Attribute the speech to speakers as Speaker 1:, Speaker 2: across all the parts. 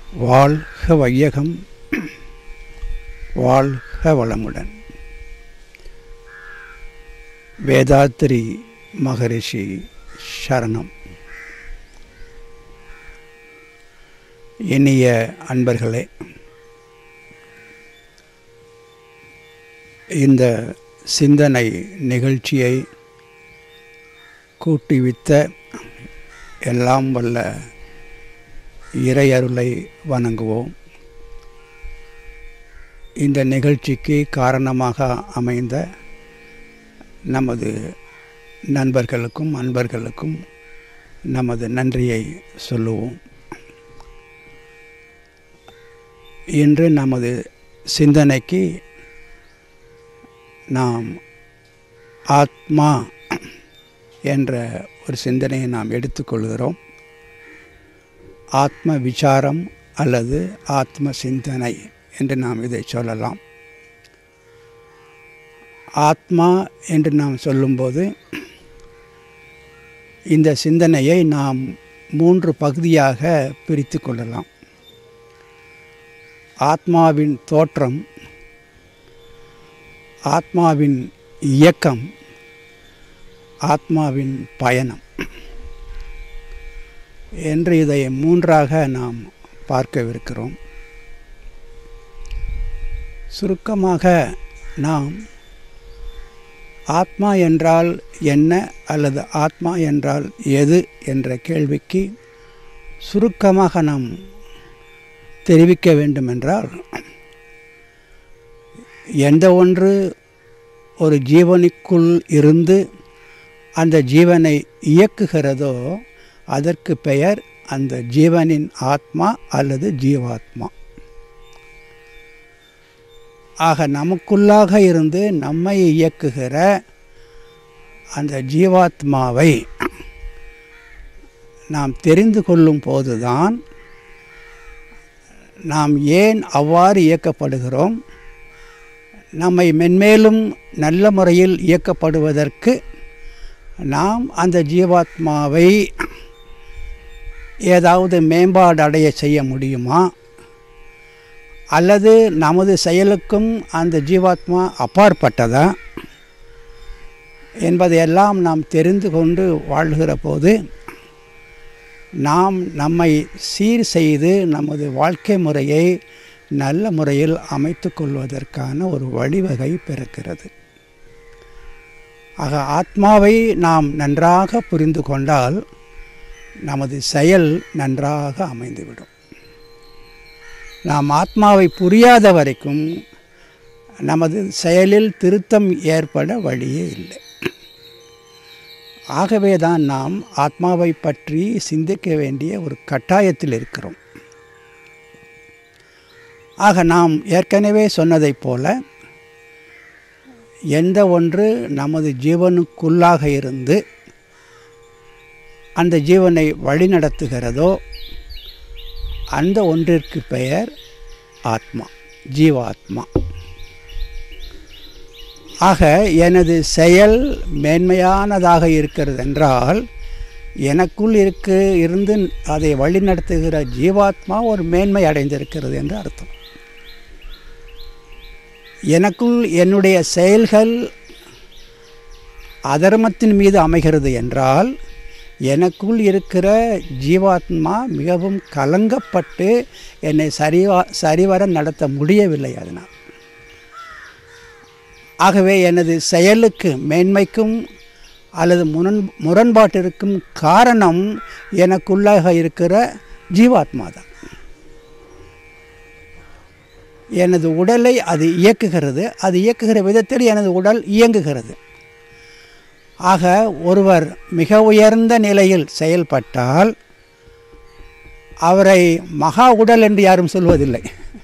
Speaker 1: வாழ்க வையகம் வாழ்க வளமுடன் வேதாத்திரி மகரிஷி சரணம் இனிய அன்பர்களே இந்த சிந்தனை நிகழ்ச்சியை கூட்டிவித்த எல்லாம் வல்ல இறையருளை வணங்குவோம் இந்த நிகழ்ச்சிக்கு காரணமாக அமைந்த நமது நண்பர்களுக்கும் அன்பர்களுக்கும் நமது நன்றியை சொல்லுவோம் இன்று நமது சிந்தனைக்கு நாம் ஆத்மா என்ற ஒரு சிந்தனையை நாம் எடுத்துக்கொள்கிறோம் ஆத்ம விசாரம் அல்லது ஆத்ம சிந்தனை என்று நாம் இதை சொல்லலாம் ஆத்மா என்று நாம் சொல்லும்போது இந்த சிந்தனையை நாம் மூன்று பகுதியாக பிரித்து கொள்ளலாம் ஆத்மாவின் தோற்றம் ஆத்மாவின் இயக்கம் ஆத்மாவின் பயணம் என்று இதை மூன்றாக நாம் பார்க்கவிருக்கிறோம் சுருக்கமாக நாம் ஆத்மா என்றால் என்ன அல்லது ஆத்மா என்றால் எது என்ற கேள்விக்கு சுருக்கமாக நாம் தெரிவிக்க வேண்டுமென்றால் எந்த ஒன்று ஒரு ஜீவனுக்குள் இருந்து அந்த ஜீவனை இயக்குகிறதோ அதற்கு பெயர் அந்த ஜீவனின் ஆத்மா அல்லது ஜீவாத்மா ஆக நமக்குள்ளாக இருந்து நம்மை இயக்குகிற அந்த ஜீவாத்மாவை நாம் தெரிந்து கொள்ளும் போதுதான் நாம் ஏன் அவ்வாறு இயக்கப்படுகிறோம் நம்மை மென்மேலும் நல்ல முறையில் இயக்கப்படுவதற்கு நாம் அந்த ஜீவாத்மாவை ஏதாவது மேம்பாடு அடைய செய்ய முடியுமா அல்லது நமது செயலுக்கும் அந்த ஜீவாத்மா அப்பாற்பட்டதா என்பதையெல்லாம் நாம் தெரிந்து கொண்டு வாழ்கிற போது நாம் நம்மை சீர் செய்து நமது வாழ்க்கை முறையை நல்ல முறையில் அமைத்து கொள்வதற்கான ஒரு வழிவகை பிறக்கிறது ஆக ஆத்மாவை நாம் நன்றாக புரிந்து கொண்டால் நமது செயல் நன்றாக அமைந்துவிடும் நாம் ஆத்மாவை புரியாத வரைக்கும் நமது செயலில் திருத்தம் ஏற்பட வழியே இல்லை ஆகவே தான் நாம் ஆத்மாவை பற்றி சிந்திக்க வேண்டிய ஒரு கட்டாயத்தில் இருக்கிறோம் ஆக நாம் ஏற்கனவே சொன்னதைப் போல எந்த ஒன்று நமது ஜீவனுக்குள்ளாக இருந்து அந்த ஜீவனை வழிநடத்துகிறதோ அந்த ஒன்றிற்கு பெயர் ஆத்மா ஜீவாத்மா ஆக எனது செயல் மேன்மையானதாக இருக்கிறது என்றால் எனக்குள் இருக்கு இருந்து அதை வழிநடத்துகிற ஜீவாத்மா ஒரு மேன்மை அடைந்திருக்கிறது என்று அர்த்தம் எனக்குள் என்னுடைய செயல்கள் அதர்மத்தின் மீது அமைகிறது என்றால் எனக்குள் இருக்கிற ஜீவாத்மா மிகவும் கலங்கப்பட்டு என்னை சரிவா சரிவர நடத்த முடியவில்லை அதனால் ஆகவே எனது செயலுக்கு மேன்மைக்கும் அல்லது முரண் முரண்பாட்டிற்கும் காரணம் எனக்குள்ளாக இருக்கிற ஜீவாத்மா தான் எனது உடலை அது இயக்குகிறது அது இயக்குகிற விதத்தில் எனது உடல் இயங்குகிறது ஆக ஒருவர் மிக உயர்ந்த நிலையில் செயல்பட்டால் அவரை மகா உடல் என்று யாரும் சொல்வதில்லை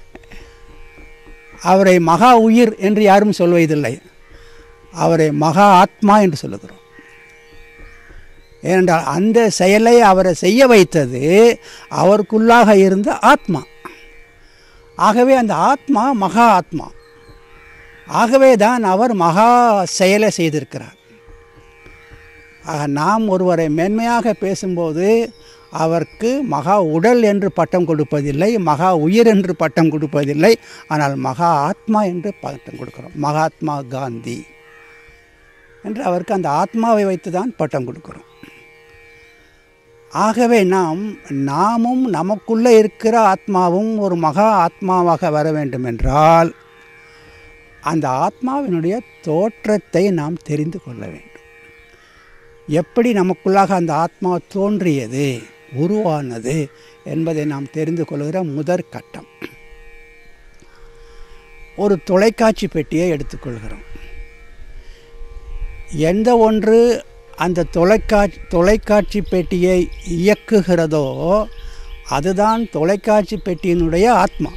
Speaker 1: அவரை மகா உயிர் என்று யாரும் சொல்வதில்லை அவரை மகா ஆத்மா என்று சொல்லுகிறோம் ஏனென்றால் அந்த செயலை அவரை செய்ய வைத்தது அவருக்குள்ளாக இருந்த ஆத்மா ஆகவே அந்த ஆத்மா மகா ஆத்மா ஆகவே தான் அவர் மகா செயலை செய்திருக்கிறார் ஆக நாம் ஒருவரை மென்மையாக பேசும்போது அவருக்கு மகா உடல் என்று பட்டம் கொடுப்பதில்லை மகா உயிர் என்று பட்டம் கொடுப்பதில்லை ஆனால் மகா ஆத்மா என்று பட்டம் கொடுக்கிறோம் மகாத்மா காந்தி என்று அவருக்கு அந்த ஆத்மாவை வைத்து தான் பட்டம் கொடுக்கிறோம் ஆகவே நாம் நாமும் நமக்குள்ளே இருக்கிற ஆத்மாவும் ஒரு மகா ஆத்மாவாக வர வேண்டும் என்றால் அந்த ஆத்மாவினுடைய தோற்றத்தை நாம் தெரிந்து கொள்ள வேண்டும் எப்படி நமக்குள்ளாக அந்த ஆத்மா தோன்றியது உருவானது என்பதை நாம் தெரிந்து கொள்கிற முதற் கட்டம் ஒரு தொலைக்காட்சி பெட்டியை எடுத்துக்கொள்கிறோம் எந்த ஒன்று அந்த தொலைக்காட்சி தொலைக்காட்சி பெட்டியை இயக்குகிறதோ அதுதான் தொலைக்காட்சி பெட்டியினுடைய ஆத்மா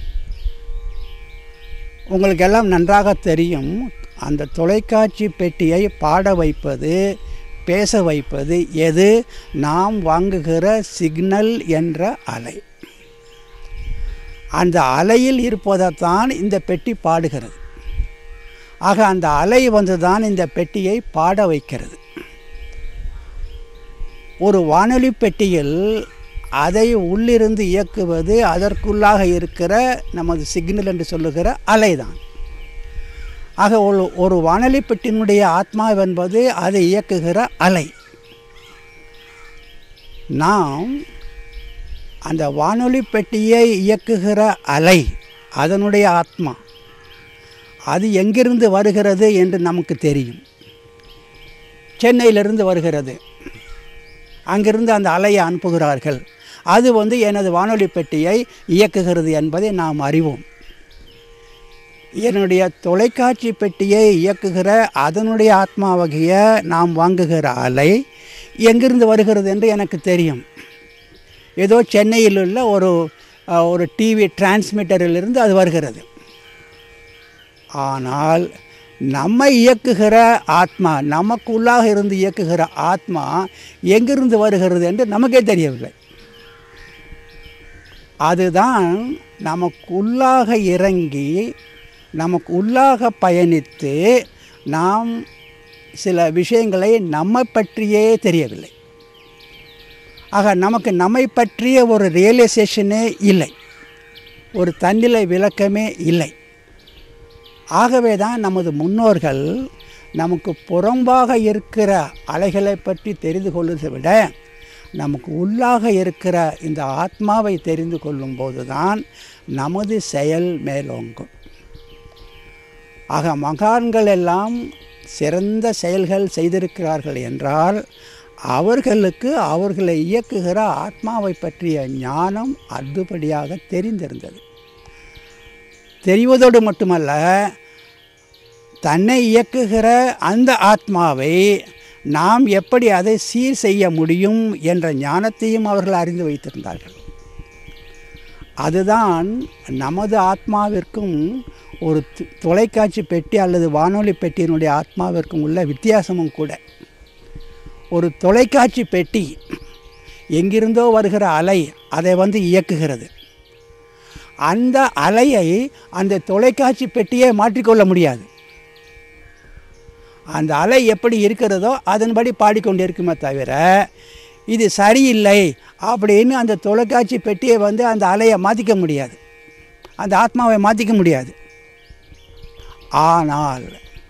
Speaker 1: உங்களுக்கெல்லாம் நன்றாக தெரியும் அந்த தொலைக்காட்சி பெட்டியை பாட வைப்பது பேச வைப்பது எது நாம் வாங்குகிற சிக்னல் என்ற அலை அந்த அலையில் இருப்பதைத்தான் இந்த பெட்டி பாடுகிறது ஆக அந்த அலை வந்து தான் இந்த பெட்டியை பாட வைக்கிறது ஒரு வானொலி பெட்டியில் அதை உள்ளிருந்து இயக்குவது அதற்குள்ளாக இருக்கிற நமது சிக்னல் என்று சொல்லுகிற அலைதான் ஆக ஒரு ஒரு வானொலி பெட்டியினுடைய ஆத்மா என்பது அதை இயக்குகிற அலை நாம் அந்த வானொலி பெட்டியை இயக்குகிற அலை அதனுடைய ஆத்மா அது எங்கிருந்து வருகிறது என்று நமக்கு தெரியும் சென்னையிலிருந்து வருகிறது அங்கிருந்து அந்த அலையை அனுப்புகிறார்கள் அது வந்து எனது வானொலி பெட்டியை இயக்குகிறது என்பதை நாம் அறிவோம் என்னுடைய தொலைக்காட்சி பெட்டியை இயக்குகிற அதனுடைய ஆத்மாவகிய நாம் வாங்குகிற அலை எங்கிருந்து வருகிறது என்று எனக்கு தெரியும் ஏதோ சென்னையில் உள்ள ஒரு ஒரு டிவி டிரான்ஸ்மிட்டரிலிருந்து அது வருகிறது ஆனால் நம்மை இயக்குகிற ஆத்மா நமக்கு உள்ளாக இருந்து இயக்குகிற ஆத்மா எங்கிருந்து வருகிறது என்று நமக்கே தெரியவில்லை அதுதான் நமக்குள்ளாக இறங்கி நமக்கு உள்ளாக பயணித்து நாம் சில விஷயங்களை நம்மை பற்றியே தெரியவில்லை ஆக நமக்கு நம்மை பற்றிய ஒரு ரியலைசேஷனே இல்லை ஒரு தன்னிலை விளக்கமே இல்லை ஆகவே தான் நமது முன்னோர்கள் நமக்கு புறம்பாக இருக்கிற அலைகளை பற்றி தெரிந்து கொள்வதை விட நமக்கு உள்ளாக இருக்கிற இந்த ஆத்மாவை தெரிந்து கொள்ளும்போது தான் நமது செயல் மேலோங்கும் ஆக மகான்கள் எல்லாம் சிறந்த செயல்கள் செய்திருக்கிறார்கள் என்றால் அவர்களுக்கு அவர்களை இயக்குகிற ஆத்மாவை பற்றிய ஞானம் அதுபடியாக தெரிந்திருந்தது தெரிவதோடு மட்டுமல்ல தன்னை இயக்குகிற அந்த ஆத்மாவை நாம் எப்படி அதை சீர் செய்ய முடியும் என்ற ஞானத்தையும் அவர்கள் அறிந்து வைத்திருந்தார்கள் அதுதான் நமது ஆத்மாவிற்கும் ஒரு தொலைக்காட்சி பெட்டி அல்லது வானொலி பெட்டியினுடைய ஆத்மாவிற்கும் உள்ள வித்தியாசமும் கூட ஒரு தொலைக்காட்சி பெட்டி எங்கிருந்தோ வருகிற அலை அதை வந்து இயக்குகிறது அந்த அலையை அந்த தொலைக்காட்சி பெட்டியை மாற்றிக்கொள்ள முடியாது அந்த அலை எப்படி இருக்கிறதோ அதன்படி பாடிக்கொண்டு இருக்குமே தவிர இது சரியில்லை அப்படின்னு அந்த தொலைக்காட்சி பெட்டியை வந்து அந்த அலையை மாற்றிக்க முடியாது அந்த ஆத்மாவை மாற்றிக்க முடியாது ஆனால்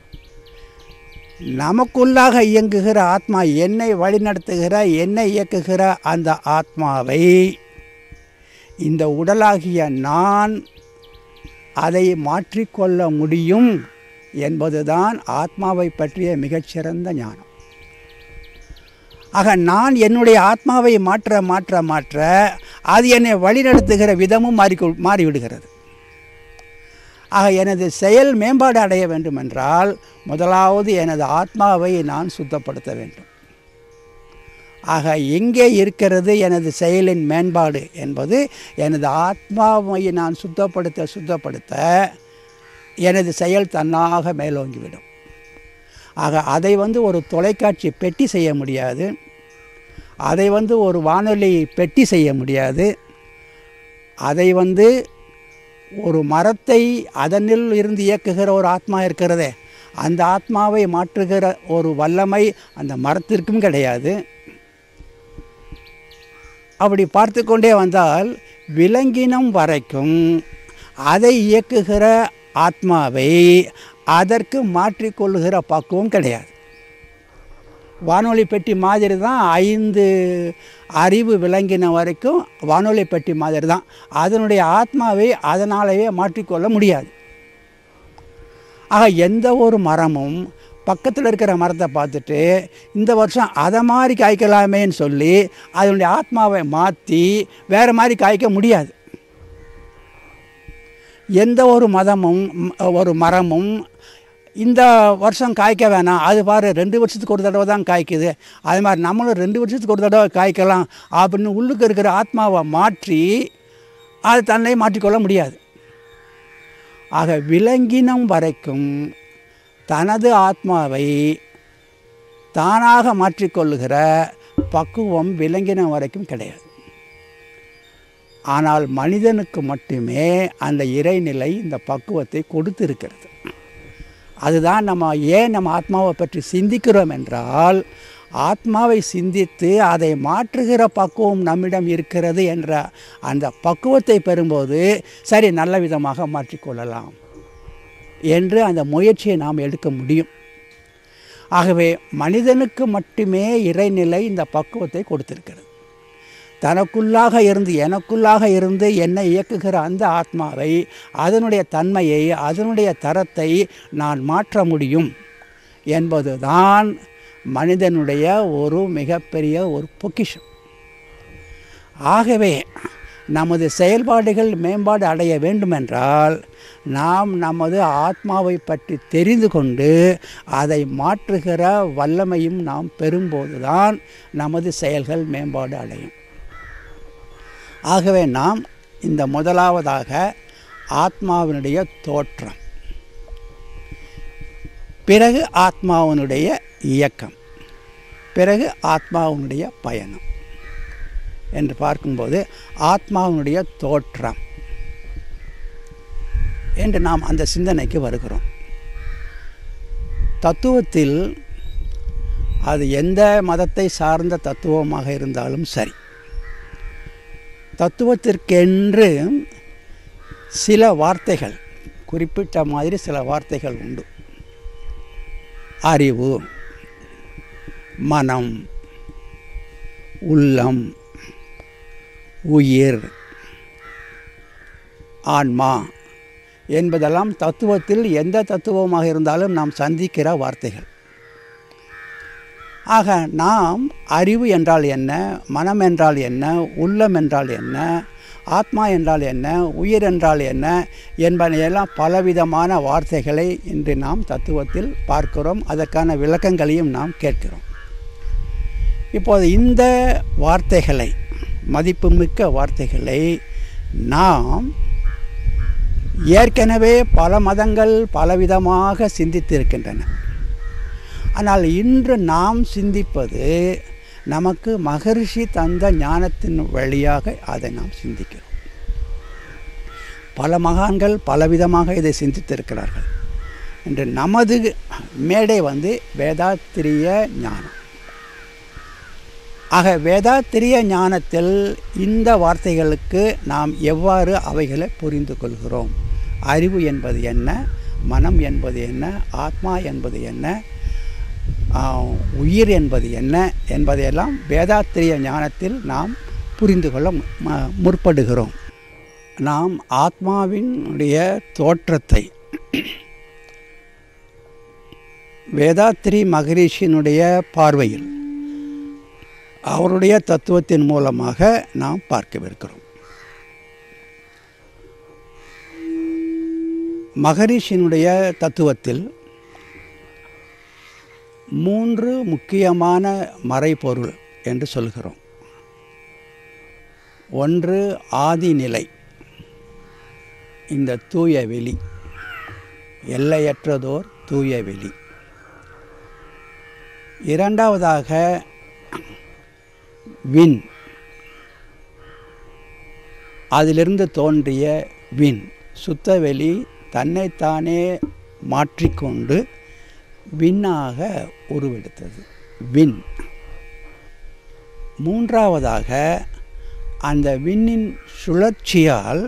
Speaker 1: நமக்குள்ளாக இயங்குகிற ஆத்மா என்னை வழிநடத்துகிற என்னை இயக்குகிற அந்த ஆத்மாவை இந்த உடலாகிய நான் அதை மாற்றிக்கொள்ள முடியும் என்பதுதான் ஆத்மாவை பற்றிய மிகச்சிறந்த ஞானம் ஆக நான் என்னுடைய ஆத்மாவை மாற்ற மாற்ற மாற்ற அது என்னை வழிநடத்துகிற விதமும் மாறி மாறிவிடுகிறது ஆக எனது செயல் மேம்பாடு அடைய வேண்டுமென்றால் முதலாவது எனது ஆத்மாவை நான் சுத்தப்படுத்த வேண்டும் ஆக எங்கே இருக்கிறது எனது செயலின் மேம்பாடு என்பது எனது ஆத்மாவை நான் சுத்தப்படுத்த சுத்தப்படுத்த எனது செயல் தன்னாக மேலோங்கிவிடும் ஆக அதை வந்து ஒரு தொலைக்காட்சி பெட்டி செய்ய முடியாது அதை வந்து ஒரு வானொலி பெட்டி செய்ய முடியாது அதை வந்து ஒரு மரத்தை அதனில் இருந்து இயக்குகிற ஒரு ஆத்மா இருக்கிறதே அந்த ஆத்மாவை மாற்றுகிற ஒரு வல்லமை அந்த மரத்திற்கும் கிடையாது அப்படி பார்த்து கொண்டே வந்தால் விலங்கினம் வரைக்கும் அதை இயக்குகிற ஆத்மாவை அதற்கு மாற்றிக்கொள்ளுகிற பக்குவம் கிடையாது வானொலி பெட்டி மாதிரி தான் ஐந்து அறிவு விளங்கின வரைக்கும் வானொலி பெட்டி மாதிரி தான் அதனுடைய ஆத்மாவை அதனாலேயே மாற்றிக்கொள்ள முடியாது ஆக எந்த ஒரு மரமும் பக்கத்தில் இருக்கிற மரத்தை பார்த்துட்டு இந்த வருஷம் அதை மாதிரி காய்க்கலாமேன்னு சொல்லி அதனுடைய ஆத்மாவை மாற்றி வேறு மாதிரி காய்க்க முடியாது எந்த ஒரு மதமும் ம், ஒரு மரமும் இந்த வருஷம் காய்க்க வேணாம் அது பாரு ரெண்டு வருஷத்துக்கு ஒரு தடவை தான் காய்க்குது அது மாதிரி நம்மளும் ரெண்டு வருஷத்துக்கு ஒரு தடவை காய்க்கலாம் அப்படின்னு உள்ளுக்கு இருக்கிற ஆத்மாவை மாற்றி அது தன்னை மாற்றிக்கொள்ள முடியாது ஆக விலங்கினம் வரைக்கும் தனது ஆத்மாவை தானாக மாற்றிக்கொள்ளுகிற பக்குவம் விலங்கினம் வரைக்கும் கிடையாது ஆனால் மனிதனுக்கு மட்டுமே அந்த இறைநிலை இந்த பக்குவத்தை கொடுத்திருக்கிறது அதுதான் நம்ம ஏன் நம்ம ஆத்மாவை பற்றி சிந்திக்கிறோம் என்றால் ஆத்மாவை சிந்தித்து அதை மாற்றுகிற பக்குவம் நம்மிடம் இருக்கிறது என்ற அந்த பக்குவத்தை பெறும்போது சரி நல்ல விதமாக மாற்றிக்கொள்ளலாம் என்று அந்த முயற்சியை நாம் எடுக்க முடியும் ஆகவே மனிதனுக்கு மட்டுமே இறைநிலை இந்த பக்குவத்தை கொடுத்திருக்கிறது தனக்குள்ளாக இருந்து எனக்குள்ளாக இருந்து என்னை இயக்குகிற அந்த ஆத்மாவை அதனுடைய தன்மையை அதனுடைய தரத்தை நான் மாற்ற முடியும் என்பதுதான் மனிதனுடைய ஒரு மிகப்பெரிய ஒரு பொக்கிஷம் ஆகவே நமது செயல்பாடுகள் மேம்பாடு அடைய வேண்டுமென்றால் நாம் நமது ஆத்மாவை பற்றி தெரிந்து கொண்டு அதை மாற்றுகிற வல்லமையும் நாம் பெறும்போதுதான் நமது செயல்கள் மேம்பாடு அடையும் ஆகவே நாம் இந்த முதலாவதாக ஆத்மாவினுடைய தோற்றம் பிறகு ஆத்மாவினுடைய இயக்கம் பிறகு ஆத்மாவினுடைய பயணம் என்று பார்க்கும்போது ஆத்மாவினுடைய தோற்றம் என்று நாம் அந்த சிந்தனைக்கு வருகிறோம் தத்துவத்தில் அது எந்த மதத்தை சார்ந்த தத்துவமாக இருந்தாலும் சரி தத்துவத்திற்கென்று சில வார்த்தைகள் குறிப்பிட்ட மாதிரி சில வார்த்தைகள் உண்டு அறிவு மனம் உள்ளம் உயிர் ஆன்மா என்பதெல்லாம் தத்துவத்தில் எந்த தத்துவமாக இருந்தாலும் நாம் சந்திக்கிற வார்த்தைகள் ஆக நாம் அறிவு என்றால் என்ன மனம் என்றால் என்ன உள்ளம் என்றால் என்ன ஆத்மா என்றால் என்ன உயிர் என்றால் என்ன என்பதையெல்லாம் பலவிதமான வார்த்தைகளை இன்று நாம் தத்துவத்தில் பார்க்கிறோம் அதற்கான விளக்கங்களையும் நாம் கேட்கிறோம் இப்போது இந்த வார்த்தைகளை மதிப்புமிக்க வார்த்தைகளை நாம் ஏற்கனவே பல மதங்கள் பலவிதமாக சிந்தித்திருக்கின்றன ஆனால் இன்று நாம் சிந்திப்பது நமக்கு மகரிஷி தந்த ஞானத்தின் வழியாக அதை நாம் சிந்திக்கிறோம் பல மகான்கள் பலவிதமாக இதை சிந்தித்திருக்கிறார்கள் என்று நமது மேடை வந்து வேதாத்திரிய ஞானம் ஆக வேதாத்திரிய ஞானத்தில் இந்த வார்த்தைகளுக்கு நாம் எவ்வாறு அவைகளை புரிந்து கொள்கிறோம் அறிவு என்பது என்ன மனம் என்பது என்ன ஆத்மா என்பது என்ன ஆஹ், உயிர் என்பது என்ன என்பதையெல்லாம் வேதாத்திரிய ஞானத்தில் நாம் புரிந்து கொள்ள மு- ம- முற்படுகிறோம் நாம் ஆத்மாவினுடைய தோற்றத்தை வேதாத்திரி மகரிஷியினுடைய பார்வையில் அவருடைய தத்துவத்தின் மூலமாக நாம் பார்க்கவிருக்கிறோம் மகரிஷியினுடைய தத்துவத்தில் மூன்று முக்கியமான மறைபொருள் என்று சொல்கிறோம் ஒன்று ஆதிநிலை இந்த தூய வெளி எல்லையற்றதோர் தூய வெளி இரண்டாவதாக விண் அதிலிருந்து தோன்றிய விண் சுத்தவெளி தன்னைத்தானே மாற்றிக்கொண்டு விண்ணாக உருவெடுத்தது விண் மூன்றாவதாக அந்த விண்ணின் சுழற்சியால்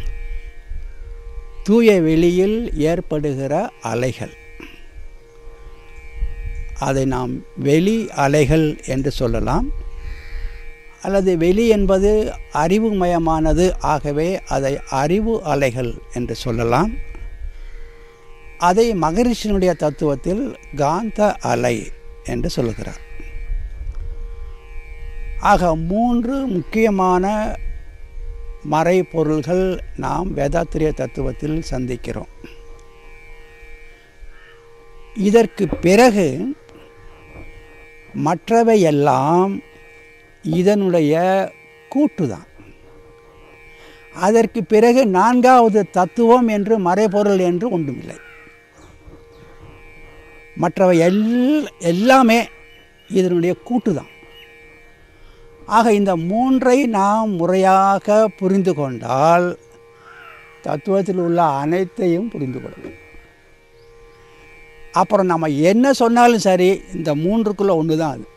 Speaker 1: தூய வெளியில் ஏற்படுகிற அலைகள் அதை நாம் வெளி அலைகள் என்று சொல்லலாம் அல்லது வெளி என்பது அறிவுமயமானது ஆகவே அதை அறிவு அலைகள் என்று சொல்லலாம் அதை மகரிஷினுடைய தத்துவத்தில் காந்த அலை என்று சொல்லுகிறார் ஆக மூன்று முக்கியமான மறைபொருள்கள் நாம் வேதாத்திரிய தத்துவத்தில் சந்திக்கிறோம் இதற்கு பிறகு மற்றவையெல்லாம் இதனுடைய கூட்டுதான் அதற்கு பிறகு நான்காவது தத்துவம் என்று மறைபொருள் என்று ஒன்றுமில்லை மற்றவை எல் எல்லாமே இதனுடைய கூட்டு தான் ஆக இந்த மூன்றை நாம் முறையாக புரிந்து கொண்டால் தத்துவத்தில் உள்ள அனைத்தையும் புரிந்து கொள்ளலாம் அப்புறம் நம்ம என்ன சொன்னாலும் சரி இந்த மூன்றுக்குள்ளே ஒன்று தான் அது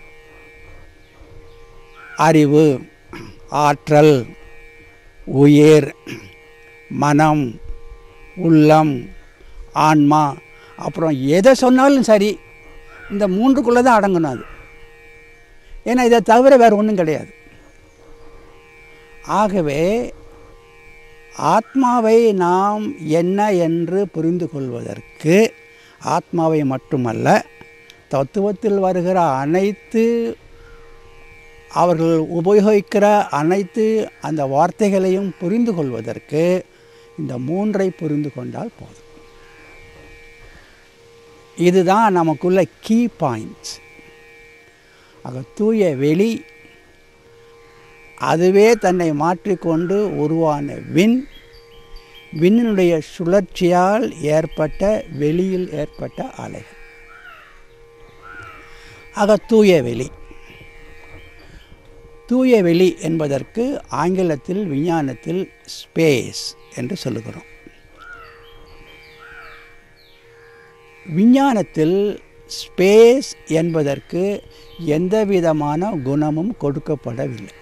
Speaker 1: அறிவு ஆற்றல் உயிர் மனம் உள்ளம் ஆன்மா அப்புறம் எதை சொன்னாலும் சரி இந்த மூன்றுக்குள்ளே தான் அடங்கணும் அது ஏன்னா இதை தவிர வேறு ஒன்றும் கிடையாது ஆகவே ஆத்மாவை நாம் என்ன என்று புரிந்து கொள்வதற்கு ஆத்மாவை மட்டுமல்ல தத்துவத்தில் வருகிற அனைத்து அவர்கள் உபயோகிக்கிற அனைத்து அந்த வார்த்தைகளையும் புரிந்து கொள்வதற்கு இந்த மூன்றை புரிந்து கொண்டால் போதும் இதுதான் நமக்குள்ள கீ பாயிண்ட்ஸ் ஆக தூய வெளி அதுவே தன்னை மாற்றிக்கொண்டு உருவான விண் விண்ணினுடைய சுழற்சியால் ஏற்பட்ட வெளியில் ஏற்பட்ட அலைகள் ஆக தூய வெளி தூய வெளி என்பதற்கு ஆங்கிலத்தில் விஞ்ஞானத்தில் ஸ்பேஸ் என்று சொல்லுகிறோம் விஞ்ஞானத்தில் ஸ்பேஸ் என்பதற்கு எந்த விதமான குணமும் கொடுக்கப்படவில்லை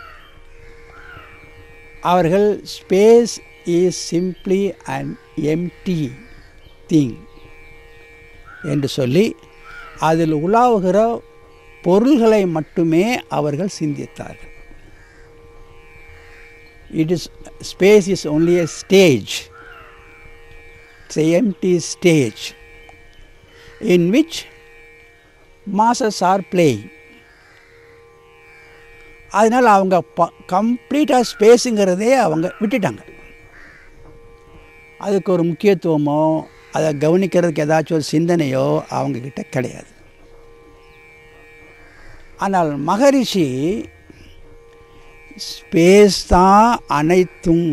Speaker 1: அவர்கள் space is simply and empty thing என்று சொல்லி அதில் உலாவுகிற பொருள்களை மட்டுமே அவர்கள் சிந்தித்தார்கள் it is space is only a stage it's empty stage in which masses are playing அதனால் அவங்க ப கம்ப்ளீட்டாக ஸ்பேஸுங்கிறதே அவங்க விட்டுட்டாங்க அதுக்கு ஒரு முக்கியத்துவமோ அதை கவனிக்கிறதுக்கு ஏதாச்சும் ஒரு சிந்தனையோ அவங்கக்கிட்ட கிடையாது ஆனால் மகரிஷி ஸ்பேஸ் தான் அனைத்தும்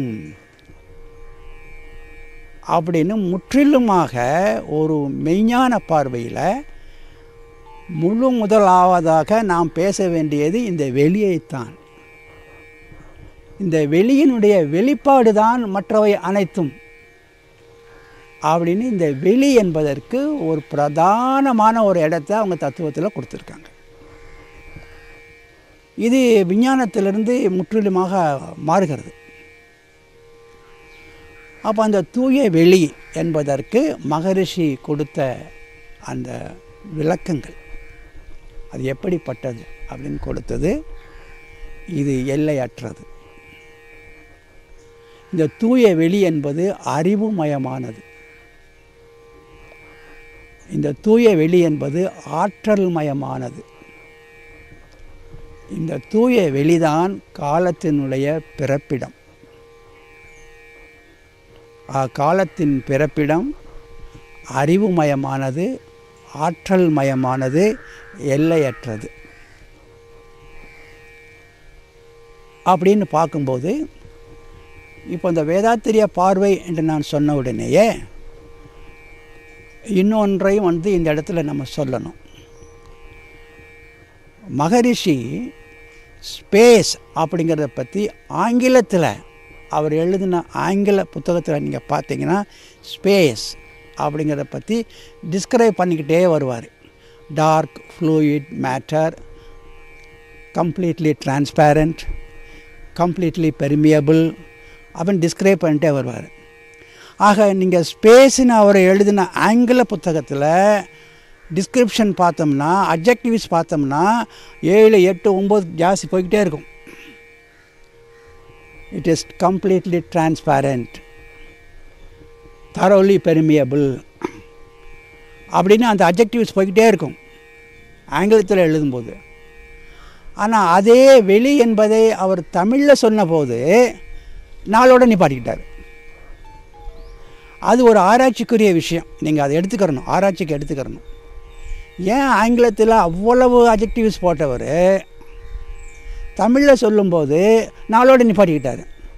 Speaker 1: அப்படின்னு முற்றிலுமாக ஒரு மெய்ஞான பார்வையில் முழு முதலாவதாக நாம் பேச வேண்டியது இந்த வெளியைத்தான் இந்த வெளியினுடைய வெளிப்பாடு தான் மற்றவை அனைத்தும் அப்படின்னு இந்த வெளி என்பதற்கு ஒரு பிரதானமான ஒரு இடத்த அவங்க தத்துவத்தில் கொடுத்துருக்காங்க இது விஞ்ஞானத்திலிருந்து முற்றிலுமாக மாறுகிறது அப்போ அந்த தூய வெளி என்பதற்கு மகரிஷி கொடுத்த அந்த விளக்கங்கள் அது எப்படிப்பட்டது அப்படின்னு கொடுத்தது இது எல்லையற்றது இந்த தூய வெளி என்பது அறிவுமயமானது இந்த தூய வெளி என்பது ஆற்றல் மயமானது இந்த தூய வெளிதான் காலத்தினுடைய பிறப்பிடம் காலத்தின் பிறப்பிடம் அறிவுமயமானது ஆற்றல் மயமானது எல்லையற்றது அப்படின்னு பார்க்கும்போது இப்போ இந்த வேதாத்திரிய பார்வை என்று நான் சொன்ன உடனேயே இன்னொன்றையும் வந்து இந்த இடத்துல நம்ம சொல்லணும் மகரிஷி ஸ்பேஸ் அப்படிங்கிறத பற்றி ஆங்கிலத்தில் அவர் எழுதின ஆங்கில புத்தகத்தில் நீங்கள் பார்த்தீங்கன்னா ஸ்பேஸ் அப்படிங்கிறத பற்றி டிஸ்கிரைப் பண்ணிக்கிட்டே வருவார் dark fluid matter completely transparent completely permeable அப்படின்னு டிஸ்கிரைப் பண்ணிட்டே வருவார் ஆக நீங்கள் ஸ்பேஸ்னு அவர் எழுதின ஆங்கில புத்தகத்தில் டிஸ்கிரிப்ஷன் பார்த்தோம்னா அப்ஜெக்டிவ்ஸ் பார்த்தோம்னா ஏழு எட்டு ஒம்பது ஜாஸ்தி போய்கிட்டே இருக்கும் it is completely transparent thoroughly permeable அப்படின்னு அந்த அப்ஜெக்டிவ்ஸ் போய்கிட்டே இருக்கும் ஆங்கிலத்தில் எழுதும்போது ஆனால் அதே வெளி என்பதை அவர் தமிழில் சொன்னபோது நாளோட நிப்பாட்டிக்கிட்டார் அது ஒரு ஆராய்ச்சிக்குரிய விஷயம் நீங்கள் அதை எடுத்துக்கிறணும் ஆராய்ச்சிக்கு எடுத்துக்கிறணும் ஏன் ஆங்கிலத்தில் அவ்வளவு அஜெக்டிவ்ஸ் போட்டவர் தமிழில் சொல்லும்போது நாளோட நிப்பாட்டிக்கிட்டார்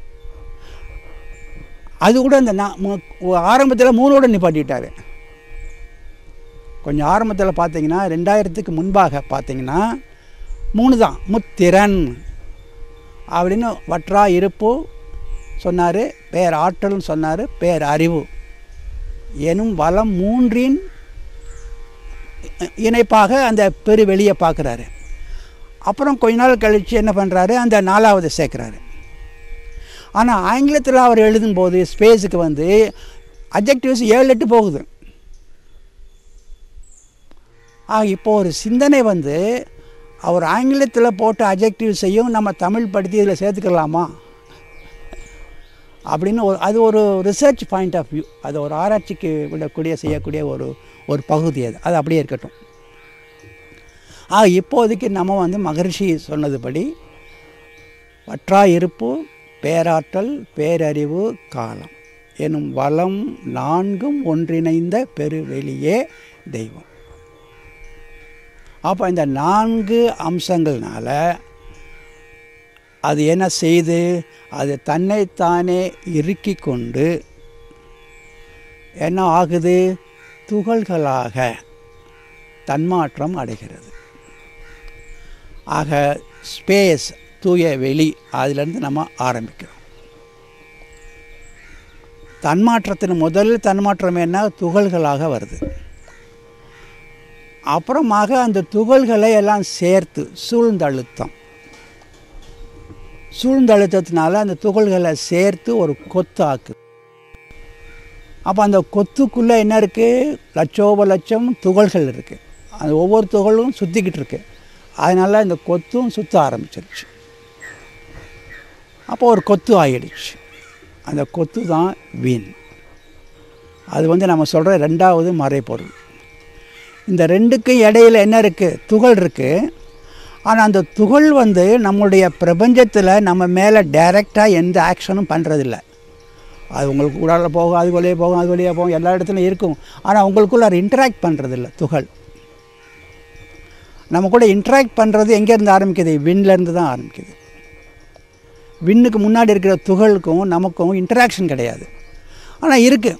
Speaker 1: அது கூட அந்த ஆரம்பத்தில் மூணோட நிப்பாட்டிக்கிட்டார் கொஞ்சம் ஆரம்பத்தில் பார்த்தீங்கன்னா ரெண்டாயிரத்துக்கு முன்பாக பார்த்தீங்கன்னா மூணு தான் முத்திறன் அப்படின்னு வற்றா இருப்பு சொன்னார் பேர் ஆற்றல்னு சொன்னார் பேர் அறிவு எனும் வளம் மூன்றின் இணைப்பாக அந்த பெரு வெளியை பார்க்குறாரு அப்புறம் கொஞ்ச நாள் கழித்து என்ன பண்ணுறாரு அந்த நாலாவது சேர்க்குறாரு ஆனால் ஆங்கிலத்தில் அவர் எழுதும்போது ஸ்பேஸுக்கு வந்து அப்ஜெக்டிவ்ஸ் ஏழு எட்டு போகுது ஆக இப்போ ஒரு சிந்தனை வந்து அவர் ஆங்கிலத்தில் போட்ட அஜெக்டிவ்ஸையும் நம்ம தமிழ் படுத்தி இதில் சேர்த்துக்கலாமா அப்படின்னு ஒரு அது ஒரு ரிசர்ச் பாயிண்ட் ஆஃப் வியூ அது ஒரு ஆராய்ச்சிக்கு விடக்கூடிய செய்யக்கூடிய ஒரு ஒரு பகுதி அது அது அப்படியே இருக்கட்டும் ஆ இப்போதைக்கு நம்ம வந்து மகரிஷி சொன்னதுபடி வற்றா இருப்பு பேராற்றல் பேரறிவு காலம் எனும் வளம் நான்கும் ஒன்றிணைந்த பெருவெளியே தெய்வம் அப்போ இந்த நான்கு அம்சங்கள்னால அது என்ன செய்து அது தன்னைத்தானே இறுக்கி கொண்டு என்ன ஆகுது துகள்களாக தன்மாற்றம் அடைகிறது ஆக ஸ்பேஸ் தூய வெளி அதிலிருந்து நம்ம ஆரம்பிக்கிறோம் தன்மாற்றத்தின் முதல் தன்மாற்றம் என்ன துகள்களாக வருது அப்புறமாக அந்த துகள்களை எல்லாம் சேர்த்து சூழ்ந்தழுத்தம் சூழ்ந்தழுத்தத்தினால அந்த துகள்களை சேர்த்து ஒரு கொத்து ஆக்குது அப்போ அந்த கொத்துக்குள்ளே என்ன இருக்குது லட்சோப லட்சம் துகள்கள் இருக்குது அந்த ஒவ்வொரு துகளும் சுற்றிக்கிட்டு இருக்கு அதனால் இந்த கொத்தும் சுற்ற ஆரம்பிச்சிருச்சு அப்போ ஒரு கொத்து ஆகிடுச்சு அந்த கொத்து தான் வீண் அது வந்து நம்ம சொல்கிற ரெண்டாவது மறைப்பொருள் இந்த ரெண்டுக்கும் இடையில் என்ன இருக்குது துகள் இருக்குது ஆனால் அந்த துகள் வந்து நம்மளுடைய பிரபஞ்சத்தில் நம்ம மேலே டைரெக்டாக எந்த ஆக்ஷனும் பண்ணுறதில்ல அது உங்களுக்கு கூடால போகும் அது வழியே போகும் அது வழியாக போகும் எல்லா இடத்துலையும் இருக்கும் ஆனால் உங்களுக்குள்ள அது இன்ட்ராக்ட் பண்ணுறதில்ல துகள் நம்ம கூட இன்ட்ராக்ட் பண்ணுறது எங்கேருந்து ஆரம்பிக்குது விண்லேருந்து தான் ஆரம்பிக்குது விண்ணுக்கு முன்னாடி இருக்கிற துகளுக்கும் நமக்கும் இன்ட்ராக்ஷன் கிடையாது ஆனால் இருக்குது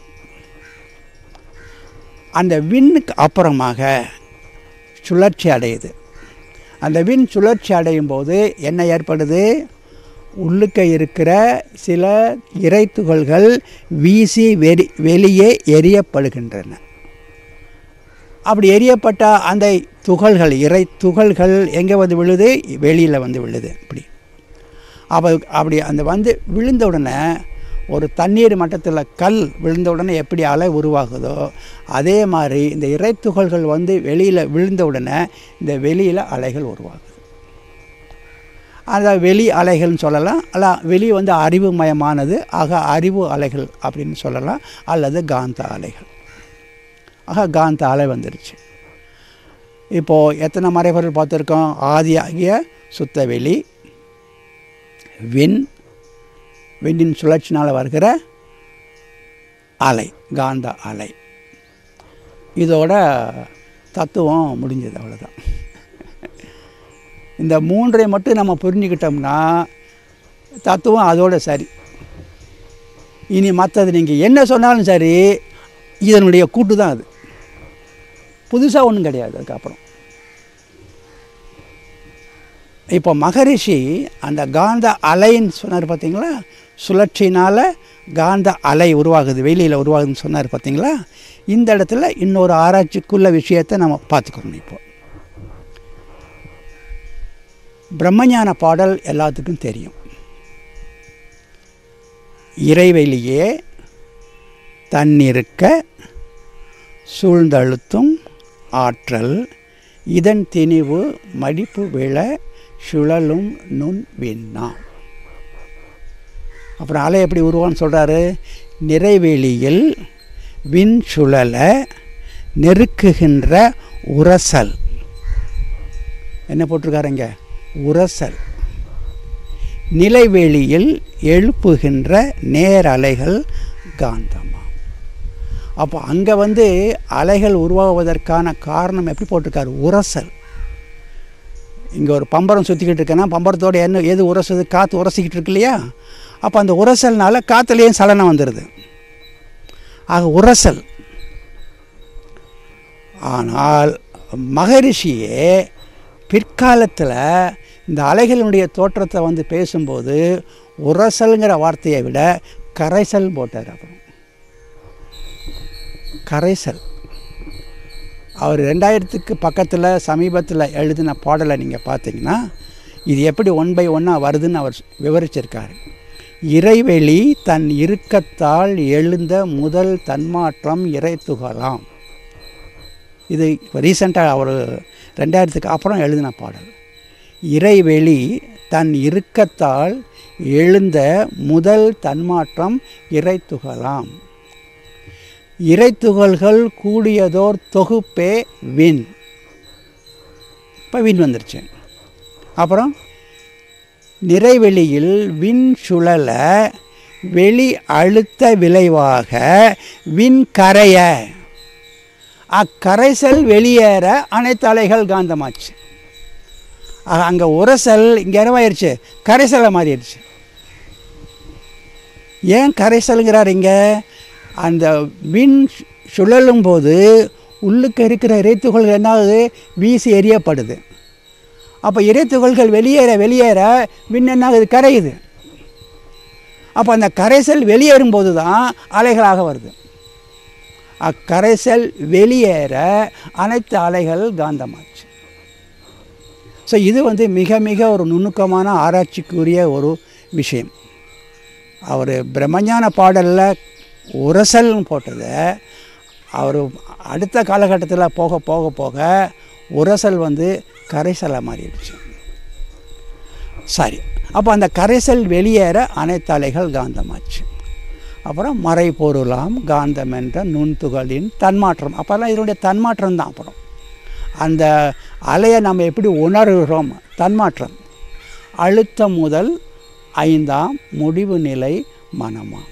Speaker 1: அந்த விண்ணுக்கு அப்புறமாக சுழற்சி அடையுது அந்த விண் சுழற்சி அடையும் போது என்ன ஏற்படுது உள்ளுக்க இருக்கிற சில இறைத்துகள்கள் வீசி வெறி வெளியே எரியப்படுகின்றன அப்படி எரியப்பட்ட அந்த துகள்கள் இறை துகள்கள் எங்கே வந்து விழுது வெளியில் வந்து விழுது இப்படி அப்போ அப்படி அந்த வந்து விழுந்த உடனே ஒரு தண்ணீர் மட்டத்தில் கல் விழுந்த உடனே எப்படி அலை உருவாகுதோ அதே மாதிரி இந்த இறைத்துகள்கள் வந்து வெளியில் விழுந்த உடனே இந்த வெளியில் அலைகள் உருவாகுது அந்த வெளி அலைகள்னு சொல்லலாம் அல்ல வெளி வந்து அறிவுமயமானது ஆக அறிவு அலைகள் அப்படின்னு சொல்லலாம் அல்லது காந்த அலைகள் ஆக காந்த அலை வந்துருச்சு இப்போது எத்தனை மறைபொருள் பார்த்துருக்கோம் ஆதியாகிய சுத்த வெளி விண் விண்ணின் சுழற்சினால் வருகிற அலை காந்த அலை இதோட தத்துவம் முடிஞ்சது அவ்வளோதான் இந்த மூன்றை மட்டும் நம்ம புரிஞ்சுக்கிட்டோம்னா தத்துவம் அதோட சரி இனி மற்றது நீங்கள் என்ன சொன்னாலும் சரி இதனுடைய கூட்டு தான் அது புதுசாக ஒன்றும் கிடையாது அதுக்கப்புறம் இப்போ மகரிஷி அந்த காந்த அலைன்னு சொன்னார் பார்த்தீங்களா சுழற்சினால் காந்த அலை உருவாகுது வெளியில் உருவாகுதுன்னு சொன்னார் பார்த்தீங்களா இந்த இடத்துல இன்னொரு ஆராய்ச்சிக்குள்ள விஷயத்தை நம்ம பார்த்துக்கணும் இப்போ பிரம்மஞான பாடல் எல்லாத்துக்கும் தெரியும் இறைவெளியே தன்னிருக்க சூழ்ந்தழுத்தும் ஆற்றல் இதன் திணிவு மடிப்பு விழ சுழலும் நுண் விண்ணா அப்புறம் அலை எப்படி உருவான்னு சொல்கிறாரு நிறைவெளியில் விண் சுழல நெருக்குகின்ற உரசல் என்ன போட்டிருக்காருங்க உரசல் நிலைவெளியில் எழுப்புகின்ற நேரலைகள் காந்தமா அப்போ அங்கே வந்து அலைகள் உருவாகுவதற்கான காரணம் எப்படி போட்டிருக்காரு உரசல் இங்கே ஒரு பம்பரம் சுற்றிக்கிட்டு இருக்கேன்னா பம்பரத்தோட என்ன எது உரசுது காற்று உரசிக்கிட்டு இருக்கு இல்லையா அப்போ அந்த உரசல்னால காற்றுலேயும் சலனம் வந்துடுது ஆக உரசல் ஆனால் மகரிஷியே பிற்காலத்தில் இந்த அலைகளினுடைய தோற்றத்தை வந்து பேசும்போது உரசல்ங்கிற வார்த்தையை விட கரைசல் போட்டார் அப்புறம் கரைசல் அவர் ரெண்டாயிரத்துக்கு பக்கத்தில் சமீபத்தில் எழுதின பாடலை நீங்கள் பார்த்தீங்கன்னா இது எப்படி ஒன் பை ஒன்னாக வருதுன்னு அவர் விவரிச்சிருக்காரு இறைவெளி தன் இறுக்கத்தால் எழுந்த முதல் தன்மாற்றம் இறைத்துகலாம் இது இப்போ ரீசெண்டாக அவர் ரெண்டாயிரத்துக்கு அப்புறம் எழுதின பாடல் இறைவெளி தன் இறுக்கத்தால் எழுந்த முதல் தன்மாற்றம் இறைத்துகலாம் இறைத்துகள்கள் கூடியதோர் தொகுப்பே வின் இப்போ வின் வந்துருச்சு அப்புறம் நிறைவெளியில் விண் சுழல வெளி அழுத்த விளைவாக விண் கரைய அக்கரைசல் வெளியேற அனைத்து அலைகள் காந்தமாச்சு அங்கே உரசல் இங்கே என்னவாயிருச்சு கரைசலை மாறிடுச்சு ஏன் கரைசலுங்கிறார் இங்கே அந்த விண் சுழலும் போது உள்ளுக்கு இருக்கிற இறைத்துகள்கள் என்ன ஆகுது வீசி எரியப்படுது அப்போ இறைத்துகள்கள் வெளியேற வெளியேற விண் என்ன ஆகுது கரையுது அப்போ அந்த கரைசல் வெளியேறும்போது தான் அலைகளாக வருது அக்கரைசல் வெளியேற அனைத்து அலைகள் காந்தமாச்சு ஸோ இது வந்து மிக மிக ஒரு நுணுக்கமான ஆராய்ச்சிக்குரிய ஒரு விஷயம் அவர் பிரம்மஞான பாடலில் உரசல்னு போட்டதை அவர் அடுத்த காலகட்டத்தில் போக போக போக உரசல் வந்து கரைசலை மாறிடுச்சு சரி அப்போ அந்த கரைசல் வெளியேற அனைத்து அலைகள் காந்தமாச்சு அப்புறம் மறைபொருளாம் காந்தம் என்ற நுண்துகளின் தன்மாற்றம் அப்போல்லாம் இதனுடைய தன்மாற்றம் தான் அப்புறம் அந்த அலையை நம்ம எப்படி உணர்கிறோம் தன்மாற்றம் அழுத்தம் முதல் ஐந்தாம் முடிவு நிலை மனமாம்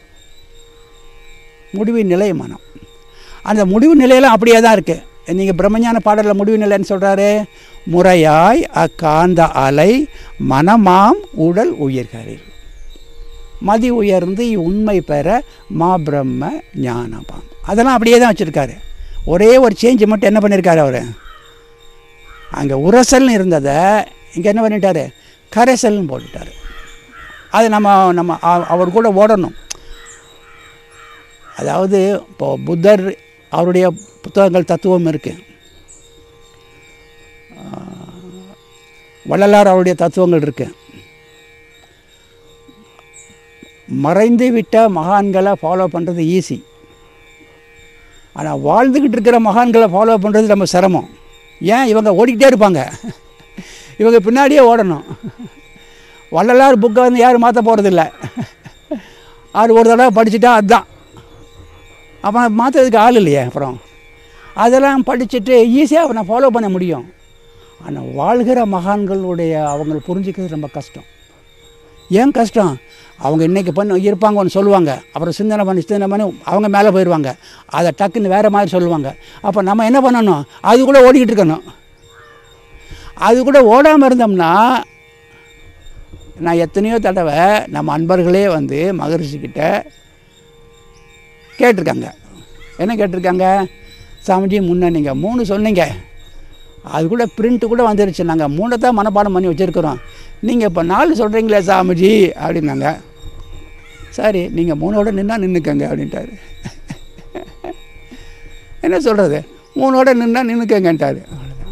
Speaker 1: முடிவு நிலை மனம் அந்த முடிவு நிலையெல்லாம் அப்படியே தான் இருக்குது நீங்கள் பிரம்மஞான பாடலில் முடிவு நிலைன்னு சொல்கிறாரு முறையாய் அக்காந்த அலை மனமாம் உடல் உயிர்களில் மதி உயர்ந்து உண்மை பெற மா பிரம்ம ஞானமாம் அதெல்லாம் அப்படியே தான் வச்சுருக்காரு ஒரே ஒரு சேஞ்சு மட்டும் என்ன பண்ணியிருக்காரு அவர் அங்கே உரசல்னு இருந்ததை இங்கே என்ன பண்ணிட்டாரு கரைசல்னு போட்டுட்டார் அது நம்ம நம்ம அவர் கூட ஓடணும் அதாவது இப்போது புத்தர் அவருடைய புத்தகங்கள் தத்துவம் இருக்குது வள்ளலார் அவருடைய தத்துவங்கள் இருக்குது மறைந்து விட்ட மகான்களை ஃபாலோ பண்ணுறது ஈஸி ஆனால் வாழ்ந்துக்கிட்டு இருக்கிற மகான்களை ஃபாலோ பண்ணுறது நம்ம சிரமம் ஏன் இவங்க ஓடிக்கிட்டே இருப்பாங்க இவங்க பின்னாடியே ஓடணும் வள்ளலார் புக்கை வந்து யாரும் மாற்ற போகிறதில்ல அது ஒரு தடவை படிச்சுட்டா அதுதான் அப்போ மாற்றுறதுக்கு ஆள் இல்லையே அப்புறம் அதெல்லாம் படிச்சுட்டு ஈஸியாக நான் ஃபாலோ பண்ண முடியும் ஆனால் வாழ்கிற மகான்களுடைய அவங்க புரிஞ்சிக்கிறது ரொம்ப கஷ்டம் ஏன் கஷ்டம் அவங்க இன்றைக்கி பண்ண இருப்பாங்க ஒன்று சொல்லுவாங்க அப்புறம் சிந்தனை பண்ணி சிந்தனை பண்ணி அவங்க மேலே போயிடுவாங்க அதை டக்குன்னு வேறு மாதிரி சொல்லுவாங்க அப்போ நம்ம என்ன பண்ணணும் அது கூட ஓடிக்கிட்டு இருக்கணும் அது கூட ஓடாமல் இருந்தோம்னா நான் எத்தனையோ தடவை நம்ம அன்பர்களே வந்து மகரிஷிக்கிட்ட கேட்டிருக்காங்க என்ன கேட்டிருக்காங்க சாமிஜி முன்ன நீங்கள் மூணு சொன்னீங்க அது கூட பிரிண்ட்டு கூட வந்துருச்சு நாங்கள் மூணை தான் மனப்பாடம் பண்ணி வச்சுருக்குறோம் நீங்கள் இப்போ நாலு சொல்கிறீங்களே சாமிஜி அப்படின்னாங்க சரி நீங்கள் மூணோட நின்னா நின்றுக்கங்க அப்படின்ட்டாரு என்ன சொல்கிறது மூணோட நின்னா நின்றுக்கங்கன்ட்டாரு அவ்வளோதான்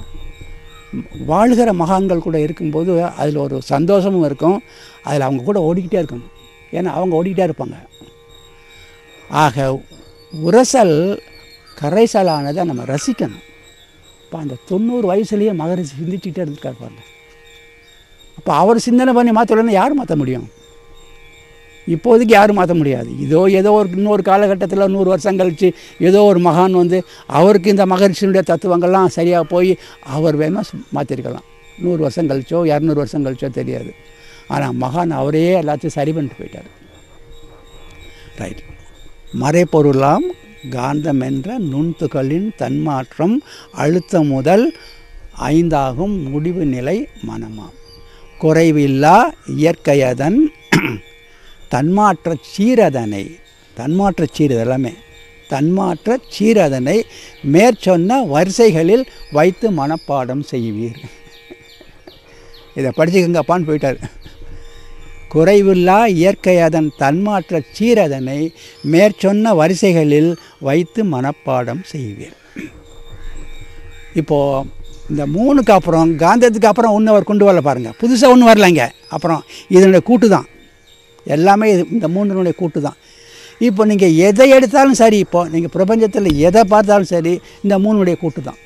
Speaker 1: வாழ்கிற மகான்கள் கூட இருக்கும்போது அதில் ஒரு சந்தோஷமும் இருக்கும் அதில் அவங்க கூட ஓடிக்கிட்டே இருக்கணும் ஏன்னா அவங்க ஓடிக்கிட்டே இருப்பாங்க ஆக உரசல் கரைசலானதை நம்ம ரசிக்கணும் இப்போ அந்த தொண்ணூறு வயசுலேயே மகரிஷி சிந்திச்சுக்கிட்டே இருந்திருக்காரு பாருங்க அப்போ அவர் சிந்தனை பண்ணி மாற்றலன்னா யார் மாற்ற முடியும் இப்போதைக்கு யாரும் மாற்ற முடியாது இதோ ஏதோ ஒரு இன்னொரு காலகட்டத்தில் நூறு வருஷம் கழித்து ஏதோ ஒரு மகான் வந்து அவருக்கு இந்த மகரிஷியினுடைய தத்துவங்கள்லாம் சரியாக போய் அவர் வேணால் மாற்றிருக்கலாம் நூறு வருஷம் கழிச்சோ இரநூறு வருஷம் கழிச்சோ தெரியாது ஆனால் மகான் அவரே எல்லாத்தையும் சரி பண்ணிட்டு போயிட்டார் ரைட் மறைப்பொருளாம் காந்தம் என்ற நுண்துகளின் தன்மாற்றம் அழுத்தம் முதல் ஐந்தாகும் முடிவு நிலை மனமாம் குறைவில்லா இயற்கையதன் தன்மாற்ற சீரதனை தன்மாற்ற சீரது எல்லாமே தன்மாற்ற சீரதனை மேற்சொன்ன வரிசைகளில் வைத்து மனப்பாடம் செய்வீர் இதை படிச்சுக்கங்கப்பான்னு போயிட்டார் குறைவில்லா இயற்கை அதன் தன்மாற்ற சீரதனை மேற்சொன்ன வரிசைகளில் வைத்து மனப்பாடம் செய்வீர் இப்போது இந்த மூணுக்கு அப்புறம் காந்தத்துக்கு அப்புறம் ஒன்று அவர் கொண்டு வரல பாருங்கள் புதுசாக ஒன்றும் வரலைங்க அப்புறம் இதனுடைய கூட்டு தான் எல்லாமே இது இந்த மூன்றினுடைய கூட்டு தான் இப்போ நீங்கள் எதை எடுத்தாலும் சரி இப்போ நீங்கள் பிரபஞ்சத்தில் எதை பார்த்தாலும் சரி இந்த மூணுடைய கூட்டு தான்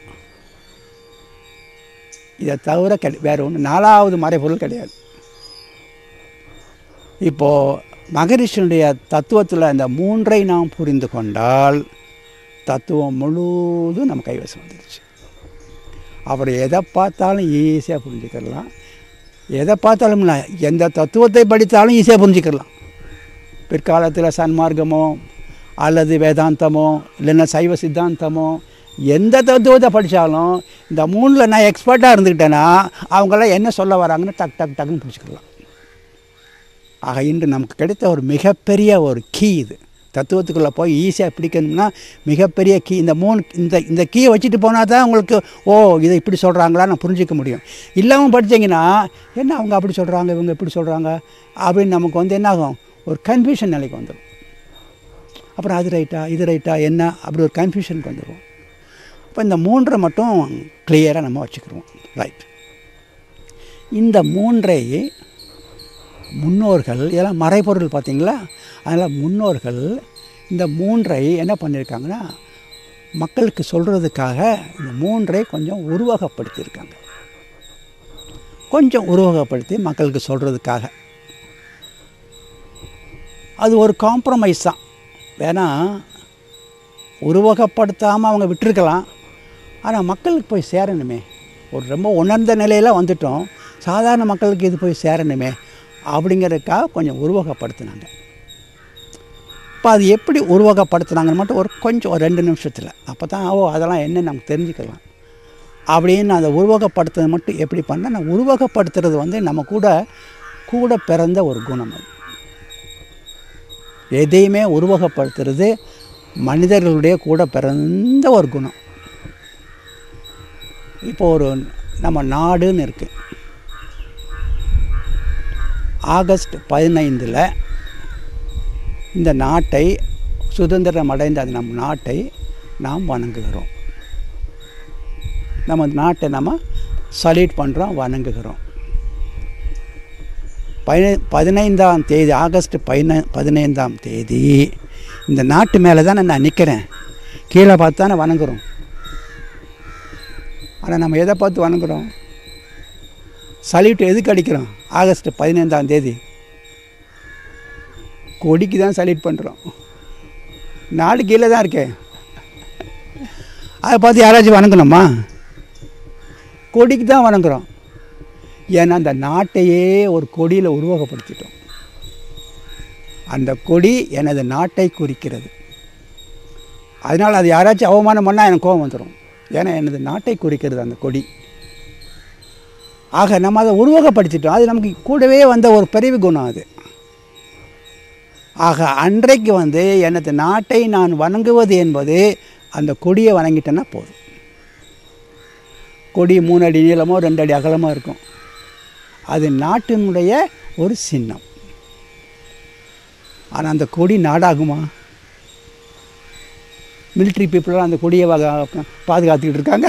Speaker 1: இதை தவிர கிடை வேறு ஒன்று நாலாவது மறைபொருள் கிடையாது இப்போது மகரிஷனுடைய தத்துவத்தில் இந்த மூன்றை நாம் புரிந்து கொண்டால் தத்துவம் முழுவதும் நம்ம கைவசம் வந்துருச்சு அவர் எதை பார்த்தாலும் ஈஸியாக புரிஞ்சுக்கலாம் எதை பார்த்தாலும் இல்லை, எந்த தத்துவத்தை படித்தாலும் ஈஸியாக புரிஞ்சுக்கலாம் பிற்காலத்தில் சன்மார்க்கமோ அல்லது வேதாந்தமோ இல்லைன்னா சைவ சித்தாந்தமோ எந்த தத்துவத்தை படித்தாலும் இந்த மூணில் நான் எக்ஸ்பர்ட்டாக இருந்துக்கிட்டேன்னா அவங்களாம் என்ன சொல்ல வராங்கன்னு டக் டக் டக்குன்னு பிடிச்சிக்கலாம் ஆக இன்று நமக்கு கிடைத்த ஒரு மிகப்பெரிய ஒரு கீ இது தத்துவத்துக்குள்ளே போய் ஈஸியாக பிடிக்கணும்னா மிகப்பெரிய கீ இந்த மூணு இந்த இந்த கீயை வச்சுட்டு போனால் தான் உங்களுக்கு ஓ இதை இப்படி சொல்கிறாங்களா நான் புரிஞ்சிக்க முடியும் இல்லாமல் படித்தீங்கன்னா என்ன அவங்க அப்படி சொல்கிறாங்க இவங்க இப்படி சொல்கிறாங்க அப்படின்னு நமக்கு வந்து என்ன ஆகும் ஒரு கன்ஃபியூஷன் நிலைக்கு வந்துடும் அப்புறம் அது ரைட்டா இது ரைட்டா என்ன அப்படி ஒரு கன்ஃபியூஷனுக்கு வந்துடும் அப்போ இந்த மூன்றை மட்டும் கிளியராக நம்ம வச்சுக்கிடுவோம் ரைட் இந்த மூன்றை முன்னோர்கள் இதெல்லாம் மறைபொருள் பார்த்தீங்களா அதனால் முன்னோர்கள் இந்த மூன்றை என்ன பண்ணியிருக்காங்கன்னா மக்களுக்கு சொல்கிறதுக்காக இந்த மூன்றை கொஞ்சம் உருவகப்படுத்தியிருக்காங்க கொஞ்சம் உருவகப்படுத்தி மக்களுக்கு சொல்கிறதுக்காக அது ஒரு காம்ப்ரமைஸ் தான் வேணா உருவகப்படுத்தாமல் அவங்க விட்டுருக்கலாம் ஆனால் மக்களுக்கு போய் சேரணுமே ஒரு ரொம்ப உணர்ந்த நிலையில் வந்துட்டோம் சாதாரண மக்களுக்கு இது போய் சேரணுமே அப்படிங்கிறதுக்காக கொஞ்சம் உருவகப்படுத்தினாங்க இப்போ அது எப்படி உருவகப்படுத்துனாங்கன்னு மட்டும் ஒரு கொஞ்சம் ஒரு ரெண்டு நிமிஷத்தில் அப்போ தான் ஓ அதெல்லாம் என்ன நமக்கு தெரிஞ்சுக்கலாம் அப்படின்னு அந்த உருவகப்படுத்துறது மட்டும் எப்படி பண்ணால் நான் உருவகப்படுத்துறது வந்து நம்ம கூட கூட பிறந்த ஒரு குணம் அது எதையுமே உருவகப்படுத்துறது மனிதர்களுடைய கூட பிறந்த ஒரு குணம் இப்போ ஒரு நம்ம நாடுன்னு இருக்குது ஆகஸ்ட் பதினைந்தில் இந்த நாட்டை சுதந்திரம் அடைந்த அந்த நம் நாட்டை நாம் வணங்குகிறோம் நம்ம நாட்டை நம்ம சல்யூட் பண்ணுறோம் வணங்குகிறோம் பதினை பதினைந்தாம் தேதி ஆகஸ்ட் பதினை பதினைந்தாம் தேதி இந்த நாட்டு மேலே தானே நான் நிற்கிறேன் கீழே பார்த்து தானே வணங்குறோம் ஆனால் நம்ம எதை பார்த்து வணங்குறோம் சல்யூட் எதுக்கு அடிக்கிறோம் ஆகஸ்ட் பதினைந்தாம் தேதி கொடிக்கு தான் சல்யூட் பண்ணுறோம் நாடு கீழே தான் இருக்கேன் அதை பார்த்து யாராச்சும் வணங்கணுமா கொடிக்கு தான் வணங்குறோம் ஏன்னா அந்த நாட்டையே ஒரு கொடியில் உருவகப்படுத்திட்டோம் அந்த கொடி எனது நாட்டை குறிக்கிறது அதனால் அது யாராச்சும் அவமானம் பண்ணால் எனக்கு கோபம் வந்துடும் ஏன்னா எனது நாட்டை குறிக்கிறது அந்த கொடி ஆக நம்ம அதை உருவகப்படுத்திட்டோம் அது நமக்கு கூடவே வந்த ஒரு பிறவி குணம் அது ஆக அன்றைக்கு வந்து எனது நாட்டை நான் வணங்குவது என்பது அந்த கொடியை வணங்கிட்டேன்னா போதும் கொடி மூணு அடி நீளமோ ரெண்டு அடி அகலமோ இருக்கும் அது நாட்டினுடைய ஒரு சின்னம் ஆனால் அந்த கொடி நாடாகுமா மிலிட்ரி பீப்புளெலாம் அந்த கொடியை வக- பாதுகாத்துக்கிட்டு இருக்காங்க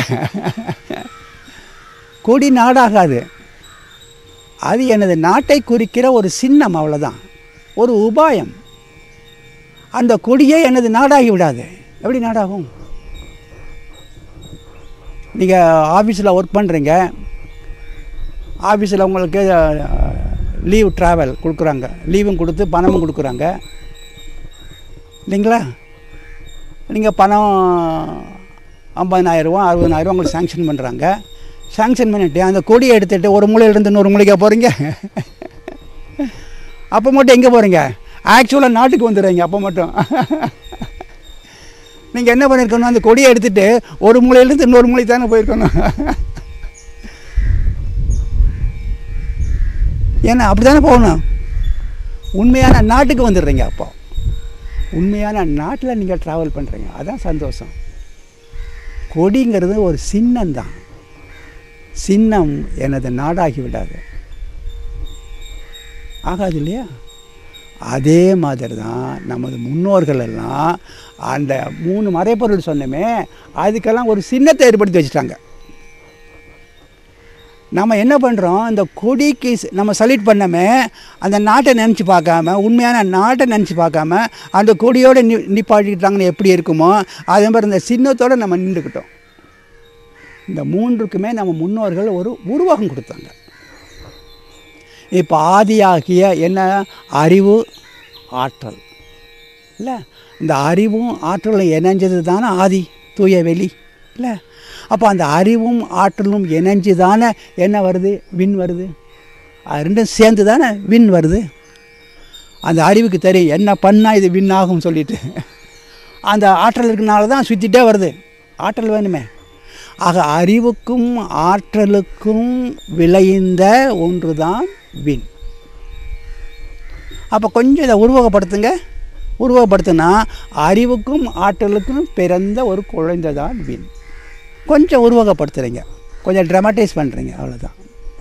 Speaker 1: கொடி நாடாகாது அது எனது நாட்டை குறிக்கிற ஒரு சின்னம் அவ்வளோதான் ஒரு உபாயம் அந்த கொடியே எனது நாடாகி விடாது எப்படி நாடாகும் நீங்கள் ஆஃபீஸில் ஒர்க் பண்ணுறீங்க ஆஃபீஸில் உங்களுக்கு லீவ் ட்ராவல் கொடுக்குறாங்க லீவும் கொடுத்து பணமும் கொடுக்குறாங்க இல்லைங்களா நீங்கள் பணம் ஐம்பதனாயிரரூவா அறுபதனாயிரரூவா உங்களுக்கு சாங்ஷன் பண்ணுறாங்க சாங்ஷன் பண்ணிவிட்டு அந்த கொடியை எடுத்துகிட்டு ஒரு மூலையிலேருந்து இன்னொரு மூலைக்கா போகிறீங்க அப்போ மட்டும் எங்கே போகிறீங்க ஆக்சுவலாக நாட்டுக்கு வந்துடுறீங்க அப்போ மட்டும் நீங்கள் என்ன பண்ணியிருக்கணும் அந்த கொடியை எடுத்துகிட்டு ஒரு மூலையிலேருந்து இன்னொரு மூலை தானே போயிருக்கணும் ஏன்னா அப்படி தானே போகணும் உண்மையான நாட்டுக்கு வந்துடுறீங்க அப்போ உண்மையான நாட்டில் நீங்கள் ட்ராவல் பண்ணுறீங்க அதான் சந்தோஷம் கொடிங்கிறது ஒரு சின்னம்தான் சின்னம் எனது நாடாகி விடாது ஆகாது இல்லையா அதே மாதிரி தான் நமது முன்னோர்கள் எல்லாம் அந்த மூணு மறைப்பொருள் சொன்னமே அதுக்கெல்லாம் ஒரு சின்னத்தை ஏற்படுத்தி வச்சுட்டாங்க நம்ம என்ன பண்ணுறோம் இந்த கொடிக்கு ஸ்- நம்ம சல்யூட் பண்ணமே அந்த நாட்டை நினச்சி பார்க்காம உண்மையான நாட்டை நினச்சி பார்க்காம அந்த கொடியோடு நி நிப்பாட்டிக்கிட்டாங்கன்னு எப்படி இருக்குமோ அதே மாதிரி இந்த சின்னத்தோடு நம்ம நின்றுக்கிட்டோம் இந்த மூன்றுக்குமே நம்ம முன்னோர்கள் ஒரு உருவகம் கொடுத்தாங்க இப்போ ஆதியாகிய என்ன அறிவு ஆற்றல் இல்லை இந்த அறிவும் ஆற்றலும் இணைஞ்சது தானே ஆதி தூய வெளி இல்லை அப்போ அந்த அறிவும் ஆற்றலும் இணைஞ்சு தானே என்ன வருது விண் வருது அது ரெண்டும் சேர்ந்து தானே விண் வருது அந்த அறிவுக்கு தெரியும் என்ன பண்ணால் இது வின் ஆகும் சொல்லிட்டு அந்த ஆற்றல் இருக்கனால தான் சுற்றிட்டே வருது ஆற்றல் வேணுமே ஆக அறிவுக்கும் ஆற்றலுக்கும் விளைந்த ஒன்று தான் வின் அப்போ கொஞ்சம் இதை உருவகப்படுத்துங்க உருவகப்படுத்தினா அறிவுக்கும் ஆற்றலுக்கும் பிறந்த ஒரு குழந்தை தான் வின் கொஞ்சம் உருவகப்படுத்துகிறீங்க கொஞ்சம் ட்ராமடைஸ் பண்ணுறீங்க அவ்வளோதான்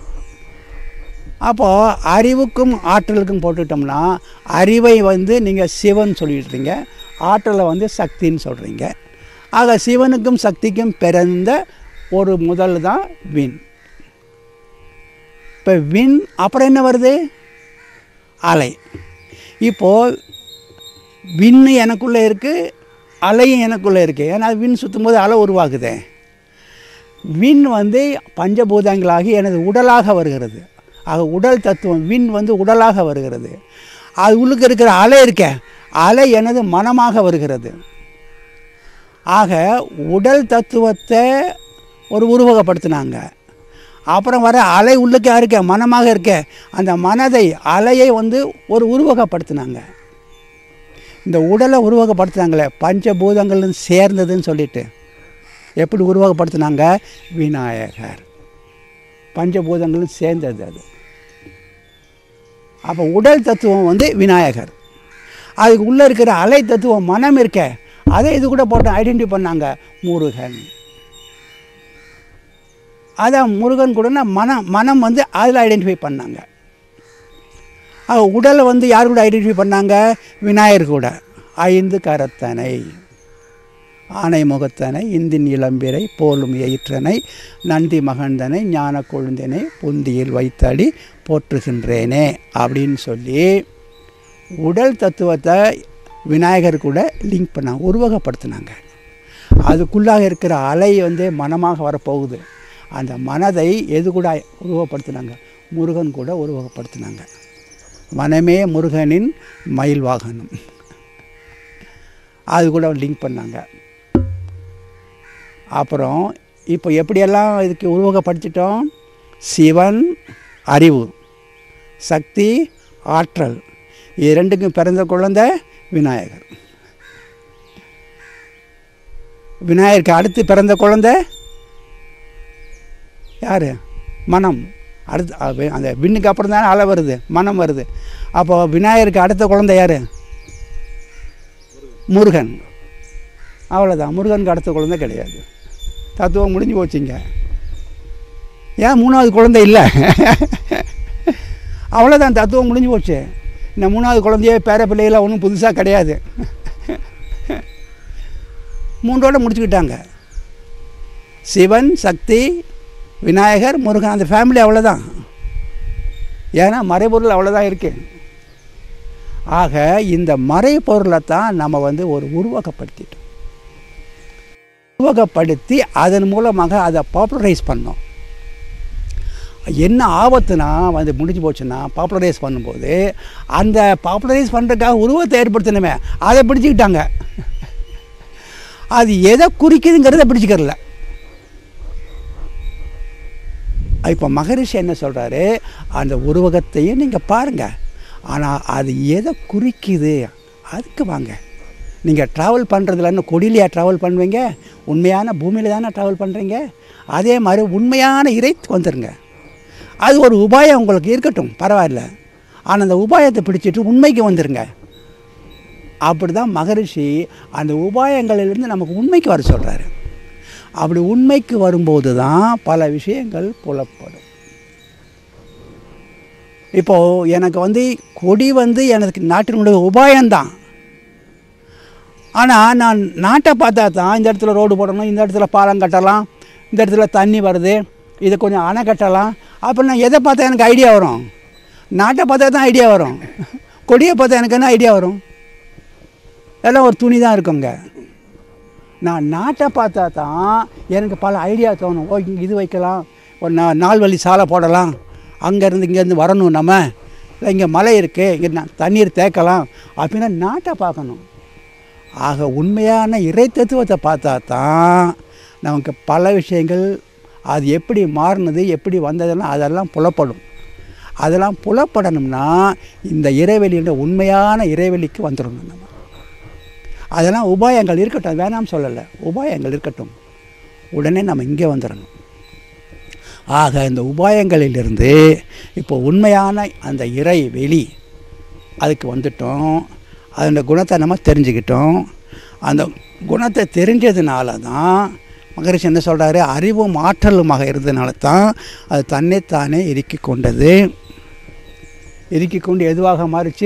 Speaker 1: அப்போது அறிவுக்கும் ஆற்றலுக்கும் போட்டுட்டோம்னா அறிவை வந்து நீங்கள் சிவன் சொல்லிடுறீங்க ஆற்றலை வந்து சக்தின்னு சொல்கிறீங்க ஆக சிவனுக்கும் சக்திக்கும் பிறந்த ஒரு முதல் தான் வின் இப்போ வின் அப்புறம் என்ன வருது அலை இப்போது விண்ணு எனக்குள்ளே இருக்குது அலையும் எனக்குள்ளே இருக்குது ஏன்னா விண் சுற்றும் போது அலை உருவாகுதே விண் வந்து பஞ்சபூதங்களாகி எனது உடலாக வருகிறது ஆக உடல் தத்துவம் விண் வந்து உடலாக வருகிறது அது உள்ளுக்கு இருக்கிற அலை இருக்க அலை எனது மனமாக வருகிறது ஆக உடல் தத்துவத்தை ஒரு உருவகப்படுத்தினாங்க அப்புறம் வர அலை உள்ளுக்கு இருக்க மனமாக இருக்க அந்த மனதை அலையை வந்து ஒரு உருவகப்படுத்தினாங்க இந்த உடலை உருவகப்படுத்துனாங்களே பஞ்சபூதங்களும் சேர்ந்ததுன்னு சொல்லிட்டு எப்படி உருவகப்படுத்தினாங்க விநாயகர் பஞ்சபூதங்களும் சேர்ந்தது அது அப்போ உடல் தத்துவம் வந்து விநாயகர் அதுக்கு உள்ளே இருக்கிற அலை தத்துவம் மனம் இருக்க அதை இது கூட போட்டு ஐடென்டி பண்ணாங்க முருகன் அதான் முருகன் கூடனா மனம் மனம் வந்து அதில் ஐடென்டிஃபை பண்ணாங்க ஆக உடலை வந்து யார் கூட ஐடென்டிஃபை பண்ணாங்க விநாயகர் கூட ஐந்து கரத்தனை ஆனை முகத்தனை இந்தின் இளம்பிரை போலும் எயிற்றனை நந்தி மகந்தனை ஞான கொழுந்தனை புந்தியில் வைத்தடி போற்றுகின்றேனே அப்படின்னு சொல்லி உடல் தத்துவத்தை விநாயகர் கூட லிங்க் பண்ணாங்க உருவகப்படுத்தினாங்க அதுக்குள்ளாக இருக்கிற அலை வந்து மனமாக வரப்போகுது அந்த மனதை எது கூட உருவப்படுத்தினாங்க முருகன் கூட உருவகப்படுத்தினாங்க மனமே முருகனின் மயில் வாகனம் அது கூட லிங்க் பண்ணாங்க அப்புறம் இப்போ எப்படியெல்லாம் இதுக்கு உருவகப்படுத்திட்டோம் சிவன் அறிவு சக்தி ஆற்றல் இது ரெண்டுக்கும் பிறந்த குழந்தை விநாயகர் விநாயகருக்கு அடுத்து பிறந்த குழந்தை யார் மனம் அடுத்து அ- அந்த விண்ணுக்கு அப்புறம் தானே அலை வருது மனம் வருது அப்போ விநாயகருக்கு அடுத்த குழந்தை யார் முருகன் அவ்வளோதான் முருகனுக்கு அடுத்த குழந்தை கிடையாது தத்துவம் முடிஞ்சு போச்சுங்க ஏன் மூணாவது குழந்தை இல்லை அவ்வளோதான் தத்துவம் முடிஞ்சு போச்சு இந்த மூணாவது குழந்தைய பேர பிள்ளைகளாம் ஒன்றும் புதுசாக கிடையாது மூன்றோட முடிச்சுக்கிட்டாங்க சிவன் சக்தி விநாயகர் முருகன் அந்த ஃபேமிலி அவ்வளோதான் ஏன்னா மறைபொருள் அவ்வளோதான் இருக்குது ஆக இந்த மறைபொருளை தான் நம்ம வந்து ஒரு உருவகப்படுத்திட்டோம் உருவகப்படுத்தி அதன் மூலமாக அதை பாப்புலரைஸ் பண்ணோம் என்ன ஆபத்துனா வந்து முடிஞ்சு போச்சுன்னா பாப்புலரைஸ் பண்ணும்போது அந்த பாப்புலரைஸ் பண்ணுறதுக்காக உருவத்தை ஏற்படுத்தணுமே அதை பிடிச்சிக்கிட்டாங்க அது எதை குறிக்குதுங்கிறத பிடிச்சிக்கிறல இப்போ மகரிஷி என்ன சொல்கிறாரு அந்த உருவகத்தையும் நீங்கள் பாருங்கள் ஆனால் அது எதை குறிக்குது அதுக்கு வாங்க நீங்கள் ட்ராவல் பண்ணுறதுல என்ன கொடியிலையா ட்ராவல் பண்ணுவீங்க உண்மையான பூமியில் தானே ட்ராவல் பண்ணுறீங்க அதே மாதிரி உண்மையான இறைத்து வந்துடுங்க அது ஒரு உபாயம் உங்களுக்கு இருக்கட்டும் பரவாயில்ல ஆனால் அந்த உபாயத்தை பிடிச்சிட்டு உண்மைக்கு வந்துடுங்க அப்படி தான் மகரிஷி அந்த உபாயங்களிலிருந்து நமக்கு உண்மைக்கு வர சொல்கிறாரு அப்படி உண்மைக்கு வரும்போது தான் பல விஷயங்கள் புலப்படும் இப்போது எனக்கு வந்து கொடி வந்து எனக்கு நாட்டினுடைய உபாயம்தான் ஆனால் நான் நாட்டை பார்த்தா தான் இந்த இடத்துல ரோடு போடணும் இந்த இடத்துல பாலம் கட்டலாம் இந்த இடத்துல தண்ணி வருது இதை கொஞ்சம் அணை கட்டலாம் அப்போ நான் எதை பார்த்தா எனக்கு ஐடியா வரும் நாட்டை பார்த்தா தான் ஐடியா வரும் கொடியை பார்த்தா எனக்கு என்ன ஐடியா வரும் எல்லாம் ஒரு துணி தான் இருக்குங்க நான் நாட்டை பார்த்தா தான் எனக்கு பல ஐடியா தோணும் ஓ இங்கே இது வைக்கலாம் ஒரு நா நால் வழி சாலை போடலாம் அங்கேருந்து இங்கேருந்து வரணும் நம்ம இல்லை இங்கே மலை இருக்குது இங்கே ந- தண்ணீர் தேக்கலாம் அப்படின்னா நாட்டை பார்க்கணும் ஆக உண்மையான இறை தத்துவத்தை பார்த்தா தான் நமக்கு பல விஷயங்கள் அது எப்படி மாறினது எப்படி வந்ததெல்லாம் அதெல்லாம் புலப்படும் அதெல்லாம் புலப்படணும்னா இந்த இறைவெளியோட உண்மையான இறைவெளிக்கு வந்துடணும் நம்ம அதெல்லாம் உபாயங்கள் இருக்கட்டும் வேணாம் சொல்லலை உபாயங்கள் இருக்கட்டும் உடனே நம்ம இங்கே வந்துடணும் ஆக இந்த உபாயங்களிலிருந்து இப்போ உண்மையான அந்த இறை வெளி அதுக்கு வந்துட்டோம் அதோட குணத்தை நம்ம தெரிஞ்சுக்கிட்டோம் அந்த குணத்தை தெரிஞ்சதுனால தான் மகரிஷி என்ன சொல்கிறாரு அறிவும் ஆற்றலுமாக இருந்ததுனால தான் அது தன்னைத்தானே இறுக்கி கொண்டது இறுக்கி கொண்டு எதுவாக மாறுச்சு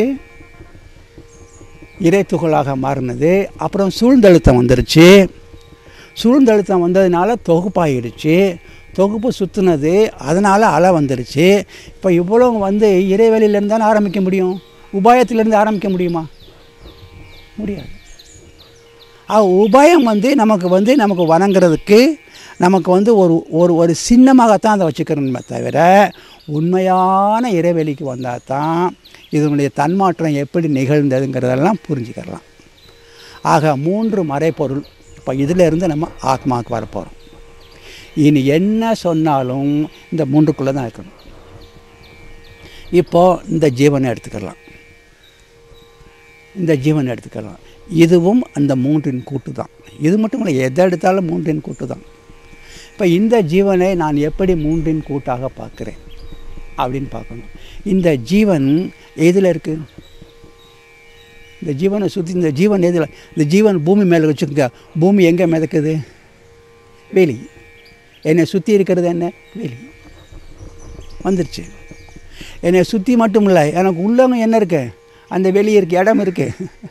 Speaker 1: இறைத்துகளாக மாறினது அப்புறம் சூழ்ந்தழுத்தம் வந்துருச்சு சூழ்ந்தழுத்தம் வந்ததுனால தொகுப்பாயிடுச்சு தொகுப்பு சுற்றுனது அதனால் அலை வந்துருச்சு இப்போ இவ்வளோ வந்து இறைவெளியிலேருந்து தானே ஆரம்பிக்க முடியும் உபாயத்திலேருந்து ஆரம்பிக்க முடியுமா முடியாது ஆ உபாயம் வந்து நமக்கு வந்து நமக்கு வணங்குறதுக்கு நமக்கு வந்து ஒரு ஒரு ஒரு சின்னமாகத்தான் அதை வச்சுக்கிறோமே தவிர உண்மையான இறைவெளிக்கு வந்தால் தான் இதனுடைய தன்மாற்றம் எப்படி நிகழ்ந்ததுங்கிறதெல்லாம் புரிஞ்சுக்கலாம் ஆக மூன்று மறைப்பொருள் இப்போ இதிலிருந்து நம்ம ஆத்மாவுக்கு வரப்போகிறோம் இனி என்ன சொன்னாலும் இந்த மூன்றுக்குள்ளே தான் இருக்கணும் இப்போது இந்த ஜீவனை எடுத்துக்கலாம் இந்த ஜீவனை எடுத்துக்கலாம் இதுவும் அந்த மூன்றின் கூட்டு தான் இது மட்டும் இல்லை எதை எடுத்தாலும் மூன்றின் கூட்டு தான் இப்போ இந்த ஜீவனை நான் எப்படி மூன்றின் கூட்டாக பார்க்குறேன் அப்படின்னு பார்க்கணும் இந்த ஜீவன் எதில் இருக்குது இந்த ஜீவனை சுற்றி இந்த ஜீவன் எதில் இந்த ஜீவன் பூமி மேலே வச்சுக்கோங்க பூமி எங்கே மிதக்குது வெளி என்னை சுற்றி இருக்கிறது என்ன வெளி வந்துருச்சு என்னை சுற்றி மட்டும் இல்லை எனக்கு உள்ளவங்க என்ன இருக்கு அந்த வெளியே இருக்கு இடம் இருக்கு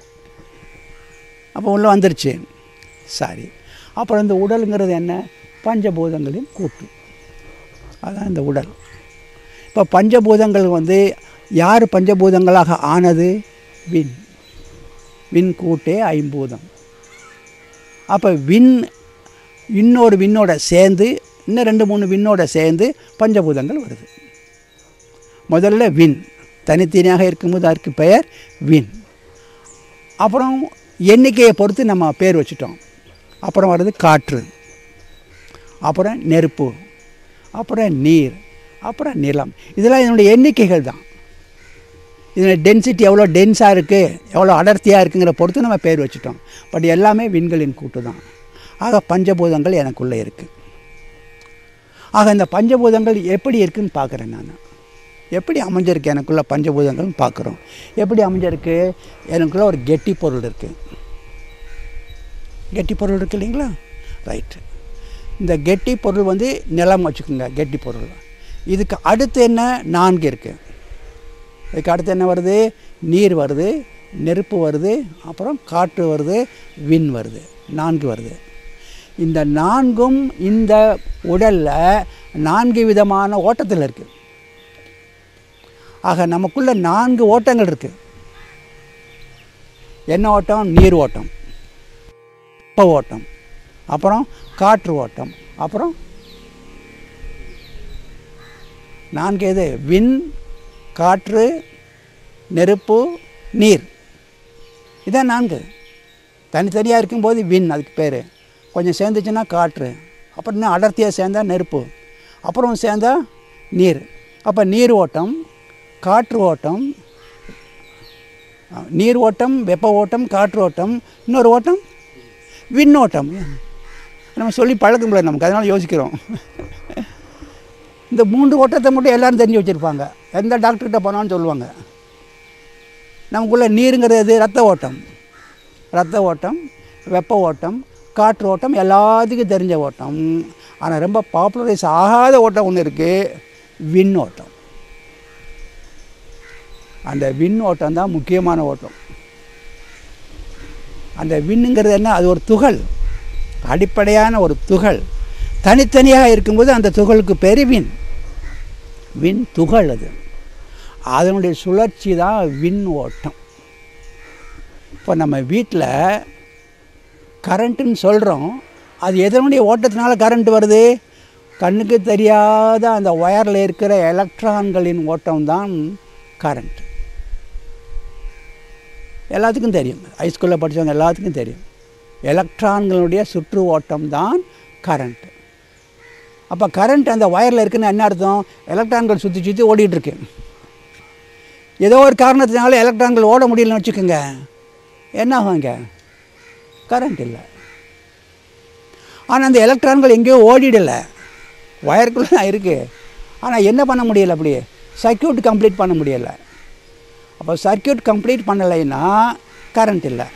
Speaker 1: அப்போ உள்ள வந்துருச்சு சரி அப்புறம் இந்த உடலுங்கிறது என்ன பஞ்சபூதங்களின் கூட்டு அதான் இந்த உடல் இப்போ பஞ்சபூதங்கள் வந்து யார் பஞ்சபூதங்களாக ஆனது விண் விண் கூட்டே ஐம்பூதம் அப்போ விண் இன்னொரு விண்ணோட சேர்ந்து இன்னும் ரெண்டு மூணு விண்ணோட சேர்ந்து பஞ்சபூதங்கள் வருது முதல்ல விண் தனித்தனியாக இருக்கும்போது அதற்கு பெயர் விண் அப்புறம் எண்ணிக்கையை பொறுத்து நம்ம பேர் வச்சுட்டோம் அப்புறம் வர்றது காற்று அப்புறம் நெருப்பு அப்புறம் நீர் அப்புறம் நிலம் இதெல்லாம் இதனுடைய எண்ணிக்கைகள் தான் இதனுடைய டென்சிட்டி எவ்வளோ டென்ஸாக இருக்குது எவ்வளோ அடர்த்தியாக இருக்குங்கிற பொறுத்து நம்ம பேர் வச்சுட்டோம் பட் எல்லாமே விண்களின் கூட்டு தான் ஆக பஞ்சபூதங்கள் எனக்குள்ளே இருக்குது ஆக இந்த பஞ்சபூதங்கள் எப்படி இருக்குன்னு பார்க்குறேன் நான் எப்படி அமைஞ்சிருக்கு எனக்குள்ள பஞ்சபூதங்கள்னு பார்க்குறோம் எப்படி அமைஞ்சிருக்கு எனக்குள்ள ஒரு கெட்டி பொருள் இருக்குது கெட்டி பொருள் இருக்கு இல்லைங்களா ரைட்டு இந்த கெட்டி பொருள் வந்து நிலம் வச்சுக்கோங்க கெட்டி பொருள் இதுக்கு அடுத்து என்ன நான்கு இருக்குது இதுக்கு அடுத்து என்ன வருது நீர் வருது நெருப்பு வருது அப்புறம் காற்று வருது விண் வருது நான்கு வருது இந்த நான்கும் இந்த உடலில் நான்கு விதமான ஓட்டத்தில் இருக்குது ஆக நமக்குள்ள நான்கு ஓட்டங்கள் இருக்குது என்ன ஓட்டம் நீர் ஓட்டம் வெப்ப ஓட்டம் அப்புறம் காற்று ஓட்டம் அப்புறம் நான்கு எது விண் காற்று நெருப்பு நீர் இதான் நான்கு தனித்தனியாக இருக்கும்போது விண் அதுக்கு பேர் கொஞ்சம் சேர்ந்துச்சுன்னா காற்று அப்புறம் இன்னும் அடர்த்தியாக சேர்ந்தா நெருப்பு அப்புறம் சேர்ந்தா நீர் அப்போ நீர் ஓட்டம் காற்று ஓட்டம் அஹ், நீர் ஓட்டம் வெப்ப ஓட்டம் காற்று ஓட்டம் இன்னொரு ஓட்டம் விண்ணோட்டம் நம்ம சொல்லி பழக்க முடியல நமக்கு அதனால் யோசிக்கிறோம் இந்த மூன்று ஓட்டத்தை மட்டும் எல்லாரும் தெரிஞ்சு வச்சுருப்பாங்க எந்த டாக்டர்கிட்ட போனாலும் சொல்லுவாங்க நமக்குள்ள நீருங்கிறது எது ரத்த ஓட்டம் ரத்த ஓட்டம் வெப்ப ஓட்டம் காற்று ஓட்டம் எல்லாத்துக்கும் தெரிஞ்ச ஓட்டம் ஆனால் ரொம்ப பாப்புலரைஸ் ஆகாத ஓட்டம் ஒன்று இருக்குது விண் ஓட்டம் அந்த விண் ஓட்டம் தான் முக்கியமான ஓட்டம் அந்த விண்ணுங்கிறது என்ன அது ஒரு துகள் அடிப்படையான ஒரு துகள் தனித்தனியாக இருக்கும்போது அந்த துகளுக்கு பேர் விண் விண் துகள் அது அதனுடைய சுழற்சி தான் விண் ஓட்டம் இப்போ நம்ம வீட்டில் கரண்ட்டுன்னு சொல்கிறோம் அது எதனுடைய ஓட்டத்தினால கரண்ட் வருது கண்ணுக்கு தெரியாத அந்த ஒயரில் இருக்கிற எலக்ட்ரான்களின் ஓட்டம் தான் கரண்ட் எல்லாத்துக்கும் தெரியும் ஹைஸ்கூலில் படித்தவங்க எல்லாத்துக்கும் தெரியும் எலக்ட்ரான்களுடைய சுற்று ஓட்டம் தான் கரண்ட் அப்போ கரண்ட் அந்த ஒயரில் இருக்குன்னு என்ன அர்த்தம் எலக்ட்ரான்கள் சுற்றி சுற்றி ஓடிட்டு இருக்கு ஏதோ ஒரு காரணத்தினால எலக்ட்ரான்கள் ஓட முடியலன்னு வச்சுக்கோங்க என்ன ஆகும் இங்கே கரண்ட் இல்லை ஆனால் அந்த எலக்ட்ரான்கள் எங்கேயோ ஓடிடலை ஒயருக்குள்ளே தான் இருக்குது ஆனால் என்ன பண்ண முடியல அப்படி சர்க்யூட் கம்ப்ளீட் பண்ண முடியலை அப்போ சர்க்யூட் கம்ப்ளீட் பண்ணலைன்னா கரண்ட் இல்லை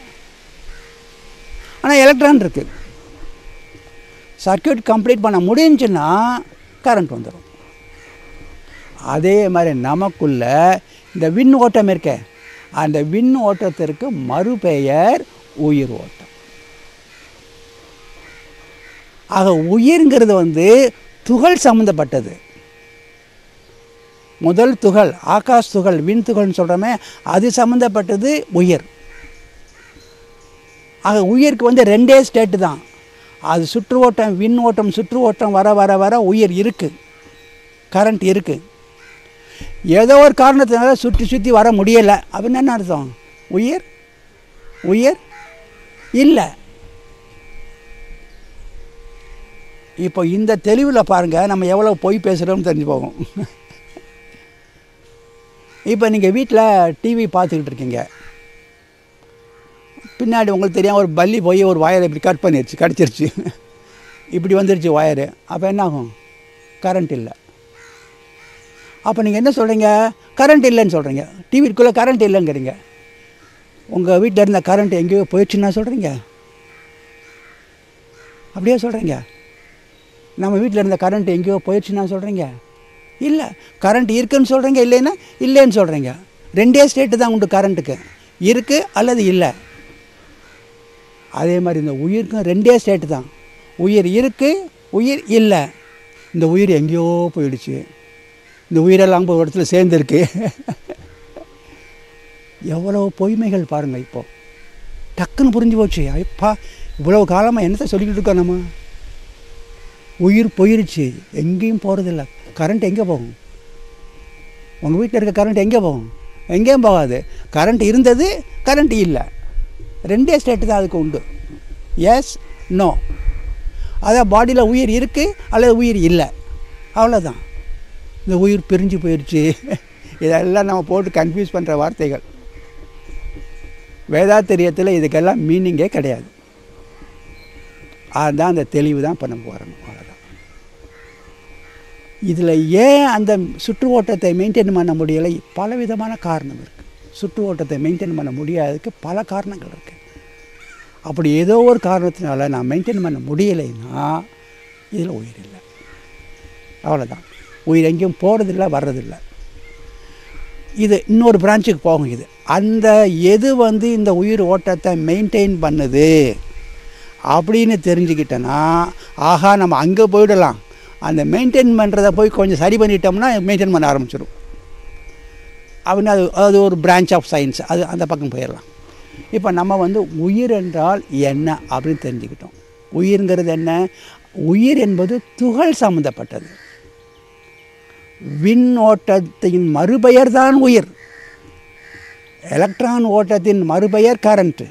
Speaker 1: ஆனால் எலக்ட்ரான் இருக்குது சர்க்யூட் கம்ப்ளீட் பண்ண முடிஞ்சுன்னா கரண்ட் வந்துடும் அதே மாதிரி நமக்குள்ள இந்த விண் ஓட்டம் இருக்க அந்த விண் ஓட்டத்திற்கு மறுபெயர் உயிர் ஓட்டம் ஆக உயிர்ங்கிறது வந்து துகள் சம்மந்தப்பட்டது முதல் துகள் ஆகாஷ் துகள் விண் துகள்னு சொல்கிறோமே அது சம்மந்தப்பட்டது உயிர் ஆக உயிருக்கு வந்து ரெண்டே ஸ்டேட்டு தான் அது சுற்று ஓட்டம் விண் ஓட்டம் சுற்று ஓட்டம் வர வர வர உயிர் இருக்குது கரண்ட் இருக்குது ஏதோ ஒரு காரணத்தினால சுற்றி சுற்றி வர முடியலை அப்படின்னு என்ன அர்த்தம் உயிர் உயிர் இல்லை இப்போ இந்த தெளிவில் பாருங்கள் நம்ம எவ்வளோ பொய் பேசுகிறோம்னு தெரிஞ்சு போகும் இப்போ நீங்கள் வீட்டில் டிவி பார்த்துக்கிட்டு இருக்கீங்க பின்னாடி உங்களுக்கு தெரியாம ஒரு பல்லி போய் ஒரு ஒயரை இப்படி கட் பண்ணிருச்சு கடிச்சிருச்சு இப்படி வந்துருச்சு ஒயரு அப்போ என்ன ஆகும் கரண்ட் இல்லை அப்போ நீங்கள் என்ன சொல்கிறீங்க கரண்ட் இல்லைன்னு சொல்கிறீங்க டிவிக்குள்ளே கரண்ட் இல்லைங்கிறீங்க உங்கள் வீட்டில் இருந்த கரண்ட் எங்கேயோ போயிடுச்சுன்னா சொல்கிறீங்க அப்படியே சொல்கிறீங்க நம்ம வீட்டில் இருந்த கரண்ட் எங்கேயோ போயிடுச்சுன்னா சொல்கிறீங்க இல்லை கரண்ட் இருக்குன்னு சொல்கிறீங்க இல்லைன்னா இல்லைன்னு சொல்கிறீங்க ரெண்டே ஸ்டேட்டு தான் உண்டு கரண்ட்டுக்கு இருக்குது அல்லது இல்லை அதே மாதிரி இந்த உயிருக்கும் ரெண்டே ஸ்டேட்டு தான் உயிர் இருக்குது உயிர் இல்லை இந்த உயிர் எங்கேயோ போயிடுச்சு இந்த உயிரெல்லாம் போய் ஒரு இடத்துல சேர்ந்துருக்கு எவ்வளோ பொய்மைகள் பாருங்கள் இப்போ டக்குன்னு புரிஞ்சு போச்சு ஐப்பா இவ்வளோ காலமாக என்னத்தை சொல்லிக்கிட்டு இருக்கோம் நம்ம உயிர் போயிருச்சு எங்கேயும் போகிறதில்ல கரண்ட் எங்கே போகும் உங்கள் வீட்டில் இருக்க கரண்ட் எங்கே போகும் எங்கேயும் போகாது கரண்ட் இருந்தது கரண்ட் இல்லை ரெண்டே ஸ்டேட்டு தான் அதுக்கு உண்டு எஸ் நோ அதான் பாடியில் உயிர் இருக்குது அல்லது உயிர் இல்லை அவ்வளோதான் இந்த உயிர் பிரிஞ்சு போயிடுச்சு இதெல்லாம் நம்ம போட்டு கன்ஃபியூஸ் பண்ணுற வார்த்தைகள் வேதாத்திரியத்தில் இதுக்கெல்லாம் மீனிங்கே கிடையாது அதுதான் அந்த தெளிவு தான் இப்போ நம்ம வரணும் அவ்வளோதான் இதில் ஏன் அந்த சுற்று ஓட்டத்தை மெயின்டைன் பண்ண முடியலை பல விதமான காரணம் இருக்குது சுற்று ஓட்டத்தை மெயின்டைன் பண்ண முடியாததுக்கு பல காரணங்கள் இருக்குது அப்படி ஏதோ ஒரு காரணத்தினால நான் மெயின்டைன் பண்ண முடியலைன்னா இதில் உயிர் இல்லை அவ்வளோதான் உயிர் எங்கேயும் போகிறதில்ல வர்றதில்ல இது இன்னொரு பிரான்ச்சுக்கு போகும் இது அந்த எது வந்து இந்த உயிர் ஓட்டத்தை மெயின்டைன் பண்ணுது அப்படின்னு தெரிஞ்சுக்கிட்டேன்னா ஆஹா நம்ம அங்கே போயிடலாம் அந்த மெயின்டைன் பண்ணுறதை போய் கொஞ்சம் சரி பண்ணிட்டோம்னா மெயின்டைன் பண்ண ஆரம்பிச்சிடும் அப்படின்னு அது அது ஒரு பிரான்ச் ஆஃப் சயின்ஸ் அது அந்த பக்கம் போயிடலாம் இப்போ நம்ம வந்து உயிர் என்றால் என்ன அப்படின்னு தெரிஞ்சுக்கிட்டோம் உயிர்ங்கிறது என்ன உயிர் என்பது துகள் சம்மந்தப்பட்டது விண் ஓட்டத்தின் மறுபெயர் தான் உயிர் எலக்ட்ரான் ஓட்டத்தின் மறுபெயர் கரண்ட்டு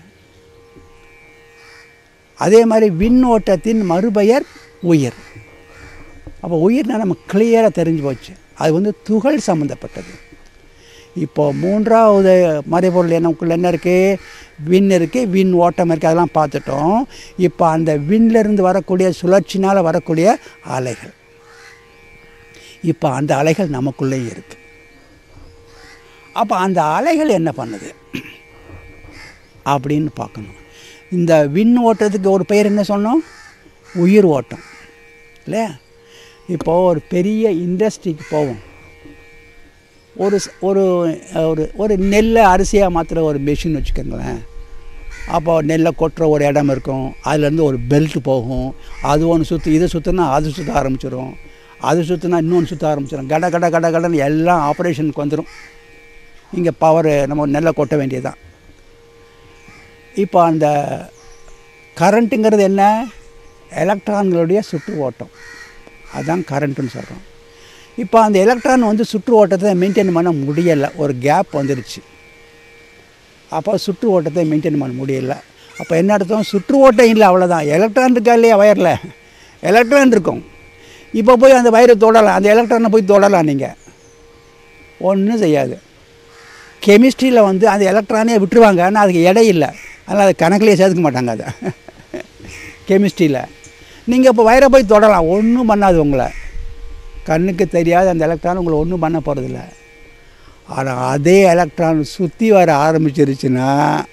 Speaker 1: அதே மாதிரி விண் ஓட்டத்தின் மறுபெயர் உயிர் அப்போ உயிர்னா நம்ம கிளியராக தெரிஞ்சு போச்சு அது வந்து துகள் சம்மந்தப்பட்டது இப்போ மூன்றாவது மறைபொருள் எனக்குள்ள என்ன இருக்குது விண் இருக்குது விண் ஓட்டம் இருக்குது அதெல்லாம் பார்த்துட்டோம் இப்போ அந்த விண்ணிலிருந்து வரக்கூடிய சுழற்சினால் வரக்கூடிய அலைகள் இப்போ அந்த அலைகள் நமக்குள்ளே இருக்குது அப்போ அந்த அலைகள் என்ன பண்ணுது அப்படின்னு பார்க்கணும் இந்த விண் ஓட்டத்துக்கு ஒரு பெயர் என்ன சொன்னோம் உயிர் ஓட்டம் இல்லையா இப்போது ஒரு பெரிய இண்டஸ்ட்ரிக்கு போவோம் ஒரு ஸ்- ஒரு ஒரு ஒரு நெல்லை அரிசியாக மாற்றுற ஒரு மிஷின் வச்சுக்கோங்களேன் அப்போ நெல்லை கொட்டுற ஒரு இடம் இருக்கும் அதுலேருந்து ஒரு பெல்ட் போகும் அது ஒன்று சுற்று இதை சுற்றினா அது சுற்ற ஆரம்பிச்சிடும் அது சுற்றினா இன்னொன்று சுற்ற ஆரம்பிச்சிடும் கட கட கட கடன்னு எல்லாம் ஆப்ரேஷனுக்கு வந்துடும் இங்கே பவர் நம்ம நெல்லை கொட்ட வேண்டியதுதான் இப்போ அந்த கரண்ட்டுங்கிறது என்ன எலக்ட்ரான்களுடைய சுற்று ஓட்டம் அதான் கரண்ட்டுன்னு சொல்கிறோம் இப்போ அந்த எலக்ட்ரான் வந்து சுற்று ஓட்டத்தை மெயின்டைன் பண்ண முடியலை ஒரு கேப் வந்துருச்சு அப்போ சுற்று ஓட்டத்தை மெயின்டைன் பண்ண முடியல அப்போ என்ன அர்த்தம் சுற்று ஓட்டம் இல்லை அவ்வளோதான் எலக்ட்ரான் இருக்கா இல்லையா வயரில் எலக்ட்ரான் இருக்கும் இப்போ போய் அந்த வயரை தொடலாம் அந்த எலக்ட்ரானை போய் தொடலாம் நீங்கள் ஒன்றும் செய்யாது கெமிஸ்ட்ரியில் வந்து அந்த எலக்ட்ரானே விட்டுருவாங்க ஆனால் அதுக்கு எடை இல்லை அதனால் அது கணக்கிலேயே சேர்த்துக்க மாட்டாங்க அதை கெமிஸ்ட்ரியில் நீங்கள் இப்போ வயரை போய் தொடலாம் ஒன்றும் பண்ணாது உங்களை கண்ணுக்கு தெரியாத அந்த எலக்ட்ரான் உங்களை ஒன்றும் பண்ண போகிறதில்ல ஆனால் அதே எலக்ட்ரான் சுற்றி வர ஆரம்பிச்சிருச்சுன்னா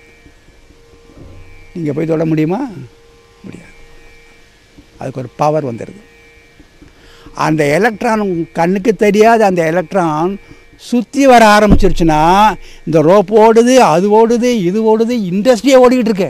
Speaker 1: நீங்கள் போய் தொட முடியுமா முடியாது அதுக்கு ஒரு பவர் வந்துடுது அந்த எலக்ட்ரான் உங்க கண்ணுக்கு தெரியாத அந்த எலக்ட்ரான் சுற்றி வர ஆரம்பிச்சிருச்சுன்னா இந்த ரோப் ஓடுது அது ஓடுது இது ஓடுது இண்டஸ்ட்ரியே ஓடிக்கிட்டு இருக்கு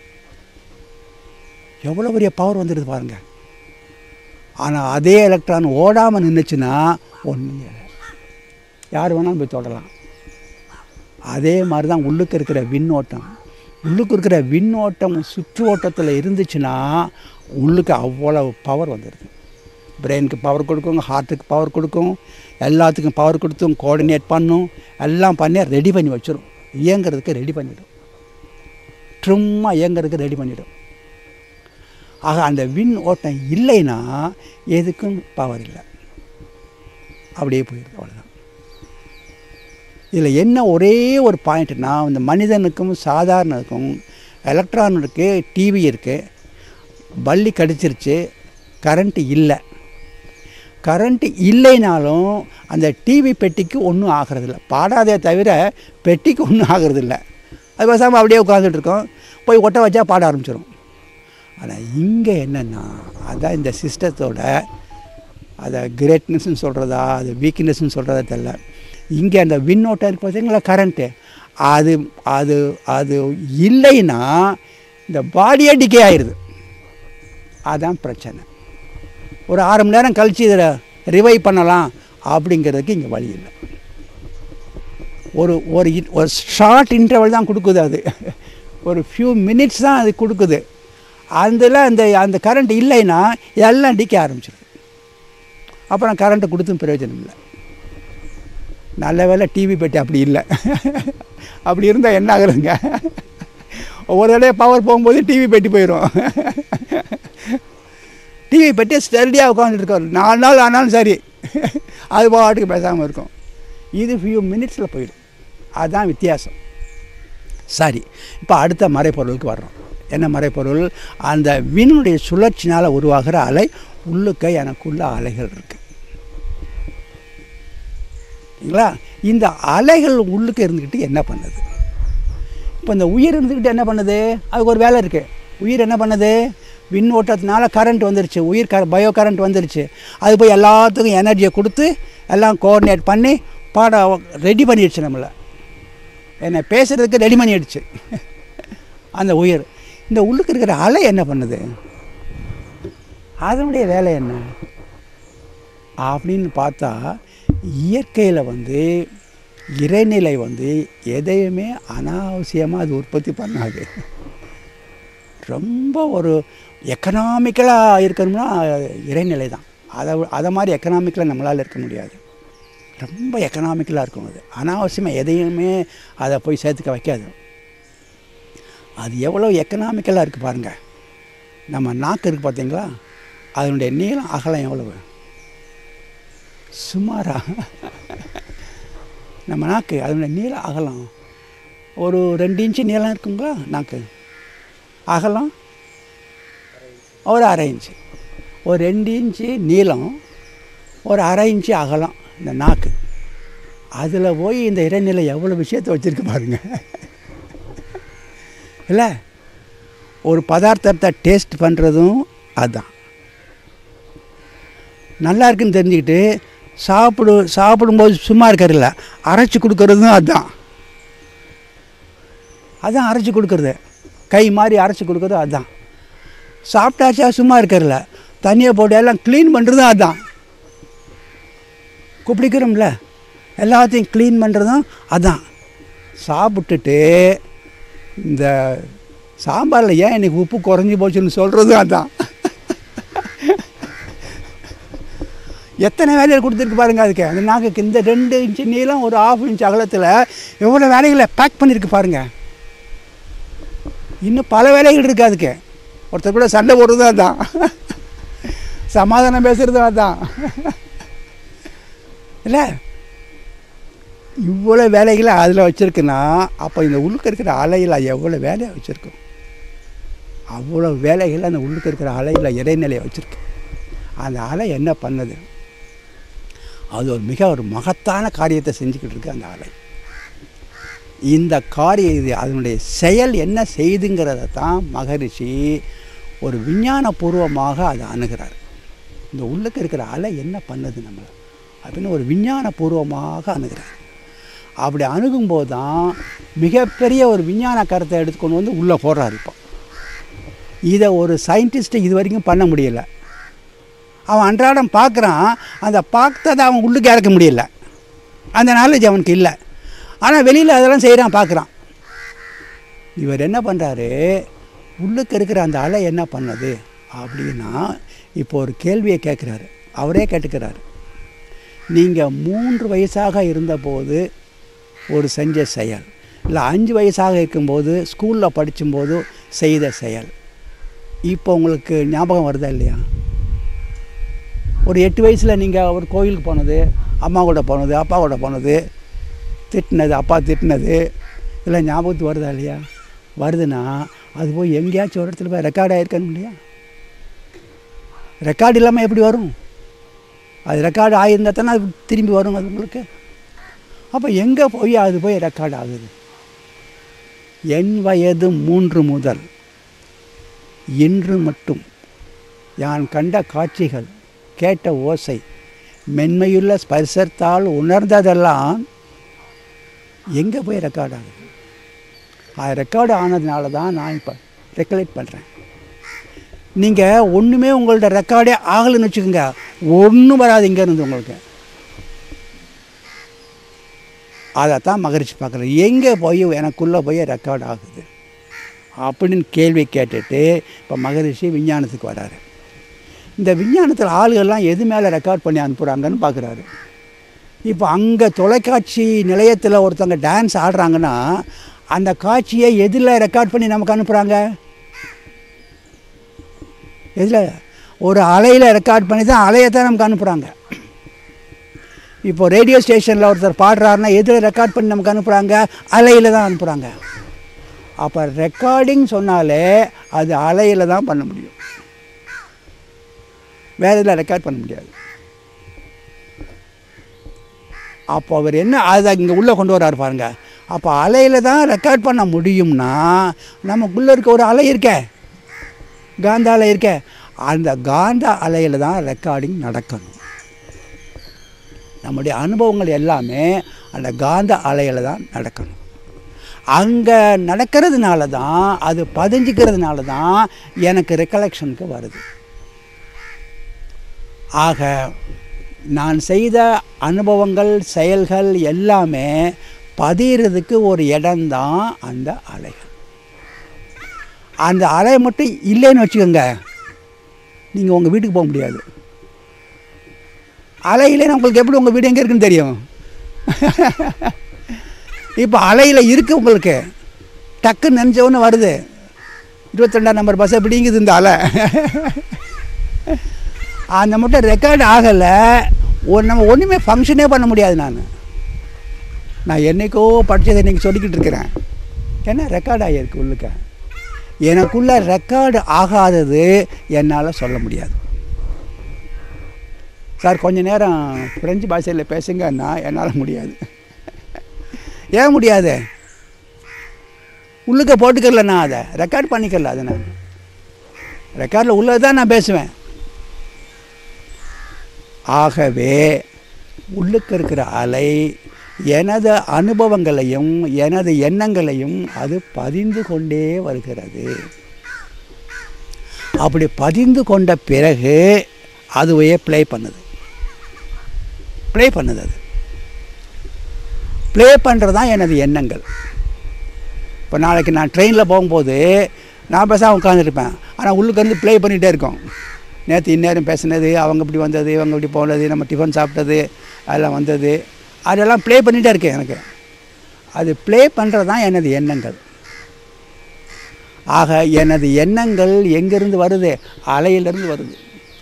Speaker 1: எவ்வளோ பெரிய பவர் வந்துடுது பாருங்க ஆனால் அதே எலக்ட்ரான் ஓடாமல் நின்றுச்சுன்னா ஒன்றும் இல்லை யார் வேணாலும் போய் தொடலாம் அதே மாதிரி தான் உள்ளுக்கு இருக்கிற விண்ணோட்டம் உள்ளுக்கு இருக்கிற விண்ணோட்டம் சுற்று ஓட்டத்தில் இருந்துச்சுன்னா உள்ளுக்கு அவ்வளோ பவர் வந்துடுது பிரெயினுக்கு பவர் கொடுக்கும் ஹார்ட்டுக்கு பவர் கொடுக்கும் எல்லாத்துக்கும் பவர் கொடுத்தும் கோஆர்டினேட் பண்ணும் எல்லாம் பண்ணி ரெடி பண்ணி வச்சிடும் இயங்கிறதுக்கு ரெடி பண்ணிடும் ட்ரிம்மாக இயங்கிறதுக்கு ரெடி பண்ணிடும் ஆக அந்த விண் ஓட்டம் இல்லைன்னா எதுக்கும் பவர் இல்லை அப்படியே போயிடுது அவ்வளோதான் இதில் என்ன ஒரே ஒரு பாயிண்ட்னா இந்த மனிதனுக்கும் சாதாரணனுக்கும் எலக்ட்ரான் இருக்குது டிவி இருக்குது பள்ளி கடிச்சிருச்சு கரண்ட்டு இல்லை கரண்ட்டு இல்லைனாலும் அந்த டிவி பெட்டிக்கு ஒன்றும் ஆகிறதில்ல பாடாதே தவிர பெட்டிக்கு ஒன்றும் ஆகிறதில்ல அது பேசாமல் அப்படியே உட்காந்துட்டு இருக்கோம் போய் ஒட்ட வச்சா பாட ஆரம்பிச்சிடும் ஆனால் இங்கே என்னென்னா அதான் இந்த சிஸ்டத்தோட அதை கிரேட்னஸ்ன்னு சொல்கிறதா அது வீக்னஸ்ன்னு சொல்கிறதா தெரில இங்கே அந்த விண்ணோட்டம் இருக்கு பார்த்தீங்களா கரண்ட்டு அது அது அது இல்லைன்னா இந்த பாடியே டிகே ஆயிடுது அதான் பிரச்சனை ஒரு ஆறு மணி நேரம் கழித்து இதில் ரிவைவ் பண்ணலாம் அப்படிங்கிறதுக்கு இங்கே வழி இல்லை ஒரு ஒரு இன்- ஒரு ஷார்ட் இன்டர்வல் தான் கொடுக்குது அது ஒரு ஃபியூ மினிட்ஸ் தான் அது கொடுக்குது அதில் அந்த அந்த கரண்ட் இல்லைன்னா எல்லாம் டிக்க ஆரம்பிச்சிடுது அப்புறம் கரண்ட்டு கொடுத்தும் பிரயோஜனம் இல்லை நல்ல வேளை டிவி பெட்டி அப்படி இல்லை அப்படி இருந்தால் என்ன ஆகுறதுங்க ஒவ்வொரு தடவை பவர் போகும்போது டிவி பெட்டி போயிடும் டிவி பெட்டி ஸ்டெடியாக உட்காந்துட்டு இருக்கோம் நாலு நாள் ஆனாலும் சரி அது பாட்டுக்கு பேசாமல் இருக்கும் இது ஃபியூ மினிட்ஸில் போயிடும் அதுதான் வித்தியாசம் சரி இப்போ அடுத்த மறைப்பொருளுக்கு வர்றோம் என்ன மறைப்பொருள் அந்த விண்ணுடைய சுழற்சினால் உருவாகிற அலை உள்ளுக்க எனக்குள்ள அலைகள் இருக்கு சரிங்களா இந்த அலைகள் உள்ளுக்கு இருந்துக்கிட்டு என்ன பண்ணுது இப்போ இந்த உயிர் இருந்துக்கிட்டு என்ன பண்ணுது அதுக்கு ஒரு வேலை இருக்குது உயிர் என்ன பண்ணுது விண் ஓட்டத்தினால கரண்ட் வந்துருச்சு உயிர் க பயோ கரண்ட் வந்துருச்சு அது போய் எல்லாத்துக்கும் எனர்ஜியை கொடுத்து எல்லாம் கோஆர்டினேட் பண்ணி பாடம் ரெடி பண்ணிடுச்சு நம்மளை என்னை பேசுகிறதுக்கு ரெடி பண்ணிடுச்சு அந்த உயிர் இந்த உள்ளுக்கு இருக்கிற அலை என்ன பண்ணுது அதனுடைய வேலை என்ன அப்படின்னு பார்த்தா இயற்கையில் வந்து இறைநிலை வந்து எதையுமே அனாவசியமாக அது உற்பத்தி பண்ணாது ரொம்ப ஒரு எக்கனாமிக்கலாக இருக்கணும்னா இறைநிலை தான் அதை அதை மாதிரி எக்கனாமிக்கலாக நம்மளால் இருக்க முடியாது ரொம்ப எக்கனாமிக்கலாக இருக்கும் அது அனாவசியமாக எதையுமே அதை போய் சேர்த்துக்க வைக்காது அது எவ்வளோ எக்கனாமிக்கலாக இருக்குது பாருங்கள் நம்ம நாக்கு இருக்குது பார்த்தீங்களா அதனுடைய நீளம் அகலம் எவ்வளவு சுமாரா நம்ம நாக்கு அதனுடைய நீளம் அகலம் ஒரு ரெண்டு இன்ச்சு நீளம் இருக்குங்களா நாக்கு அகலம் ஒரு அரை இன்ச்சு ஒரு ரெண்டு இன்ச்சு நீளம் ஒரு அரை இன்ச்சு அகலம் இந்த நாக்கு அதில் போய் இந்த இறைநிலை எவ்வளோ விஷயத்தை வச்சுருக்கு பாருங்க இல்லை ஒரு பதார்த்தத்தை டேஸ்ட் பண்ணுறதும் அதுதான் நல்லா இருக்குன்னு தெரிஞ்சுக்கிட்டு சாப்பிடு சாப்பிடும்போது சும்மா இருக்கிறதில்ல அரைச்சி கொடுக்கறதும் அதுதான் அதான் அரைச்சி கொடுக்கறது கை மாதிரி அரைச்சி கொடுக்கறது அதுதான் சாப்பிட்டாச்சா சும்மா இருக்கிறதில்ல தண்ணியை போட்டு எல்லாம் க்ளீன் பண்ணுறதும் அதுதான் குப்பிடிக்கிறோம்ல எல்லாத்தையும் க்ளீன் பண்ணுறதும் அதான் சாப்பிட்டுட்டு இந்த சாம்பாரில் ஏன் இன்னைக்கு உப்பு குறைஞ்சி போச்சுன்னு சொல்கிறதும் அதான் எத்தனை வேலைகள் கொடுத்துருக்கு பாருங்க அதுக்கு அந்த நாக்குக்கு இந்த ரெண்டு இன்ச்சு நீளம் ஒரு ஆஃப் இன்ச் அகலத்தில் எவ்வளோ வேலைகளை பேக் பண்ணியிருக்கு பாருங்க இன்னும் பல வேலைகள் இருக்குது அதுக்கு ஒருத்தர் கூட சண்டை போடுறதும் அதான் சமாதானம் பேசுகிறதும் அதான் இல்லை இவ்வளோ வேலைகளை அதில் வச்சுருக்குன்னா அப்போ இந்த உள்ளுக்கு இருக்கிற அலையில் எவ்வளோ வேலையை வச்சுருக்கோம் அவ்வளோ வேலைகள் அந்த உள்ளுக்கு இருக்கிற அலையில் இடைநிலையை வச்சுருக்கு அந்த அலை என்ன பண்ணுது அது ஒரு மிக ஒரு மகத்தான காரியத்தை செஞ்சுக்கிட்டு இருக்கு அந்த அலை இந்த காரியம் இது அதனுடைய செயல் என்ன செய்துங்கிறத தான் மகரிஷி ஒரு விஞ்ஞானபூர்வமாக அதை அணுகிறார் இந்த உள்ளுக்கு இருக்கிற அலை என்ன பண்ணுது நம்மளை அப்படின்னு ஒரு விஞ்ஞானபூர்வமாக அணுகிறார் அப்படி அணுகும்போது தான் மிகப்பெரிய ஒரு விஞ்ஞான கருத்தை எடுத்துக்கொண்டு வந்து உள்ளே போடுறாரு இப்போ இதை ஒரு சயின்டிஸ்ட்டு இது வரைக்கும் பண்ண முடியலை அவன் அன்றாடம் பார்க்குறான் அந்த பார்த்ததை அவன் உள்ளுக்கு இறக்க முடியல அந்த நாலேஜ் அவனுக்கு இல்லை ஆனால் வெளியில் அதெல்லாம் செய்கிறான் பார்க்குறான் இவர் என்ன பண்ணுறாரு உள்ளுக்கு இருக்கிற அந்த அலை என்ன பண்ணுது அப்படின்னா இப்போ ஒரு கேள்வியை கேட்குறாரு அவரே கேட்டுக்கிறாரு நீங்கள் மூன்று வயசாக இருந்தபோது ஒரு செஞ்ச செயல் இல்லை அஞ்சு வயசாக இருக்கும்போது ஸ்கூலில் படிக்கும்போது செய்த செயல் இப்போ உங்களுக்கு ஞாபகம் வருதா இல்லையா ஒரு எட்டு வயசில் நீங்கள் ஒரு கோயிலுக்கு போனது அம்மா கூட போனது அப்பா கூட போனது திட்டினது அப்பா திட்டினது இதெல்லாம் ஞாபகத்துக்கு வருதா இல்லையா வருதுன்னா அது போய் எங்கேயாச்சும் ஒரு இடத்துல போய் ரெக்கார்ட் ஆகிருக்கணும் இல்லையா ரெக்கார்டு இல்லாமல் எப்படி வரும் அது ரெக்கார்டு ஆகியிருந்தா தானே அது திரும்பி வரும் அது உங்களுக்கு அப்போ எங்கே போய் அது போய் ரெக்கார்ட் ஆகுது என் வயது மூன்று முதல் இன்று மட்டும் யான் கண்ட காட்சிகள் கேட்ட ஓசை மென்மையுள்ள ஸ்பர்சத்தால் உணர்ந்ததெல்லாம் எங்கே போய் ரெக்கார்ட் ஆகுது அது ரெக்கார்டு ஆனதுனால தான் நான் இப்போ ரெக்கலெக்ட் பண்ணுறேன் நீங்கள் ஒன்றுமே உங்கள்ட்ட ரெக்கார்டே ஆகலைன்னு வச்சுக்கோங்க ஒன்றும் வராது இங்கேருந்து உங்களுக்கு அதைத்தான் மகிழ்ச்சி பார்க்குறேன் எங்கே போய் எனக்குள்ளே போய் ரெக்கார்ட் ஆகுது அப்படின்னு கேள்வி கேட்டுட்டு இப்போ மகரிஷி விஞ்ஞானத்துக்கு வராரு இந்த விஞ்ஞானத்தில் ஆளுகள்லாம் எது மேலே ரெக்கார்ட் பண்ணி அனுப்புகிறாங்கன்னு பார்க்குறாரு இப்போ அங்கே தொலைக்காட்சி நிலையத்தில் ஒருத்தவங்க டான்ஸ் ஆடுறாங்கன்னா அந்த காட்சியை எதில் ரெக்கார்ட் பண்ணி நமக்கு அனுப்புகிறாங்க எதில் ஒரு அலையில் ரெக்கார்ட் பண்ணி தான் அலையை தான் நமக்கு அனுப்புகிறாங்க இப்போ ரேடியோ ஸ்டேஷனில் ஒருத்தர் பாடுறாருன்னா எதில் ரெக்கார்ட் பண்ணி நமக்கு அனுப்புகிறாங்க அலையில் தான் அனுப்புகிறாங்க அப்போ ரெக்கார்டிங் சொன்னாலே அது அலையில் தான் பண்ண முடியும் வேறு இதில் ரெக்கார்ட் பண்ண முடியாது அப்போ அவர் என்ன அதை இங்கே உள்ளே கொண்டு வராரு பாருங்க அப்போ அலையில் தான் ரெக்கார்ட் பண்ண முடியும்னா நமக்குள்ளே இருக்க ஒரு அலை இருக்கே காந்த அலை இருக்கே அந்த காந்த அலையில் தான் ரெக்கார்டிங் நடக்கணும் நம்முடைய அனுபவங்கள் எல்லாமே அந்த காந்த அலையில் தான் நடக்கணும் அங்கே நடக்கிறதுனால தான் அது பதிஞ்சிக்கிறதுனால தான் எனக்கு ரெக்கலெக்ஷனுக்கு வருது ஆக நான் செய்த அனுபவங்கள் செயல்கள் எல்லாமே பதிகிறதுக்கு ஒரு இடம்தான் அந்த அலைகள் அந்த அலை மட்டும் இல்லைன்னு வச்சுக்கோங்க நீங்கள் உங்கள் வீட்டுக்கு போக முடியாது அலை இல்லைன்னா உங்களுக்கு எப்படி உங்கள் வீடு எங்கே இருக்குன்னு தெரியும் இப்போ அலையில் இருக்குது உங்களுக்கு டக்குன்னு நினச்ச ஒன்று வருது இருபத்தெண்டாம் நம்பர் பஸ்ஸை பிடிங்குது இந்த அலை அந்த மட்டும் ரெக்கார்ட் ஆகலை ஒரு நம்ம ஒன்றுமே ஃபங்க்ஷனே பண்ண முடியாது நான் நான் என்னைக்கோ படித்ததை இன்றைக்கி சொல்லிக்கிட்டு இருக்கிறேன் ஏன்னா ரெக்கார்ட் ஆகியிருக்கு உள்ளுக்க எனக்குள்ள ரெக்கார்டு ஆகாதது என்னால் சொல்ல முடியாது சார் கொஞ்ச நேரம் ஃப்ரெஞ்சு பாஷையில் பேசுங்கன்னா என்னால் முடியாது ஏன் முடியாது உள்ளுக்க போட்டுக்கல நான் அதை ரெக்கார்ட் பண்ணிக்கல அதை நான் ரெக்கார்டில் உள்ளது தான் நான் பேசுவேன் ஆகவே உள்ளுக்கு இருக்கிற அலை எனது அனுபவங்களையும் எனது எண்ணங்களையும் அது பதிந்து கொண்டே வருகிறது அப்படி பதிந்து கொண்ட பிறகு அதுவே ப்ளே பண்ணுது ப்ளே பண்ணுது அது ப்ளே பண்ணுறது தான் எனது எண்ணங்கள் இப்போ நாளைக்கு நான் ட்ரெயினில் போகும்போது நான் பேசாமல் உட்காந்துருப்பேன் ஆனால் உள்ளுக்கு வந்து ப்ளே பண்ணிகிட்டே இருக்கோம் நேற்று இந்நேரம் பேசினது அவங்க இப்படி வந்தது இவங்க இப்படி போனது நம்ம டிஃபன் சாப்பிட்டது அதெல்லாம் வந்தது அதெல்லாம் ப்ளே பண்ணிகிட்டே இருக்கேன் எனக்கு அது ப்ளே பண்ணுறது தான் எனது எண்ணங்கள் ஆக எனது எண்ணங்கள் எங்கேருந்து வருது அலையிலிருந்து வருது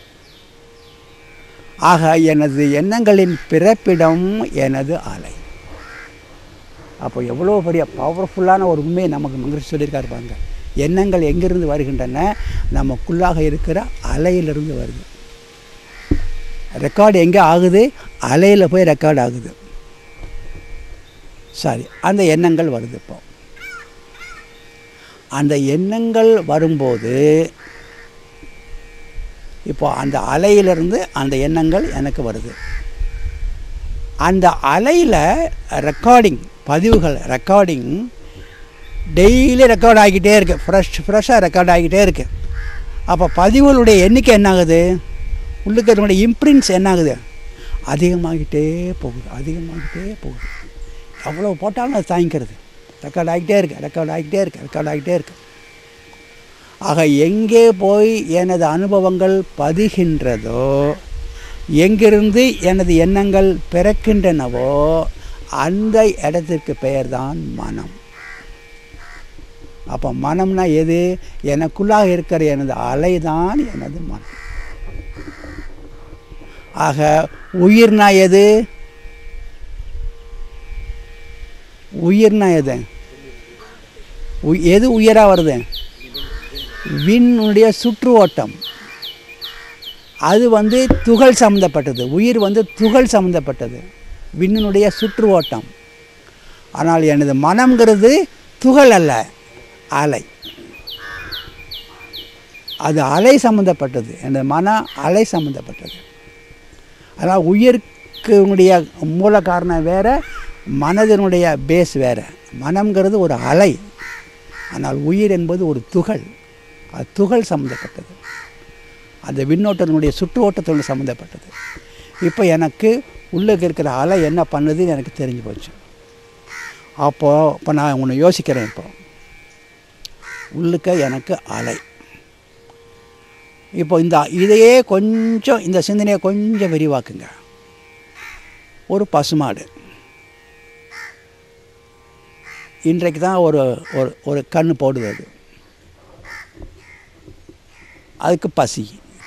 Speaker 1: ஆக எனது எண்ணங்களின் பிறப்பிடம் எனது அலை அப்போ எவ்வளோ பெரிய பவர்ஃபுல்லான ஒரு உண்மையை நமக்கு மகிழ்ச்சி சொல்லியிருக்காரு பாருங்க எண்ணங்கள் எங்கிருந்து வருகின்றன நமக்குள்ளாக இருக்கிற அலையிலிருந்து வருது ரெக்கார்டு எங்கே ஆகுது அலையில் போய் ரெக்கார்ட் ஆகுது சாரி அந்த எண்ணங்கள் வருது இப்போ அந்த எண்ணங்கள் வரும்போது இப்போ அந்த அலையிலிருந்து அந்த எண்ணங்கள் எனக்கு வருது அந்த அலையில் ரெக்கார்டிங் பதிவுகள் ரெக்கார்டிங் டெய்லி ரெக்கார்ட் ஆகிக்கிட்டே இருக்குது ஃப்ரெஷ் ஃப்ரெஷ்ஷாக ரெக்கார்ட் ஆகிக்கிட்டே இருக்குது அப்போ பதிவுகளுடைய எண்ணிக்கை என்ன ஆகுது உள்ளுக்கு இருக்கக்கூடிய இம்ப்ரிண்ட்ஸ் என்ன ஆகுது அதிகமாகிட்டே போகுது அதிகமாகிட்டே போகுது எவ்வளோ போட்டாலும் அது தாங்கிக்கிறது ரெக்கார்ட் ஆகிட்டே இருக்கு ரெக்கார்ட் ஆகிட்டே இருக்கு ரெக்கார்ட் ஆகிட்டே இருக்கு ஆக எங்கே போய் எனது அனுபவங்கள் பதிகின்றதோ எங்கிருந்து எனது எண்ணங்கள் பிறக்கின்றனவோ அந்த இடத்திற்கு பெயர்தான் மனம் அப்போ மனம்னா எது எனக்குள்ளாக இருக்கிற எனது அலை தான் எனது மனம் ஆக உயிர்னா எது உயிர்னா எது உய்- எது உயிராக வருது விண்ணுடைய சுற்று ஓட்டம் அது வந்து துகள் சம்மந்தப்பட்டது உயிர் வந்து துகள் சம்மந்தப்பட்டது விண்ணினுடைய சுற்று ஓட்டம் ஆனால் எனது மனம்ங்கிறது துகள் அல்ல அலை அது அலை சம்மந்தப்பட்டது எனது மனம் அலை சம்மந்தப்பட்டது அதனால் உயிருக்கு உடைய மூல காரணம் வேறு மனதினுடைய பேஸ் வேறு மனம்ங்கிறது ஒரு அலை ஆனால் உயிர் என்பது ஒரு துகள் அது துகள் சம்மந்தப்பட்டது அந்த விண்ணோட்டத்தினுடைய சுற்று ஓட்டத்தோடு சம்மந்தப்பட்டது இப்போ எனக்கு உள்ளே இருக்கிற அலை என்ன பண்ணுதுன்னு எனக்கு தெரிஞ்சு போச்சு அப்போது இப்போ நான் ஒன்று யோசிக்கிறேன் இப்போ உள்ளுக்க எனக்கு அலை இப்போ இந்த இதையே கொஞ்சம் இந்த சிந்தனையை கொஞ்சம் விரிவாக்குங்க ஒரு பசுமாடு இன்றைக்கு தான் ஒரு ஒரு ஒரு கண்ணு போடுது அது அதுக்கு பசி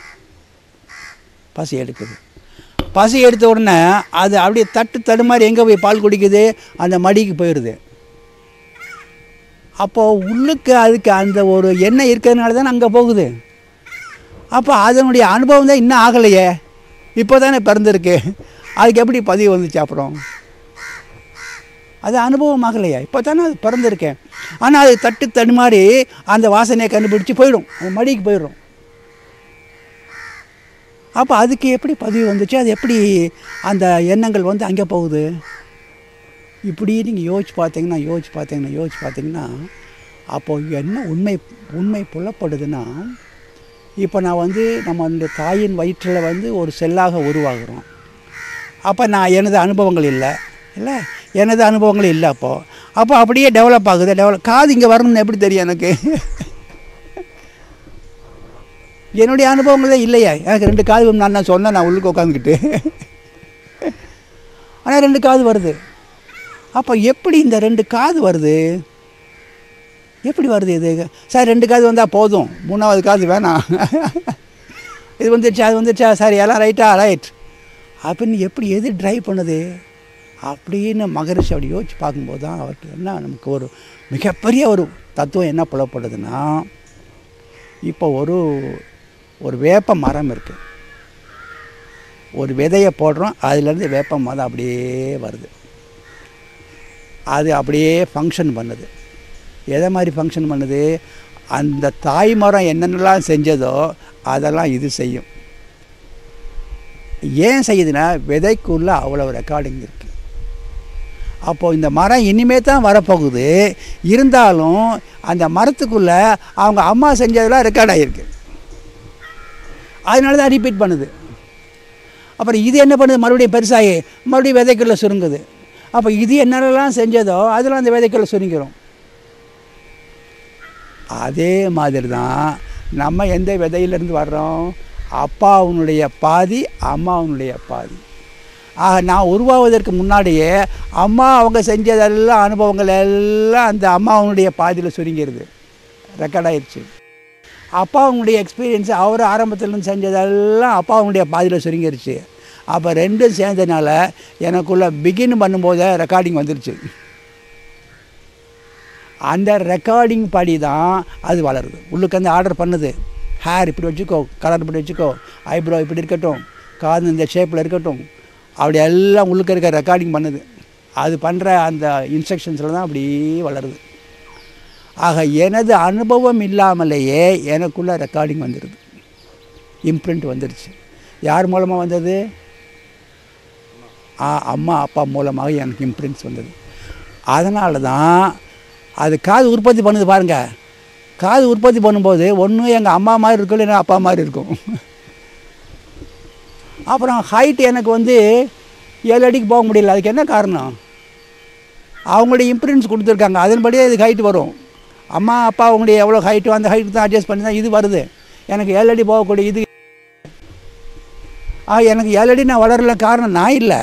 Speaker 1: பசி எடுக்குது பசி எடுத்த உடனே அது அப்படியே தட்டு தடுமாறி எங்கே போய் பால் குடிக்குது அந்த மடிக்கு போயிடுது அப்போது உள்ளுக்கு அதுக்கு அந்த ஒரு எண்ணெய் இருக்கிறதுனால தானே அங்கே போகுது அப்போ அதனுடைய அனுபவம் தான் இன்னும் ஆகலையே இப்போ தானே பிறந்திருக்கு அதுக்கு எப்படி பதிவு வந்துச்சு அப்புறம் அது அனுபவம் ஆகலையா இப்போ தானே அது பிறந்திருக்கேன் ஆனால் அது தட்டு தடுமாறி அந்த வாசனையை கண்டுபிடிச்சி போயிடும் அது மடிக்கு போயிடும் அப்போ அதுக்கு எப்படி பதிவு வந்துச்சு அது எப்படி அந்த எண்ணங்கள் வந்து அங்கே போகுது இப்படி நீங்கள் யோசிச்சு பார்த்தீங்கன்னா யோசிச்சு பார்த்தீங்கன்னா யோசிச்சு பார்த்தீங்கன்னா அப்போது என்ன உண்மை உண்மை புலப்படுதுன்னா இப்போ நான் வந்து நம்ம இந்த தாயின் வயிற்றில் வந்து ஒரு செல்லாக உருவாகிறோம் அப்போ நான் எனது அனுபவங்கள் இல்லை இல்லை எனது அனுபவங்கள் இல்லை அப்போது அப்போ அப்படியே டெவலப் ஆகுது டெவலப் காது இங்கே வரணும்னு எப்படி தெரியும் எனக்கு என்னுடைய அனுபவங்களே இல்லையா எனக்கு ரெண்டு காது நான் நான் சொன்னேன் நான் உள்ளுக்கு உட்காந்துக்கிட்டு ஆனால் ரெண்டு காது வருது அப்போ எப்படி இந்த ரெண்டு காது வருது எப்படி வருது இது சார் ரெண்டு காது வந்தால் போதும் மூணாவது காது வேணாம் இது வந்துருச்சா அது வந்துருச்சா சார் எல்லாம் ரைட்டா ரைட் அப்படின்னு எப்படி எது ட்ரைவ் பண்ணுது அப்படின்னு மகரிஷி அப்படி யோசிச்சு பார்க்கும்போது தான் அவருக்கு என்ன நமக்கு ஒரு மிகப்பெரிய ஒரு தத்துவம் என்ன புலப்படுதுன்னா இப்போ ஒரு ஒரு வேப்ப மரம் இருக்குது ஒரு விதையை போடுறோம் அதுலேருந்து வேப்ப மரம் அப்படியே வருது அது அப்படியே ஃபங்க்ஷன் பண்ணுது எதை மாதிரி ஃபங்க்ஷன் பண்ணுது அந்த தாய் மரம் என்னென்னலாம் செஞ்சதோ அதெல்லாம் இது செய்யும் ஏன் செய்யுதுன்னா விதைக்குள்ளே அவ்வளோ ரெக்கார்டிங் இருக்குது அப்போது இந்த மரம் இனிமே தான் வரப்போகுது இருந்தாலும் அந்த மரத்துக்குள்ளே அவங்க அம்மா செஞ்சதெல்லாம் ரெக்கார்ட் ஆகிருக்கு அதனால தான் ரிப்பீட் பண்ணுது அப்புறம் இது என்ன பண்ணுது மறுபடியும் பெருசாகி மறுபடியும் விதைக்குள்ளே சுருங்குது அப்போ இது என்னென்னலாம் செஞ்சதோ அதெல்லாம் அந்த விதைக்குள்ளே சுருங்கிடும் அதே மாதிரி தான் நம்ம எந்த விதையிலேருந்து வர்றோம் அப்பாவுனுடைய பாதி அம்மாவுனுடைய பாதி ஆக நான் உருவாவதற்கு முன்னாடியே அம்மா அவங்க செஞ்சதெல்லாம் அனுபவங்கள் எல்லாம் அந்த அம்மாவுனுடைய பாதியில் சுருங்கிடுது ரெக்கார்ட் ஆயிடுச்சு அப்பாவுடைய எக்ஸ்பீரியன்ஸ் அவர் ஆரம்பத்துலேருந்து செஞ்சதெல்லாம் அப்பாவுடைய பாதியில் சுருங்கிருச்சு அப்போ ரெண்டும் சேர்ந்ததுனால எனக்குள்ளே பிகின் பண்ணும்போதே ரெக்கார்டிங் வந்துருச்சு அந்த ரெக்கார்டிங் படி தான் அது வளருது உள்ளுக்கு வந்து ஆர்டர் பண்ணுது ஹேர் இப்படி வச்சுக்கோ கலர் இப்படி வச்சுக்கோ ஐப்ரோ இப்படி இருக்கட்டும் காது இந்த ஷேப்பில் இருக்கட்டும் அப்படி எல்லாம் உள்ளுக்கு இருக்க ரெக்கார்டிங் பண்ணுது அது பண்ணுற அந்த இன்ஸ்ட்ரக்ஷன்ஸில் தான் அப்படியே வளருது ஆக எனது அனுபவம் இல்லாமலேயே எனக்குள்ள ரெக்கார்டிங் வந்துடுது இம்ப்ரிண்ட் வந்துடுச்சு யார் மூலமாக வந்தது ஆ அம்மா அப்பா மூலமாக எனக்கு இம்ப்ரிண்ட்ஸ் வந்தது அதனால தான் அது காது உற்பத்தி பண்ணுது பாருங்கள் காது உற்பத்தி பண்ணும்போது ஒன்று எங்கள் அம்மா மாதிரி இருக்கும் இல்லைன்னா அப்பா மாதிரி இருக்கும் அப்புறம் ஹைட் எனக்கு வந்து ஏழு அடிக்கு போக முடியல அதுக்கு என்ன காரணம் அவங்களுடைய இம்ப்ரின்ஸ் கொடுத்துருக்காங்க அதன்படியே இதுக்கு ஹைட் வரும் அம்மா அப்பா அவங்களுடைய எவ்வளோ ஹைட்டோ அந்த ஹைட்டு தான் அட்ஜஸ்ட் பண்ணி தான் இது வருது எனக்கு ஏழு அடி போகக்கூடிய இது ஆ எனக்கு ஏழு அடி நான் வளரல காரணம் நான் இல்லை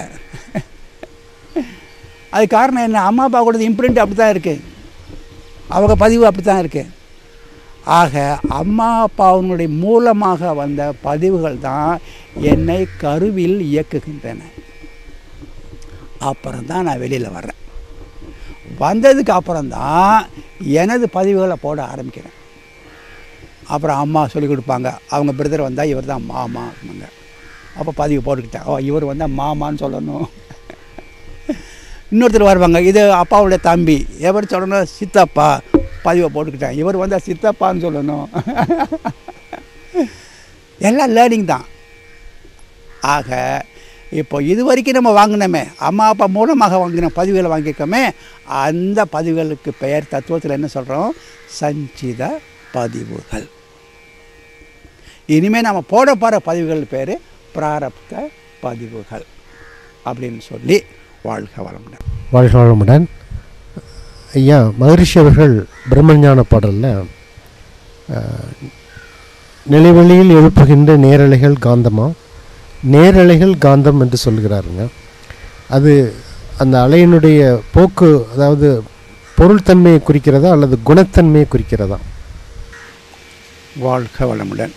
Speaker 1: அது காரணம் என்ன அம்மா அப்பா கூட இம்ப்ரிண்ட் அப்படி தான் இருக்குது அவங்க பதிவு அப்படி தான் இருக்குது ஆக அம்மா அப்பாவுடைய மூலமாக வந்த பதிவுகள் தான் என்னை கருவில் இயக்குகின்றன அப்புறம் தான் நான் வெளியில் வர்றேன் வந்ததுக்கு அப்புறம்தான் எனது பதிவுகளை போட ஆரம்பிக்கிறேன் அப்புறம் அம்மா சொல்லிக் கொடுப்பாங்க அவங்க பிரதர் வந்தால் இவர் தான் மாமா அப்படிங்க அப்போ பதிவு போட்டுக்கிட்டேன் ஓ இவர் வந்தால் மாமான்னு சொல்லணும் இன்னொருத்தர் வருவாங்க இது அப்பாவுடைய தம்பி எவர் சொல்லணும் சித்தப்பா பதிவை போட்டுக்கிட்டேன் இவர் வந்தால் சித்தப்பான்னு சொல்லணும் எல்லாம் லேர்னிங் தான் ஆக இப்போ இது வரைக்கும் நம்ம வாங்கினோமே அம்மா அப்பா மூலமாக வாங்கின பதிவுகளை வாங்கியிருக்கோமே அந்த பதிவுகளுக்கு பெயர் தத்துவத்தில் என்ன சொல்கிறோம் சஞ்சித பதிவுகள் இனிமேல் நம்ம போட போகிற பதிவுகள் பேர் பிராரப்த பதிவுகள் அப்படின்னு சொல்லி வாழ்க வளமுடன்
Speaker 2: வாழ்க வளமுடன் ஐயா மகரிஷி அவர்கள் பிரம்மஞான பாடலில் நிலைவெளியில் எழுப்புகின்ற நேரலைகள் காந்தமா நேரலைகள் காந்தம் என்று சொல்கிறாருங்க அது அந்த அலையினுடைய போக்கு அதாவது பொருள்தன்மையை குறிக்கிறதா அல்லது குணத்தன்மையை குறிக்கிறதா
Speaker 1: வாழ்க வளமுடன்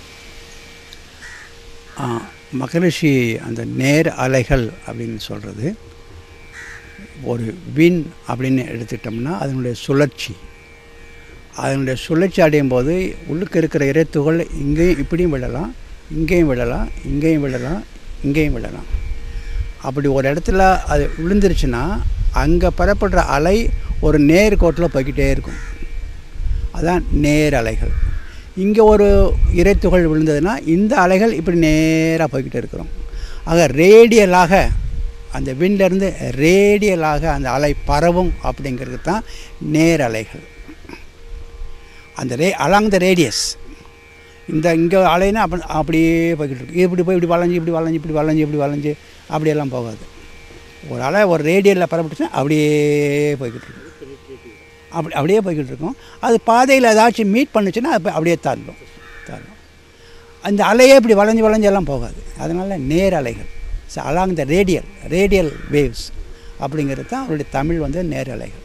Speaker 1: ஆ, மகரிஷி அந்த நேர் அலைகள் அப்படின்னு சொல்கிறது ஒரு வின் அப்படின்னு எடுத்துட்டோம்னா அதனுடைய சுழற்சி அதனுடைய சுழற்சி அடையும் போது உள்ளுக்கு இருக்கிற இறைத்துகள் இங்கேயும் இப்படியும் விடலாம் இங்கேயும் விடலாம் இங்கேயும் விடலாம் இங்கேயும் விடலாம் அப்படி ஒரு இடத்துல அது விழுந்துருச்சுன்னா அங்கே பெறப்படுற அலை ஒரு நேர் கோட்டில் போய்கிட்டே இருக்கும் அதான் நேர் அலைகள் இங்கே ஒரு இறைத்துகள் விழுந்ததுன்னா இந்த அலைகள் இப்படி நேராக போய்கிட்டே இருக்கிறோம் ஆக ரேடியலாக அந்த விண்லேருந்து ரேடியலாக அந்த அலை பரவும் அப்படிங்கிறது தான் நேர் அலைகள் அந்த ரே அலாங் த ரேடியஸ் இந்த இங்கே அலைனா அப்படி அப்படியே போய்கிட்டு இருக்கு இப்படி போய் இப்படி வளைஞ்சு இப்படி வளைஞ்சு இப்படி வளைஞ்சு இப்படி வளைஞ்சு அப்படியெல்லாம் போகாது ஒரு அலை ஒரு ரேடியலில் பரப்பிட்டுச்சுன்னா அப்படியே போய்கிட்டு இருக்கும் அப்படி அப்படியே போய்கிட்டு இருக்கும் அது பாதையில் ஏதாச்சும் மீட் பண்ணுச்சுன்னா அது அப்படியே தாண்டும் தாண்டும் அந்த அலையே இப்படி வளைஞ்சு வளைஞ்செல்லாம் போகாது அதனால் நேர் அலைகள் so along the radial radial waves அப்படிங்கிறது தான் அவருடைய தமிழ் வந்து நேர் அலைகள்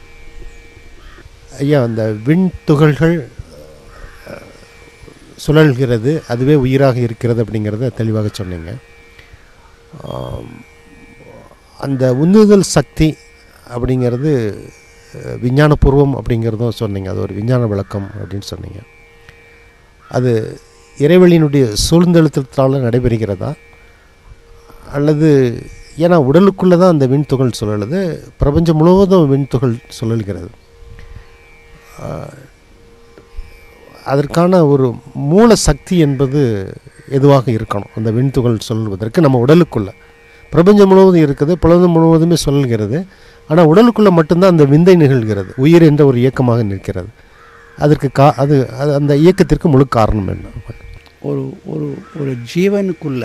Speaker 2: ஐயா அந்த விண் துகள்கள் அஹ், சுழல்கிறது அதுவே உயிராக இருக்கிறது அப்படிங்கிறத தெளிவாக சொன்னீங்க ஆம், அந்த உந்துதல் சக்தி அப்படிங்கிறது அஹ், விஞ்ஞானபூர்வம் அப்படிங்கிறதும் சொன்னீங்க அது ஒரு விஞ்ஞான விளக்கம் அப்படின்னு சொன்னீங்க அது இறைவெளியினுடைய சூழ்ந்தெழுத்தத்தால் நடைபெறுகிறதா அல்லது ஏன்னா உடலுக்குள்ளே தான் அந்த விண்துகள் சுழலுது பிரபஞ்சம் முழுவதும் விண்துகள் சுழல்கிறது ஆஹ், அதற்கான ஒரு மூல சக்தி என்பது எதுவாக இருக்கணும் அந்த விண்துகள் சொல்வதற்கு நம்ம உடலுக்குள்ள பிரபஞ்சம் முழுவதும் இருக்குது பிரபஞ்சம் முழுவதுமே சொல்கிறது ஆனால் உடலுக்குள்ளே மட்டும்தான் அந்த விந்தை நிகழ்கிறது உயிர் என்ற ஒரு இயக்கமாக நிற்கிறது அதற்கு கா அது அது அந்த இயக்கத்திற்கு முழு காரணம் என்ன
Speaker 1: ஒரு ஒரு ஒரு ஜீவனுக்குள்ள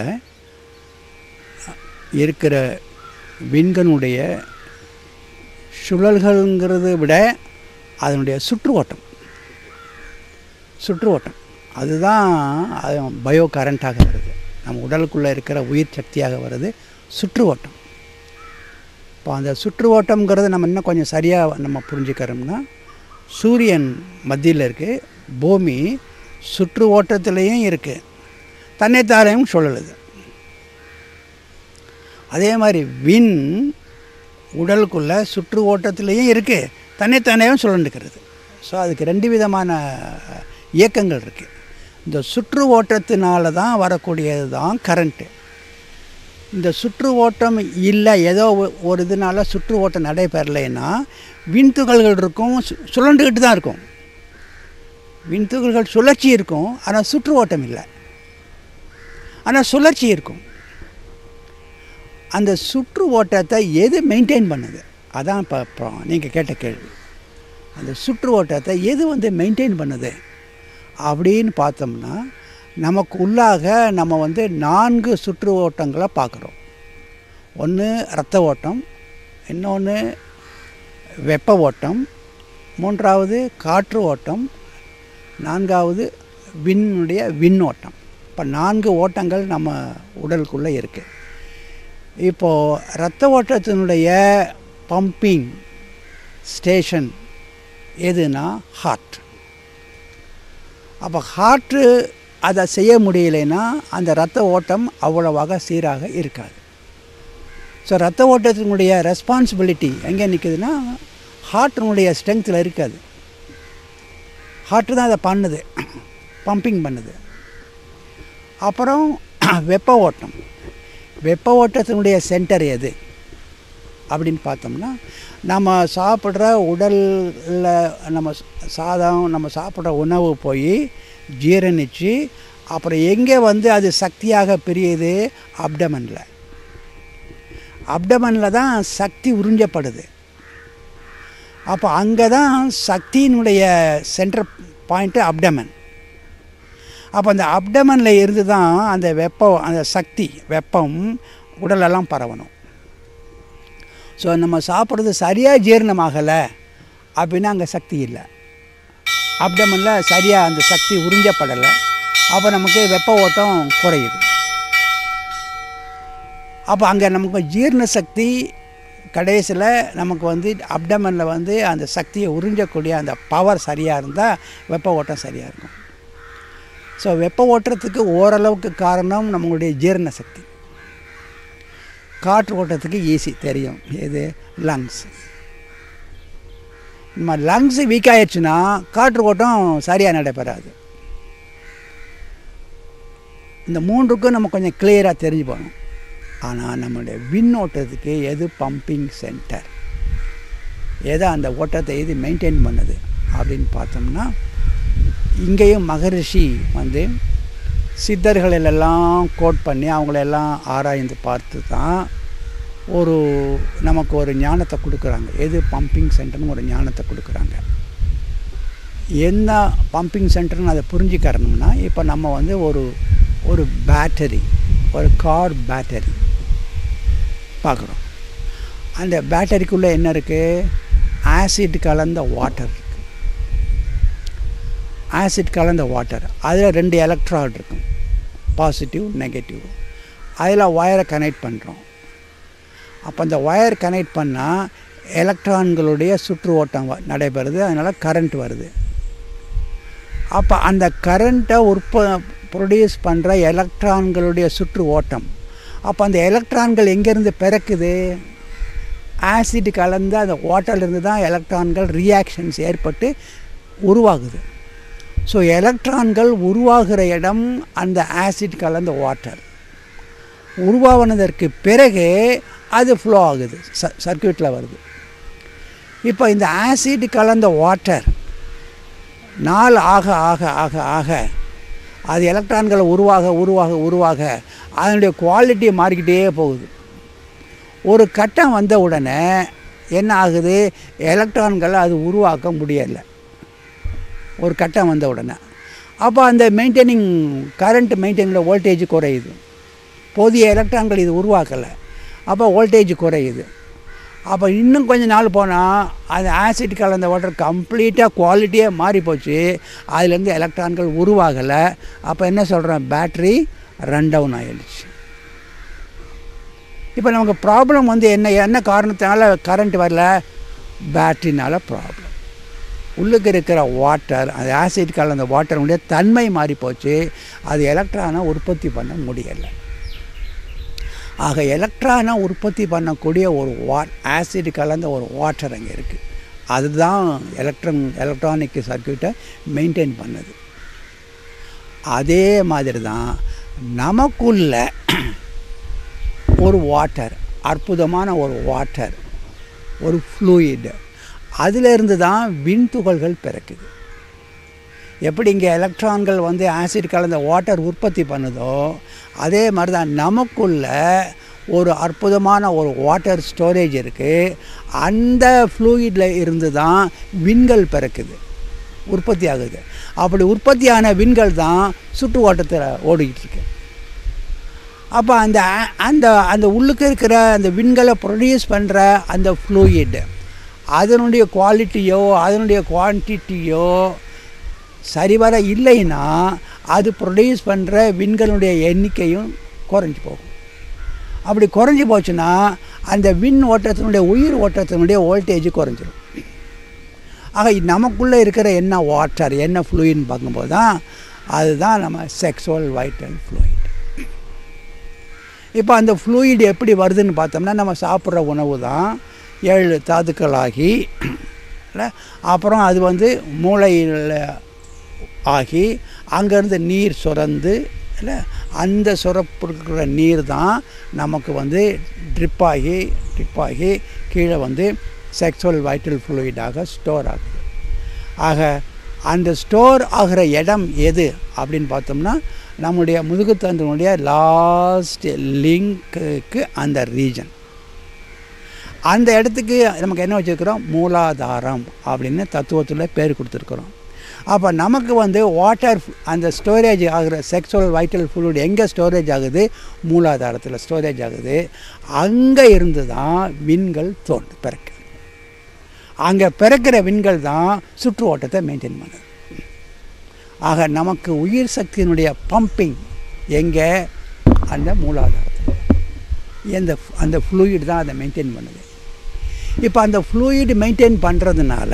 Speaker 1: இருக்கிற விண்கனுடைய சுழல்கள்ங்கிறத விட அதனுடைய சுற்று ஓட்டம் சுற்று ஓட்டம் அதுதான் அது பயோ கரண்ட்டாக வருது நம்ம உடலுக்குள்ளே இருக்கிற உயிர் சக்தியாக வருது சுற்று ஓட்டம் இப்போ அந்த சுற்று ஓட்டம்ங்கிறத நம்ம இன்னும் கொஞ்சம் சரியாக நம்ம புரிஞ்சுக்கிறோம்னா சூரியன் மத்தியில் இருக்குது பூமி சுற்று ஓட்டத்திலையும் இருக்குது தன்னைத்தாரையும் சுழலுது அதே மாதிரி விண் உடலுக்குள்ள சுற்று ஓட்டத்திலையும் இருக்குது தன்னைத்தானேயும் சுழண்டுக்கிறது ஸோ அதுக்கு ரெண்டு விதமான இயக்கங்கள் இருக்குது இந்த சுற்று ஓட்டத்தினால தான் வரக்கூடியது தான் கரண்ட்டு இந்த சுற்று ஓட்டம் இல்லை ஏதோ ஒ- ஒரு இதனால சுற்று ஓட்டம் நடைபெறலைன்னா விண்துகள்கள் இருக்கும் சு- சுழண்டுக்கிட்டு தான் இருக்கும் விண்துகள்கள் சுழற்சி இருக்கும் ஆனால் சுற்று ஓட்டம் இல்லை ஆனால் சுழற்சி இருக்கும் அந்த சுற்று ஓட்டத்தை எது மெயின்டைன் பண்ணுது அதான் இப்போ நீங்கள் கேட்ட கேள்வி அந்த சுற்று ஓட்டத்தை எது வந்து மெயின்டைன் பண்ணுது அப்படின்னு பார்த்தோம்னா நமக்கு உள்ளாக நம்ம வந்து நான்கு சுற்று ஓட்டங்களை பார்க்குறோம் ஒன்று இரத்த ஓட்டம் இன்னொன்று வெப்ப ஓட்டம் மூன்றாவது காற்று ஓட்டம் நான்காவது விண்ணுடைய விண்ணோட்டம் இப்போ நான்கு ஓட்டங்கள் நம்ம உடலுக்குள்ளே இருக்குது இப்போது இரத்த ஓட்டத்தினுடைய பம்பிங் ஸ்டேஷன் எதுனா ஹார்ட் அப்போ ஹார்ட்டு அதை செய்ய முடியலைன்னா அந்த இரத்த ஓட்டம் அவ்வளவாக சீராக இருக்காது ஸோ ரத்த ஓட்டத்தினுடைய ரெஸ்பான்சிபிலிட்டி எங்கே நிற்குதுன்னா ஹார்ட்டினுடைய ஸ்ட்ரென்த்தில் இருக்காது ஹார்ட்டு தான் அதை பண்ணுது பம்பிங் பண்ணுது அப்புறம் வெப்ப ஓட்டம் வெப்ப ஓட்டத்தினுடைய சென்டர் எது அப்படின்னு பார்த்தோம்னா நம்ம சாப்பிட்ற உடலில் நம்ம சாதம் நம்ம சாப்பிட்ற உணவு போய் ஜீரணித்து அப்புறம் எங்கே வந்து அது சக்தியாக பிரியுது அப்டமனில் அப்டமனில் தான் சக்தி உறிஞ்சப்படுது அப்போ அங்கே தான் சக்தியினுடைய சென்டர் பாயிண்ட்டு அப்டமன் அப்போ அந்த அப்டமனில் இருந்து தான் அந்த வெப்பம் அந்த சக்தி வெப்பம் உடலெல்லாம் பரவணும் ஸோ நம்ம சாப்பிட்றது சரியாக ஜீரணமாகலை அப்படின்னா அங்கே சக்தி இல்லை அப்டமனில் சரியாக அந்த சக்தி உறிஞ்சப்படலை அப்போ நமக்கு வெப்ப ஓட்டம் குறையுது அப்போ அங்கே நமக்கு ஜீரண சக்தி கடைசியில் நமக்கு வந்து அப்டமனில் வந்து அந்த சக்தியை உறிஞ்சக்கூடிய அந்த பவர் சரியாக இருந்தால் வெப்ப ஓட்டம் சரியாக இருக்கும் ஸோ வெப்ப ஓட்டத்துக்கு ஓரளவுக்கு காரணம் நம்மளுடைய ஜீரண சக்தி காற்று ஓட்டத்துக்கு ஈஸி தெரியும் எது லங்ஸ் நம்ம லங்ஸ் வீக் ஆயிடுச்சுன்னா காற்று ஓட்டம் சரியாக நடைபெறாது இந்த மூன்றுக்கும் நம்ம கொஞ்சம் கிளியராக தெரிஞ்சு போகணும் ஆனால் நம்மளுடைய விண்ணோட்டத்துக்கு எது பம்பிங் சென்டர் எதை அந்த ஓட்டத்தை எது மெயின்டைன் பண்ணுது அப்படின்னு பார்த்தோம்னா இங்கேயும் மகரிஷி வந்து சித்தர்களெல்லாம் கோட் பண்ணி அவங்களெல்லாம் ஆராய்ந்து பார்த்து தான் ஒரு நமக்கு ஒரு ஞானத்தை கொடுக்குறாங்க எது பம்பிங் சென்டர்னு ஒரு ஞானத்தை கொடுக்குறாங்க என்ன பம்பிங் சென்டர்னு அதை புரிஞ்சுக்கிறணும்னா இப்போ நம்ம வந்து ஒரு ஒரு பேட்டரி ஒரு கார் பேட்டரி பார்க்குறோம் அந்த பேட்டரிக்குள்ளே என்ன இருக்குது ஆசிட் கலந்த வாட்டர் இருக்குது ஆசிட் கலந்த வாட்டர் அதில் ரெண்டு எலக்ட்ராய்டு இருக்கும் பாசிட்டிவ் நெகட்டிவ் அதில் ஒயரை கனெக்ட் பண்ணுறோம் அப்போ அந்த ஒயர் கனெக்ட் பண்ணால் எலக்ட்ரான்களுடைய சுற்று ஓட்டம் வ- நடைபெறுது அதனால் கரண்ட் வருது அப்போ அந்த கரண்ட்டை உற்ப ப்ரொடியூஸ் பண்ணுற எலக்ட்ரான்களுடைய சுற்று ஓட்டம் அப்போ அந்த எலக்ட்ரான்கள் எங்கேருந்து பிறக்குது ஆசிட் கலந்து அந்த வாட்டர்லேருந்து தான் எலக்ட்ரான்கள் ரியாக்ஷன்ஸ் ஏற்பட்டு உருவாகுது ஸோ எலக்ட்ரான்கள் உருவாகிற இடம் அந்த ஆசிட் கலந்த வாட்டர் உருவானதற்கு பிறகு அது ஃப்ளோ ஆகுது ச சர்க்கியூட்டில் வருது இப்போ இந்த ஆசிட் கலந்த வாட்டர் நாள் ஆக ஆக ஆக ஆக அது எலக்ட்ரான்களை உருவாக உருவாக உருவாக அதனுடைய குவாலிட்டி மாறிக்கிட்டே போகுது ஒரு கட்டம் வந்த உடனே என்ன ஆகுது எலக்ட்ரான்களை அது உருவாக்க முடியலை ஒரு கட்டம் வந்த உடனே அப்போ அந்த மெயின்டைனிங் கரண்ட் மெயின்டைனில் வோல்டேஜ் குறையுது போதிய எலக்ட்ரான்கள் இது உருவாக்கலை அப்போ வோல்டேஜ் குறையுது அப்போ இன்னும் கொஞ்ச நாள் போனால் அந்த ஆசிட் கலந்த வாட்டர் கம்ப்ளீட்டாக குவாலிட்டியே மாறி போச்சு அதுலேருந்து எலக்ட்ரான்கள் உருவாகலை அப்போ என்ன சொல்கிறோம் பேட்ரி ரன் டவுன் ஆயிடுச்சு இப்போ நமக்கு ப்ராப்ளம் வந்து என்ன என்ன காரணத்தினால கரண்ட் வரல பேட்ரினால ப்ராப்ளம் உள்ளுக்கு இருக்கிற வாட்டர் அந்த ஆசிட் கலந்த வாட்டருடைய தன்மை மாறி போச்சு அது எலக்ட்ரானை உற்பத்தி பண்ண முடியலை ஆக எலக்ட்ரானை உற்பத்தி பண்ணக்கூடிய ஒரு வா ஆசிட் கலந்த ஒரு வாட்டர் அங்கே இருக்குது அதுதான் எலக்ட்ரான் எலக்ட்ரானிக் சர்க்கியூட்டை மெயின்டைன் பண்ணுது அதே மாதிரி தான் நமக்குள்ள ஒரு வாட்டர் அற்புதமான ஒரு வாட்டர் ஒரு ஃப்ளூயிட் அதிலிருந்து தான் விண்துகள்கள் பிறக்குது எப்படி இங்கே எலக்ட்ரான்கள் வந்து ஆசிட் கலந்த வாட்டர் உற்பத்தி பண்ணுதோ அதே மாதிரி தான் நமக்குள்ள ஒரு அற்புதமான ஒரு வாட்டர் ஸ்டோரேஜ் இருக்குது அந்த ஃப்ளூயிடில் இருந்து தான் விண்கள் பிறக்குது உற்பத்தி ஆகுது அப்படி உற்பத்தியான விண்கள் தான் சுற்று ஓட்டத்தில் ஓடிக்கிட்டு இருக்கு அப்போ அந்த ஆ- அந்த அந்த உள்ளுக்கு இருக்கிற அந்த விண்களை ப்ரொடியூஸ் பண்ணுற அந்த ஃப்ளூயிட் அதனுடைய குவாலிட்டியோ அதனுடைய குவான்டிட்டியோ சரிவர இல்லைன்னா அது ப்ரொடியூஸ் பண்ணுற விண்களுடைய எண்ணிக்கையும் குறைஞ்சி போகும் அப்படி குறைஞ்சி போச்சுன்னா அந்த விண் ஓட்டத்தினுடைய உயிர் ஓட்டத்தினுடைய வோல்டேஜ் குறைஞ்சிரும் ஆக நமக்குள்ளே இருக்கிற என்ன வாட்டர் என்ன ஃப்ளூயின்னு பார்க்கும்போது தான் அதுதான் நம்ம செக்ஸுவல் வைட்டல் ஃப்ளூயிட் இப்போ அந்த ஃப்ளூயிட் எப்படி வருதுன்னு பார்த்தோம்னா நம்ம சாப்பிட்ற உணவு தான் ஏழு தாதுக்களாகி இல்ல? அப்புறம் அது வந்து மூளையில் ஆகி அங்கேருந்து நீர் சுரந்து இல்லை அந்த சுரப்புற நீர் தான் நமக்கு வந்து ட்ரிப் ஆகி ட்ரிப் ஆகி கீழே வந்து செக்ஸுவல் வைட்டல் ஃப்ளூயிடாக ஸ்டோர் ஆகுது ஆக அந்த ஸ்டோர் ஆகிற இடம் எது அப்படின்னு பார்த்தோம்னா நம்முடைய முதுகுத்தண்டினுடைய லாஸ்ட் லிங்க்குக்கு அந்த ரீஜன் அந்த இடத்துக்கு நமக்கு என்ன வச்சுருக்கிறோம் மூலாதாரம் அப்படின்னு தத்துவத்தில் பேர் கொடுத்துருக்குறோம் அப்போ நமக்கு வந்து வாட்டர் அந்த ஸ்டோரேஜ் ஆகிற செக்ஸுவல் வைட்டல் fluid எங்கே ஸ்டோரேஜ் ஆகுது மூலாதாரத்தில் ஸ்டோரேஜ் ஆகுது அங்கே இருந்து தான் விண்கள் தோன்று பிறக்கு அங்கே பிறக்கிற விண்கள் தான் சுற்று ஓட்டத்தை மெயின்டைன் பண்ணுது ஆக நமக்கு உயிர் சக்தியினுடைய பம்பிங் எங்கே அந்த மூலாதாரத்தில் இந்த அந்த ஃப்ளூயிட் தான் அதை மெயின்டைன் பண்ணுது இப்போ அந்த ஃப்ளூயிட் மெயின்டைன் பண்ணுறதுனால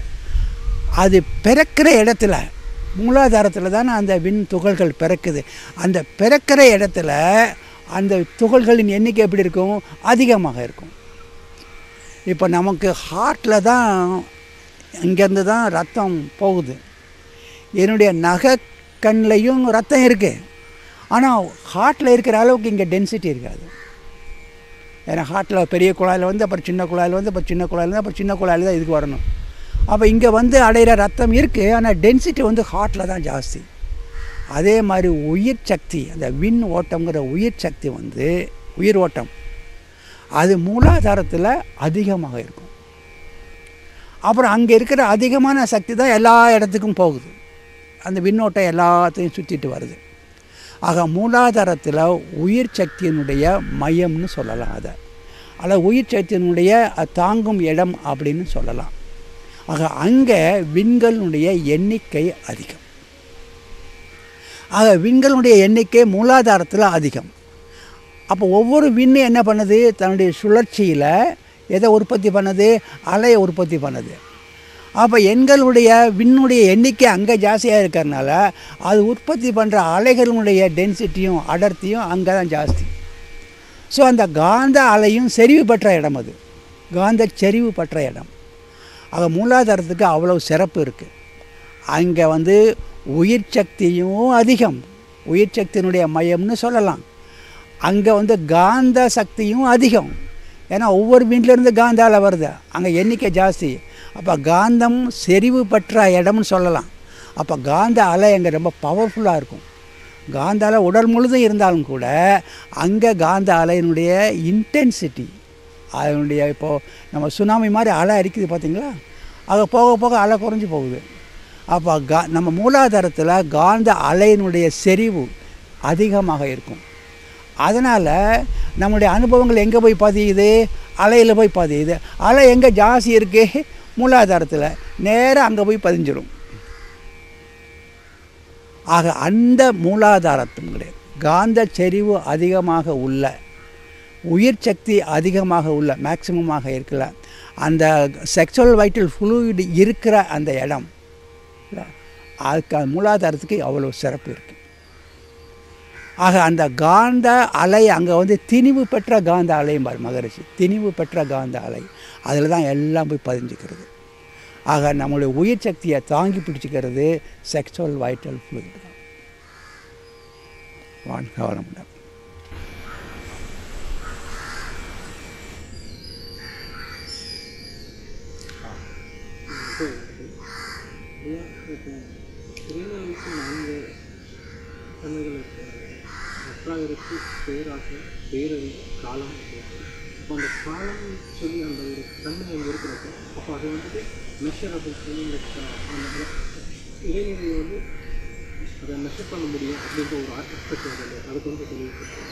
Speaker 1: அது பிறக்கிற இடத்துல மூலாதாரத்தில் தானே அந்த விண் துகள்கள் பிறக்குது அந்த பிறக்கிற இடத்துல அந்த துகள்களின் எண்ணிக்கை எப்படி இருக்கும் அதிகமாக இருக்கும் இப்போ நமக்கு ஹார்ட்டில் தான் இங்கேருந்து தான் ரத்தம் போகுது என்னுடைய நகை கண்ணிலையும் ரத்தம் இருக்குது ஆனால் ஹார்ட்டில் இருக்கிற அளவுக்கு இங்கே டென்சிட்டி இருக்காது ஏன்னா ஹார்ட்டில் பெரிய குழாயில் வந்து அப்புறம் சின்ன குழாயில் வந்து அப்புறம் சின்ன குழாயில் வந்து அப்புறம் சின்ன குழாயில் தான் இதுக்கு வரணும் அப்போ இங்கே வந்து அடையிற ரத்தம் இருக்குது ஆனால் டென்சிட்டி வந்து ஹார்ட்டில் தான் ஜாஸ்தி அதே மாதிரி உயிர் சக்தி அந்த விண் ஓட்டங்கிற உயிர் சக்தி வந்து உயிர் ஓட்டம் அது மூலாதாரத்தில் அதிகமாக இருக்கும் அப்புறம் அங்கே இருக்கிற அதிகமான சக்தி தான் எல்லா இடத்துக்கும் போகுது அந்த விண்ணோட்டம் எல்லாத்தையும் சுற்றிட்டு வருது ஆக மூலாதாரத்தில் உயிர் சக்தியினுடைய மையம்னு சொல்லலாம் அதை அல்ல உயிர் சக்தியினுடைய தாங்கும் இடம் அப்படின்னு சொல்லலாம் ஆக அங்கே விண்களுடைய எண்ணிக்கை அதிகம் ஆக விண்களுடைய எண்ணிக்கை மூலாதாரத்தில் அதிகம் அப்போ ஒவ்வொரு விண்ணு என்ன பண்ணுது தன்னுடைய சுழற்சியில் எதை உற்பத்தி பண்ணுது அலையை உற்பத்தி பண்ணுது அப்போ எண்களுடைய விண்ணுடைய எண்ணிக்கை அங்கே ஜாஸ்தியாக இருக்கிறதுனால அது உற்பத்தி பண்ணுற அலைகளுடைய டென்சிட்டியும் அடர்த்தியும் அங்கே தான் ஜாஸ்தி ஸோ அந்த காந்த அலையும் செறிவு பெற்ற இடம் அது காந்த செறிவு பெற்ற இடம் ஆக மூலாதாரத்துக்கு அவ்வளோ சிறப்பு இருக்குது அங்கே வந்து உயிர் சக்தியும் அதிகம் உயிர் சக்தியினுடைய மையம்னு சொல்லலாம் அங்கே வந்து காந்த சக்தியும் அதிகம் ஏன்னா ஒவ்வொரு வீட்டிலேருந்து காந்த அலை வருது அங்கே எண்ணிக்கை ஜாஸ்தி அப்போ காந்தம் செறிவு பெற்ற இடம்னு சொல்லலாம் அப்போ காந்த அலை அங்கே ரொம்ப பவர்ஃபுல்லாக இருக்கும் காந்த அலை உடல் முழுதும் இருந்தாலும் கூட அங்கே காந்த அலையினுடைய இன்டென்சிட்டி அதனுடைய இப்போது நம்ம சுனாமி மாதிரி அலை அடிக்குது பார்த்தீங்களா அது போக போக அலை குறைஞ்சி போகுது அப்போ கா நம்ம மூலாதாரத்தில் காந்த அலையினுடைய செறிவு அதிகமாக இருக்கும் அதனால் நம்முடைய அனுபவங்கள் எங்கே போய் பதியுது அலையில் போய் பதியுது அலை எங்கே ஜாஸ்தி இருக்குது மூலாதாரத்தில் நேராக அங்கே போய் பதிஞ்சிடும் ஆக அந்த மூலாதாரத்தினுடைய காந்த செறிவு அதிகமாக உள்ள உயிர் சக்தி அதிகமாக உள்ள மேக்சிமமாக இருக்கல அந்த செக்ஷுவல் வைட்டல் ஃப்ளூயிட் இருக்கிற அந்த இடம் இல்ல, அதுக்கு அந்த மூலாதாரத்துக்கு அவ்வளோ சிறப்பு இருக்குது ஆக அந்த காந்த அலை அங்கே வந்து திணிவு பெற்ற காந்த அலையும் பாரு மகரிஷி திணிவு பெற்ற காந்த அலை அதில் தான் எல்லாம் போய் பதிஞ்சுக்கிறது ஆக நம்மளுடைய உயிர் சக்தியை தாங்கி பிடிச்சிக்கிறது செக்ஷுவல் வைட்டல் ஃப்ளூயிட் தான் வாழ்க வளமுடன்
Speaker 3: திருநெல்வேலிக்கு நான்கு கண்ணுகள் இருக்கிறது எட்டாயிரத்து பேராற்றல் பேரறிவு காலம் இருக்கு. அப்போ அந்த காலம் சொல்லி அந்த ஒரு தன்மை அங்கே இருக்கிறப்ப அப்போ அது வந்துட்டு மெஷரபிள் சொல்லி இந்த க- அந்த இடைநிலையை வந்து அதை மெஷர் பண்ண முடியும் அப்படின்ற ஒரு ஆஸ்பெக்ட் வருது இல்லையா? அதுக்கு வந்து சொல்லி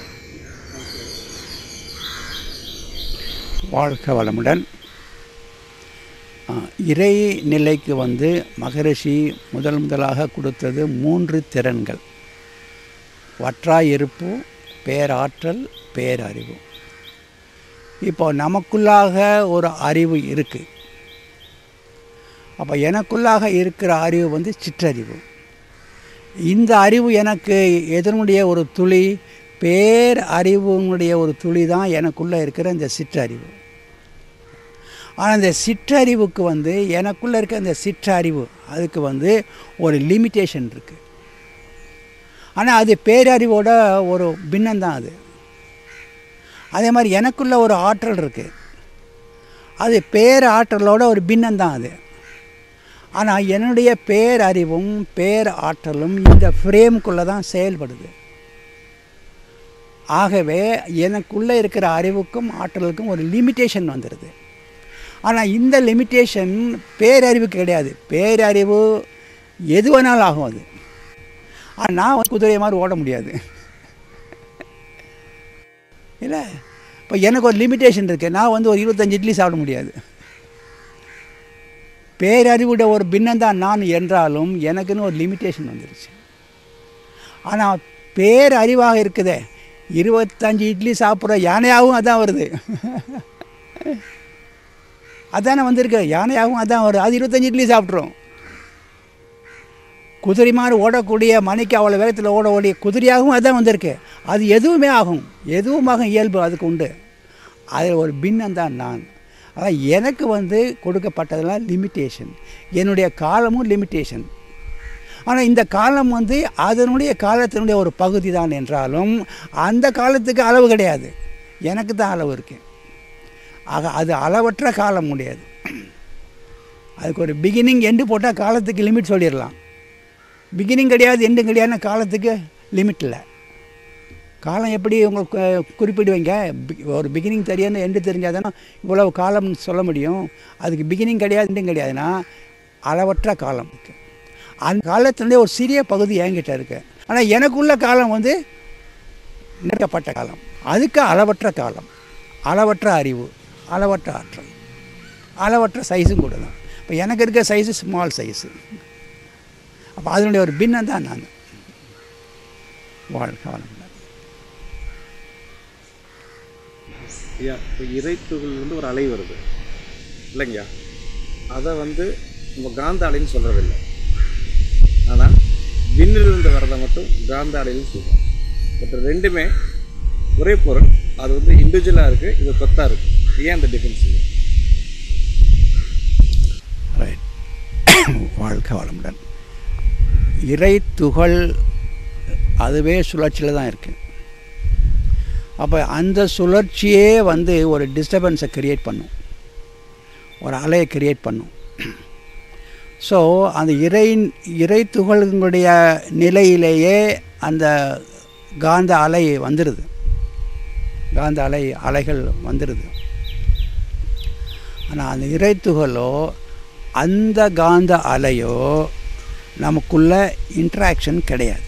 Speaker 1: வாழ்க வளமுடன் ஆ, இறை நிலைக்கு வந்து மகரிஷி முதல் முதலாக கொடுத்தது மூன்று திறன்கள் வற்றாயிருப்பு பேராற்றல் பேரறிவு இப்போ நமக்குள்ளாக ஒரு அறிவு இருக்குது அப்போ எனக்குள்ளாக இருக்கிற அறிவு வந்து சிற்றறிவு இந்த அறிவு எனக்கு எதனுடைய ஒரு துளி பேர் அறிவுனுடைய ஒரு துளி தான் எனக்குள்ளே இருக்கிற இந்த சிற்றறிவு ஆனால் இந்த சிற்றறிவுக்கு வந்து எனக்குள்ளே இருக்க இந்த சிற்றறிவு அதுக்கு வந்து ஒரு லிமிட்டேஷன் இருக்குது ஆனால் அது பேரறிவோட ஒரு பின்னம்தான் அது அதே மாதிரி எனக்குள்ள ஒரு ஆற்றல் இருக்குது அது பேராற்றலோட ஒரு பின்னம்தான் அது ஆனால் என்னுடைய பேரறிவும் பேர் ஆற்றலும் இந்த ஃப்ரேம்குள்ளே தான் செயல்படுது ஆகவே எனக்குள்ளே இருக்கிற அறிவுக்கும் ஆற்றலுக்கும் ஒரு லிமிட்டேஷன் வந்துடுது ஆனால் இந்த லிமிட்டேஷன் பேரறிவுக்கு கிடையாது பேரறிவு எது வேணாலும் ஆகும் அது ஆனால் நான் வந்து குதிரை மாதிரி ஓட முடியாது இல்லை இப்போ எனக்கு ஒரு லிமிட்டேஷன் இருக்குது நான் வந்து ஒரு இருபத்தஞ்சு இட்லி சாப்பிட முடியாது பேரறிவுடைய ஒரு பின்னம்தான் நான் என்றாலும் எனக்குன்னு ஒரு லிமிட்டேஷன் வந்துருச்சு ஆனால் பேரறிவாக இருக்குதே இருபத்தஞ்சு இட்லி சாப்பிட்ற யானையாகவும் அதான் வருது அதானே வந்திருக்கு யானையாகவும் அதான் வருது அது இருபத்தஞ்சு இட்லி சாப்பிட்றோம் குதிரை மாதிரி ஓடக்கூடிய மணிக்கு அவ்வளோ வேகத்தில் ஓடக்கூடிய குதிரையாகவும் அதான் வந்திருக்கு அது எதுவுமே ஆகும் எதுவும் ஆகும் இயல்பு அதுக்கு உண்டு அதில் ஒரு பின்னம் தான் நான் அதான் எனக்கு வந்து கொடுக்கப்பட்டதெல்லாம் லிமிட்டேஷன் என்னுடைய காலமும் லிமிட்டேஷன் ஆனால் இந்த காலம் வந்து அதனுடைய காலத்தினுடைய ஒரு பகுதி தான் என்றாலும் அந்த காலத்துக்கு அளவு கிடையாது எனக்கு தான் அளவு இருக்கு ஆக அது அளவற்ற காலம் முடியாது அதுக்கு ஒரு பிகினிங் எண்டு போட்டால் காலத்துக்கு லிமிட் சொல்லிடலாம் பிகினிங் கிடையாது எண்டும் கிடையாதுன்னு காலத்துக்கு லிமிட் இல்லை காலம் எப்படி உங்களுக்கு குறிப்பிடுவீங்க பி- ஒரு பிகினிங் தெரியாதுன்னு எண்டு தெரிஞ்சால் தானே இவ்வளவு காலம் சொல்ல முடியும் அதுக்கு பிகினிங் கிடையாது எண்டும் கிடையாதுன்னா அளவற்ற காலம் இருக்கு அந்த காலத்தினுடைய ஒரு சிறிய பகுதி என்கிட்ட இருக்கு ஆனால் எனக்குள்ள காலம் வந்து நிறுத்தப்பட்ட காலம் அதுக்கு அளவற்ற காலம் அளவற்ற அறிவு அளவற்ற ஆற்றல் அளவற்ற சைஸும் கூட தான் இப்போ எனக்கு இருக்க சைஸு ஸ்மால் சைஸு அப்போ அதனுடைய ஒரு பின்னம் தான் நான் வாழ்க்கை வளமுடன்
Speaker 4: ஐயா இப்போ இறைத்துகள் வந்து ஒரு அலை வருது இல்லைங்கய்யா அதை வந்து நம்ம காந்த அலைன்னு சொல்கிறதில்ல ஆனால் விண்ணிலிருந்து வரதை மட்டும் காந்த அலைன்னு சொல்கிறோம் பட் ரெண்டுமே ஒரே பொருள் அது வந்து இண்டிவிஜுவலாக இருக்குது இது கொத்தாக இருக்குது ஏன் அந்த டிஃப்ரென்ஸ்
Speaker 1: ரைட் வாழ்க்கை வளமுடன் இறை துகள் அதுவே சுழற்சியில் தான் இருக்குது அப்போ அந்த சுழற்சியே வந்து ஒரு டிஸ்டர்பன்ஸை கிரியேட் பண்ணும் ஒரு அலையை கிரியேட் பண்ணும் ஸோ அந்த இறை இறை துகள்களுடைய நிலையிலேயே அந்த காந்த அலை வந்துடுது காந்த அலை அலைகள் வந்துடுது ஆனால் அந்த இறைத்துகளோ அந்த காந்த அலையோ நமக்குள்ள இன்ட்ராக்ஷன் கிடையாது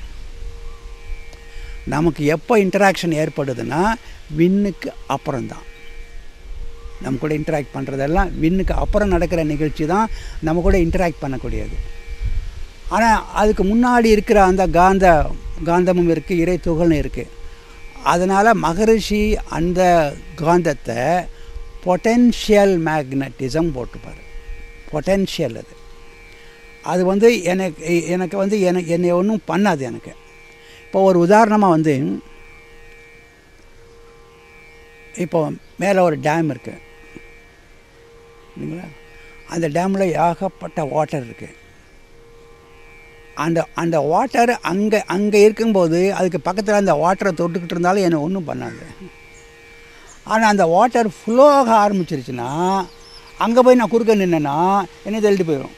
Speaker 1: நமக்கு எப்போ இன்டராக்ஷன் ஏற்படுதுன்னா விண்ணுக்கு அப்புறம்தான் நம்ம கூட இன்டராக்ட் பண்ணுறதெல்லாம் விண்ணுக்கு அப்புறம் நடக்கிற நிகழ்ச்சி தான் நம்ம கூட இன்டராக்ட் பண்ணக்கூடியது ஆனால் அதுக்கு முன்னாடி இருக்கிற அந்த காந்த காந்தமும் இருக்குது இறை துகள்னு இருக்குது அதனால் மகரிஷி அந்த காந்தத்தை பொட்டென்ஷியல் மேக்னட்டிசம் போட்டுப்பார் பொட்டென்ஷியல் அது அது வந்து எனக்கு எனக்கு வந்து எனக்கு என்னை ஒன்றும் பண்ணாது எனக்கு இப்போ ஒரு உதாரணமாக வந்து இப்போ மேலே ஒரு டேம் இருக்குது இல்லைங்களா அந்த டேமில் ஏகப்பட்ட வாட்டர் இருக்குது அந்த அந்த வாட்டர் அங்கே அங்கே இருக்கும்போது அதுக்கு பக்கத்தில் அந்த வாட்டரை தொட்டுக்கிட்டு இருந்தாலும் என்னை ஒன்றும் பண்ணாது ஆனால் அந்த வாட்டர் ஃப்ளோ ஆக ஆரம்பிச்சிருச்சுன்னா அங்கே போய் நான் குறுக்க நின்னேன்னா என்னை தள்ளிட்டு போயிடும்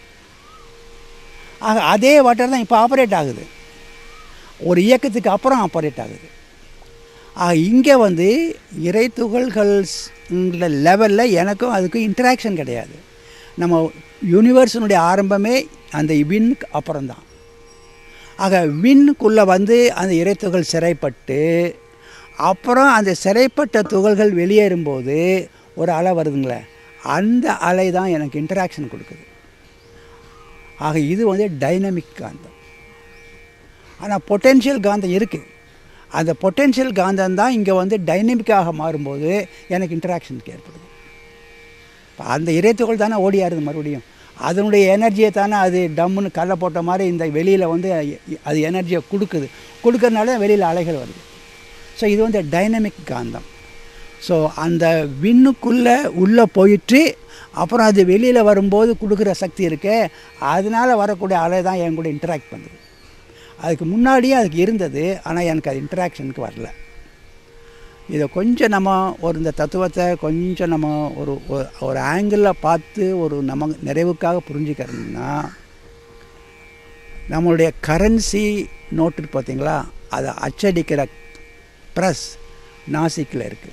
Speaker 1: ஆக அதே வாட்டர் தான் இப்போ ஆப்ரேட் ஆகுது ஒரு இயக்கத்துக்கு அப்புறம் ஆப்ரேட் ஆகுது ஆக இங்கே வந்து இறை துகள்கள் லெவலில் எனக்கும் அதுக்கும் இன்ட்ராக்ஷன் கிடையாது நம்ம யூனிவர்ஸினுடைய ஆரம்பமே அந்த விண்ணுக்கு அப்புறம்தான் ஆக விண்ணுக்குள்ளே வந்து அந்த இறைத்துகள் சிறைப்பட்டு அப்புறம் அந்த சிறைப்பட்ட துகள்கள் வெளியேறும்போது ஒரு அலை வருதுங்களே அந்த அலை தான் எனக்கு இன்டராக்ஷன் கொடுக்குது ஆக இது வந்து டைனமிக் காந்தம் ஆனால் பொட்டென்ஷியல் காந்தம் இருக்குது அந்த பொட்டென்ஷியல் காந்தம் தான் இங்கே வந்து டைனமிக்காக மாறும்போது எனக்கு இன்டராக்ஷனுக்கு ஏற்படுது இப்போ அந்த இறைத்துகள் தானே ஓடியாருது மறுபடியும் அதனுடைய எனர்ஜியை தானே அது டம்முன்னு கல்லை போட்ட மாதிரி இந்த வெளியில் வந்து அது எனர்ஜியை கொடுக்குது கொடுக்கறனால வெளியில் அலைகள் வருது ஸோ இது வந்து டைனமிக் காந்தம் ஸோ அந்த விண்ணுக்குள்ளே உள்ளே போயிட்டு அப்புறம் அது வெளியில் வரும்போது கொடுக்குற சக்தி இருக்கே அதனால் வரக்கூடிய அலை தான் என் கூட இன்டராக்ட் பண்ணுது அதுக்கு முன்னாடியே அதுக்கு இருந்தது ஆனால் எனக்கு அது இன்டராக்ஷனுக்கு வரல இதை கொஞ்சம் நம்ம ஒரு இந்த தத்துவத்தை கொஞ்சம் நம்ம ஒரு ஒரு ஆங்கிளில் பார்த்து ஒரு நம்ம நிறைவுக்காக புரிஞ்சுக்கிறோம்னா நம்மளுடைய கரன்சி நோட்டு பார்த்தீங்களா அதை அச்சடிக்கிற ப்ரெஸ் நாசிக்கில் இருக்குது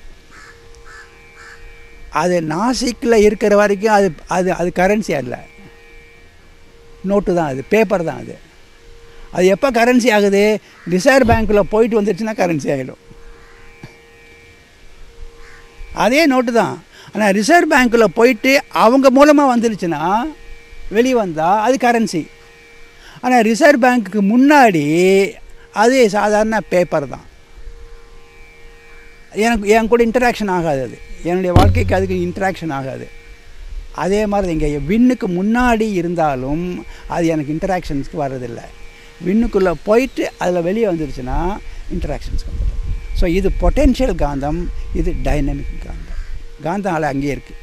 Speaker 1: அது நாசிக்கில் இருக்கிற வரைக்கும் அது அது அது கரன்சி அல்ல நோட்டு தான் அது பேப்பர் தான் அது அது எப்போ கரன்சி ஆகுது ரிசர்வ் பேங்க்கில் போயிட்டு வந்துடுச்சுன்னா கரன்சி ஆகிடும் அதே நோட்டு தான் ஆனால் ரிசர்வ் பேங்க்கில் போயிட்டு அவங்க மூலமாக வந்துருச்சுன்னா வெளியே வந்தால் அது கரன்சி ஆனால் ரிசர்வ் பேங்க்குக்கு முன்னாடி அது சாதாரண பேப்பர் தான் எனக்கு என் கூட இன்டராக்ஷன் ஆகாது அது என்னுடைய வாழ்க்கைக்கு அதுக்கு இன்டராக்ஷன் ஆகாது அதே மாதிரி இங்கே விண்ணுக்கு முன்னாடி இருந்தாலும் அது எனக்கு இன்டராக்ஷன்ஸ்க்கு வர்றதில்லை விண்ணுக்குள்ளே போயிட்டு அதில் வெளியே வந்துருச்சுன்னா இன்டராக்ஷன்ஸ்க்கு வந்துடும் ஸோ இது பொட்டென்ஷியல் காந்தம் இது டைனமிக் காந்தம் காந்தம் அலை அங்கேயே இருக்குது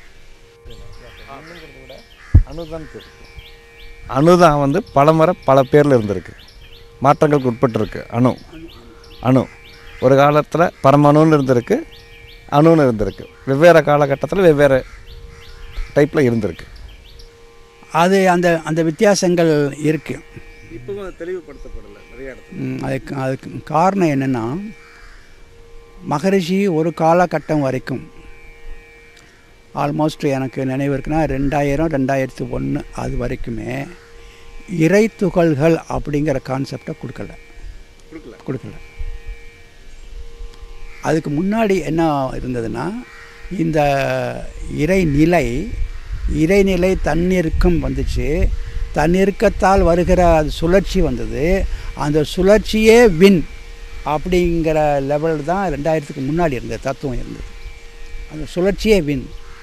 Speaker 4: அணுதான் இருக்கு அணுதான் வந்து பல முறை பல பேரில் இருந்திருக்கு மாற்றங்களுக்கு உட்பட்டிருக்கு அணு அணு ஒரு காலத்தில் பரமணுன்னு இருந்திருக்கு அணுன்னு இருந்திருக்கு வெவ்வேறு காலகட்டத்தில் வெவ்வேறு டைப்பில் இருந்திருக்கு
Speaker 1: அது அந்த அந்த வித்தியாசங்கள் இருக்குது
Speaker 4: இப்போ தெளிவுபடுத்தப்படலை நிறைய இடத்துல
Speaker 1: ம், அதுக்கு அதுக்கு காரணம் என்னென்னா மகரிஷி ஒரு காலகட்டம் வரைக்கும் ஆல்மோஸ்ட் எனக்கு நினைவு இருக்குன்னா ரெண்டாயிரம் ரெண்டாயிரத்து ஒன்று அது வரைக்குமே இறை துகள்கள் அப்படிங்கிற கான்செப்டை கொடுக்கல
Speaker 4: கொடுக்கல
Speaker 1: கொடுக்கல அதுக்கு முன்னாடி என்ன இருந்ததுன்னா இந்த இறைநிலை இறைநிலை தன்னிருக்கம் வந்துச்சு தன்னிருக்கத்தால் வருகிற அது சுழற்சி வந்தது அந்த சுழற்சியே வின் அப்படிங்கிற லெவல் தான் ரெண்டாயிரத்துக்கு முன்னாடி இருந்தது தத்துவம் இருந்தது அந்த சுழற்சியே வின்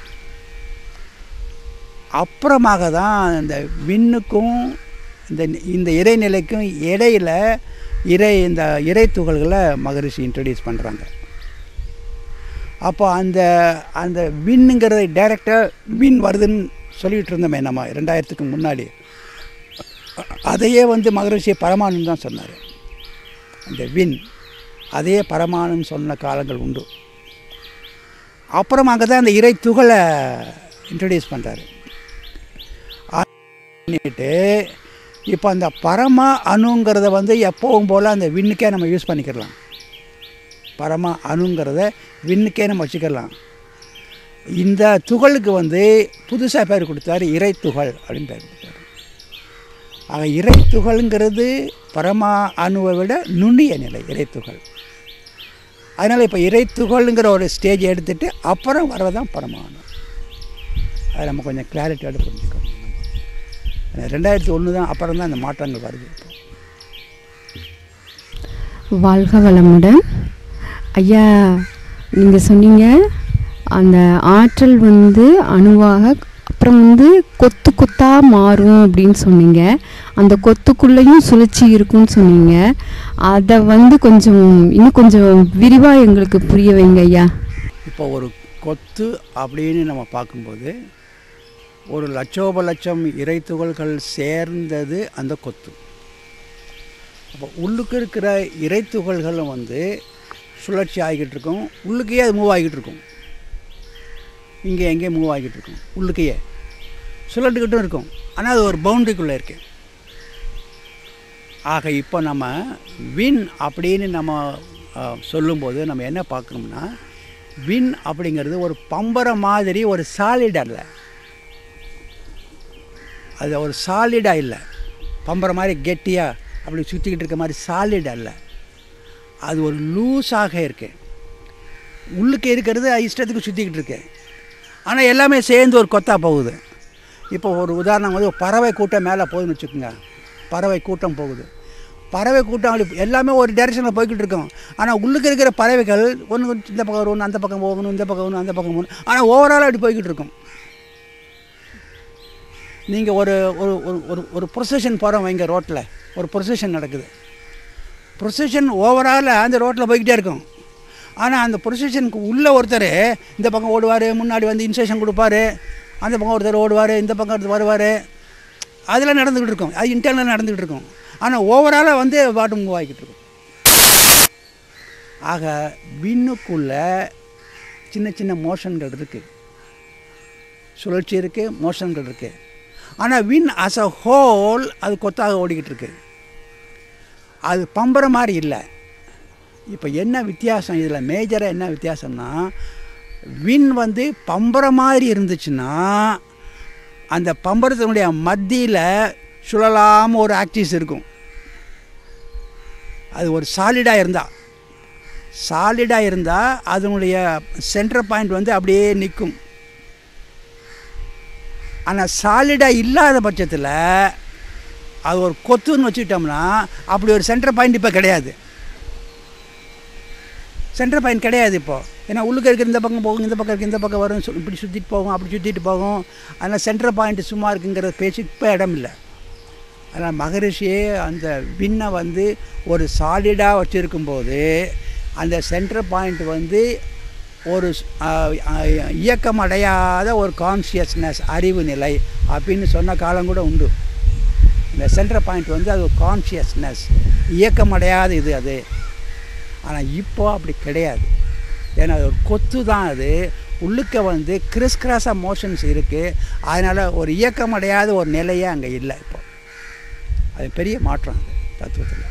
Speaker 1: அப்புறமாக தான் இந்த விண்ணுக்கும் இந்த இந்த இறைநிலைக்கும் இடையில இறை இந்த இறை துகள்களை மகரிஷி இன்ட்ரடியூஸ் பண்ணுறாங்க அப்போ அந்த அந்த விண்ணுங்கிறத டைரெக்டாக வின் வருதுன்னு சொல்லிகிட்டு இருந்தோமே நம்ம ரெண்டாயிரத்துக்கு முன்னாடி அதையே வந்து மகரிஷி பரமானு தான் சொன்னார் அந்த வின் அதையே பரமானுன்னு சொன்ன காலங்கள் உண்டு அப்புறமாக தான் அந்த இறை துகளை இன்ட்ரடியூஸ் பண்ணுறாரு பண்ணிட்டு இப்போ அந்த பரம அணுங்கிறத வந்து எப்பவும் போல் அந்த விண்ணுக்கே நம்ம யூஸ் பண்ணிக்கிடலாம் பரம அணுங்கிறத விண்ணுக்கே நம்ம வச்சுக்கலாம் இந்த துகளுக்கு வந்து புதுசாக பேர் கொடுத்தாரு இறை துகள் அப்படின்னு பேர் கொடுத்தாரு ஆக இறை துகள்ங்கிறது பரமா அணுவை விட நுண்ணிய நிலை இறை துகள் அதனால் இப்போ இறை துகள்ங்கிற ஒரு ஸ்டேஜ் எடுத்துட்டு அப்புறம் வரதான் பரமாணு அதை நம்ம கொஞ்சம் கிளாரிட்டியோட புரிஞ்சுக்கணும் ரெண்டாயிரத்தி ஒன்று தான் அப்புறம் தான் இந்த மாற்றங்கள் வருது இப்போ
Speaker 5: வாழ்க வளமுடன் ஐயா நீங்கள் சொன்னீங்க அந்த ஆற்றல் வந்து அணுவாக அப்புறம் வந்து கொத்து கொத்தாக மாறும் அப்படின்னு சொன்னீங்க அந்த கொத்துக்குள்ளேயும் சுழற்சி இருக்கும்னு சொன்னீங்க அதை வந்து கொஞ்சம் இன்னும் கொஞ்சம் விரிவாக எங்களுக்கு புரிய வைங்க ஐயா
Speaker 1: இப்போ ஒரு கொத்து அப்படின்னு நம்ம பார்க்கும்போது ஒரு லட்சோப லட்சம் இறைத்துகள்கள் சேர்ந்தது அந்த கொத்து அப்போ உள்ளுக்கு இருக்கிற இறைத்துகள்களும் வந்து சுழற்சி ஆகிக்கிட்டு இருக்கும் உள்ளுக்கையே அது மூவ் ஆகிக்கிட்டு இருக்கும் இங்கே எங்கேயே மூவ் ஆகிக்கிட்டு இருக்கும் உள்ளுக்கையே சுழட்டுக்கிட்டும் இருக்கும் ஆனால் அது ஒரு பவுண்டரிக்குள்ளே இருக்கு ஆக இப்போ நம்ம வின் அப்படின்னு நம்ம அஹ், சொல்லும்போது நம்ம என்ன பார்க்கணும்னா வின் அப்படிங்கிறது ஒரு பம்பரை மாதிரி ஒரு சாலிட் அல்ல அது ஒரு சாலிடாக இல்லை பம்பரை மாதிரி கெட்டியாக அப்படி சுற்றிக்கிட்டு இருக்க மாதிரி சாலிட் அல்ல அது ஒரு லூஸாக இருக்கு உள்ளுக்கு இருக்கிறது அது இஷ்டத்துக்கு சுற்றிக்கிட்டு இருக்கு ஆனால் எல்லாமே சேர்ந்து ஒரு கொத்தா போகுது இப்போ ஒரு உதாரணம் வந்து ஒரு பறவை கூட்டம் மேலே போகுதுன்னு வச்சுக்கோங்க பறவை கூட்டம் போகுது பறவை கூட்டம் அப்படி எல்லாமே ஒரு டைரெக்ஷனில் போய்கிட்டு இருக்கோம் ஆனால் உள்ளுக்கு இருக்கிற பறவைகள் ஒன்று இந்த பக்கம் வரும் ஒன்று அந்த பக்கம் போகணும் இந்த பக்கம் ஒன்று அந்த பக்கம் போகணும் ஆனால் ஓவராலாக அப்படி போய்கிட்டு இருக்கும் நீங்கள் ஒரு ஒரு ஒரு ஒரு ஒரு ப்ரொசஷன் போகிறோம் வைங்க ரோட்டில் ஒரு ப்ரொசஷன் நடக்குது ப்ரொசஷன் ஓவராலாக அந்த ரோட்டில் போய்கிட்டே இருக்கும் ஆனால் அந்த ப்ரொசஷனுக்கு உள்ளே ஒருத்தர் இந்த பக்கம் ஓடுவார் முன்னாடி வந்து இன்ஸ்ட்ரக்ஷன் கொடுப்பாரு அந்த பக்கம் ஒருத்தர் ஓடுவார் இந்த பக்கம் ஒருத்தர் வருவார் அதெல்லாம் நடந்துக்கிட்டு இருக்கும் அது இன்டர்னல் நடந்துக்கிட்டு இருக்கும் ஆனால் ஓவராலாக வந்து வாட்டு மூவ் ஆகிக்கிட்டு இருக்கும் ஆக விண்ணுக்குள்ள சின்ன சின்ன மோஷன்கள் இருக்குது சுழற்சி இருக்குது மோஷன்கள் இருக்குது ஆனால் வின் அஸ் அ ஹோல் அது கொத்தாக ஓடிக்கிட்டு இருக்கு அது பம்பர மாதிரி இல்லை இப்போ என்ன வித்தியாசம் இதில் மேஜராக என்ன வித்தியாசம்னா வின் வந்து பம்பர மாதிரி இருந்துச்சுன்னா அந்த பம்பரத்தினுடைய மத்தியில் சுழலாமல் ஒரு ஆக்டிஸ் இருக்கும் அது ஒரு சாலிடாக இருந்தால் சாலிடாக இருந்தால் அதனுடைய சென்டர் பாயிண்ட் வந்து அப்படியே நிற்கும் ஆனால் சாலிடாக இல்லாத பட்சத்தில் அது ஒரு கொத்துன்னு வச்சுக்கிட்டோம்னா அப்படி ஒரு சென்டர் பாயிண்ட் இப்போ கிடையாது சென்டர் பாயிண்ட் கிடையாது இப்போ ஏன்னா உள்ளுக்கு இருக்கிற இந்த பக்கம் போகும் இந்த பக்கம் இருக்க இந்த பக்கம் வரும் சு- இப்படி சுற்றிட்டு போகும் அப்படி சுற்றிட்டு போகும் அதனால் சென்டர் பாயிண்ட் சும்மா இருக்குங்கிற பேச்சு இப்போ இடம் இல்லை அதனால் மகரிஷியே அந்த விண்ணை வந்து ஒரு சாலிடாக வச்சுருக்கும்போது அந்த சென்டர் பாயிண்ட் வந்து ஒரு ஸ்- ஆஹ் ஆஹ் இயக்கம் அடையாத ஒரு கான்சியஸ்னஸ் அறிவு நிலை அப்படின்னு சொன்ன காலம் கூட உண்டு இந்த சென்டர் பாயிண்ட் வந்து அது ஒரு கான்சியஸ்னஸ் இயக்கம் அடையாத இது அது ஆனால் இப்போ அப்படி கிடையாது ஏன்னா அது ஒரு கொத்து தான் அது உள்ளுக்க வந்து கிறிஸ் கிராஸாக மோஷன்ஸ் இருக்குது அதனால் ஒரு இயக்கம் அடையாத ஒரு நிலையே அங்கே இல்லை இப்போ அது பெரிய மாற்றம் அது தத்துவத்தில்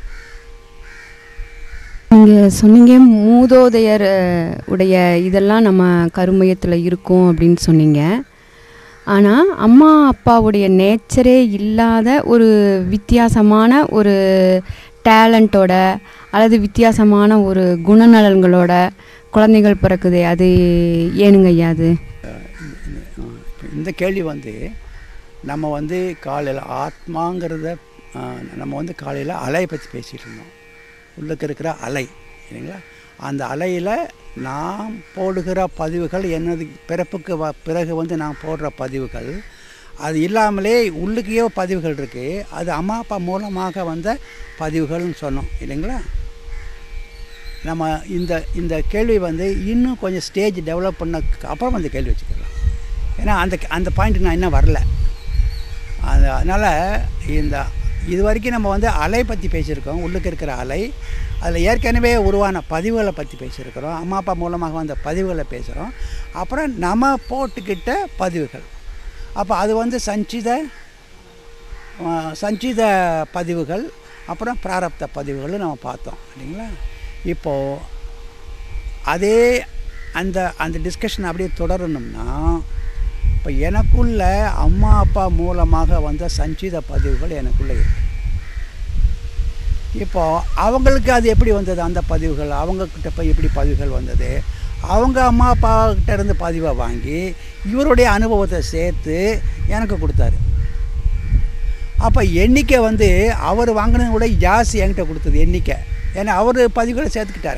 Speaker 5: நீங்கள் சொன்னீங்க மூதோதையர் அஹ், உடைய இதெல்லாம் நம்ம கருமையத்தில் இருக்கும் அப்படின்னு சொன்னீங்க ஆனால் அம்மா அப்பாவுடைய நேச்சரே இல்லாத ஒரு வித்தியாசமான ஒரு டேலண்ட்டோட அல்லது வித்தியாசமான ஒரு குணநலன்களோட குழந்தைகள் பிறக்குது அது ஏனுங்க ஐயா அது
Speaker 1: இப்ப இந்த கேள்வி வந்து நம்ம வந்து காலையில் ஆத்மாங்கிறத ஆ, நம்ம வந்து காலையில் அலையை பற்றி பேசிகிட்டு இருந்தோம் உள்ளுக்கு இருக்கிற அலை இல்லைங்களா அந்த அலையில் நாம் போடுகிற பதிவுகள் என்னது பிறப்புக்கு வ பிறகு வந்து நான் போடுற பதிவுகள் அது இல்லாமலே உள்ளுக்கையோ பதிவுகள் இருக்குது அது அம்மா அப்பா மூலமாக வந்த பதிவுகள்னு சொன்னோம் இல்லைங்களா நம்ம இந்த இந்த கேள்வி வந்து இன்னும் கொஞ்சம் ஸ்டேஜ் டெவலப் பண்ண அப்புறம் அந்த கேள்வி வச்சுக்கலாம் ஏன்னா அந்த அந்த பாயிண்ட்டுக்கு நான் இன்னும் வரல அது அதனால் இந்த இது வரைக்கும் நம்ம வந்து அலை பற்றி பேசியிருக்கோம் உள்ளுக்கு இருக்கிற அலை அதில் ஏற்கனவே உருவான பதிவுகளை பற்றி பேசியிருக்கிறோம் அம்மா அப்பா மூலமாக வந்த பதிவுகளை பேசுகிறோம் அப்புறம் நம்ம போட்டுக்கிட்ட பதிவுகள் அப்போ அது வந்து சஞ்சித ஆ, சஞ்சித பதிவுகள் அப்புறம் பிராரப்த பதிவுகள் நம்ம பார்த்தோம் இல்லைங்களா இப்போது அதே அந்த அந்த டிஸ்கஷன் அப்படியே தொடரணும்னா இப்போ எனக்குள்ள அம்மா அப்பா மூலமாக வந்த சஞ்சித பதிவுகள் எனக்குள்ளே இருக்கு இப்போ அவங்களுக்கு அது எப்படி வந்தது அந்த பதிவுகள் அவங்கக்கிட்ட போய் எப்படி பதிவுகள் வந்தது அவங்க அம்மா அப்பா கிட்ட இருந்து பதிவை வாங்கி இவருடைய அனுபவத்தை சேர்த்து எனக்கு கொடுத்தாரு அப்போ எண்ணிக்கை வந்து அவர் வாங்கினது கூட ஜாஸ்தி என்கிட்ட கொடுத்தது எண்ணிக்கை ஏன்னா அவர் பதிவுகளை சேர்த்துக்கிட்டாரு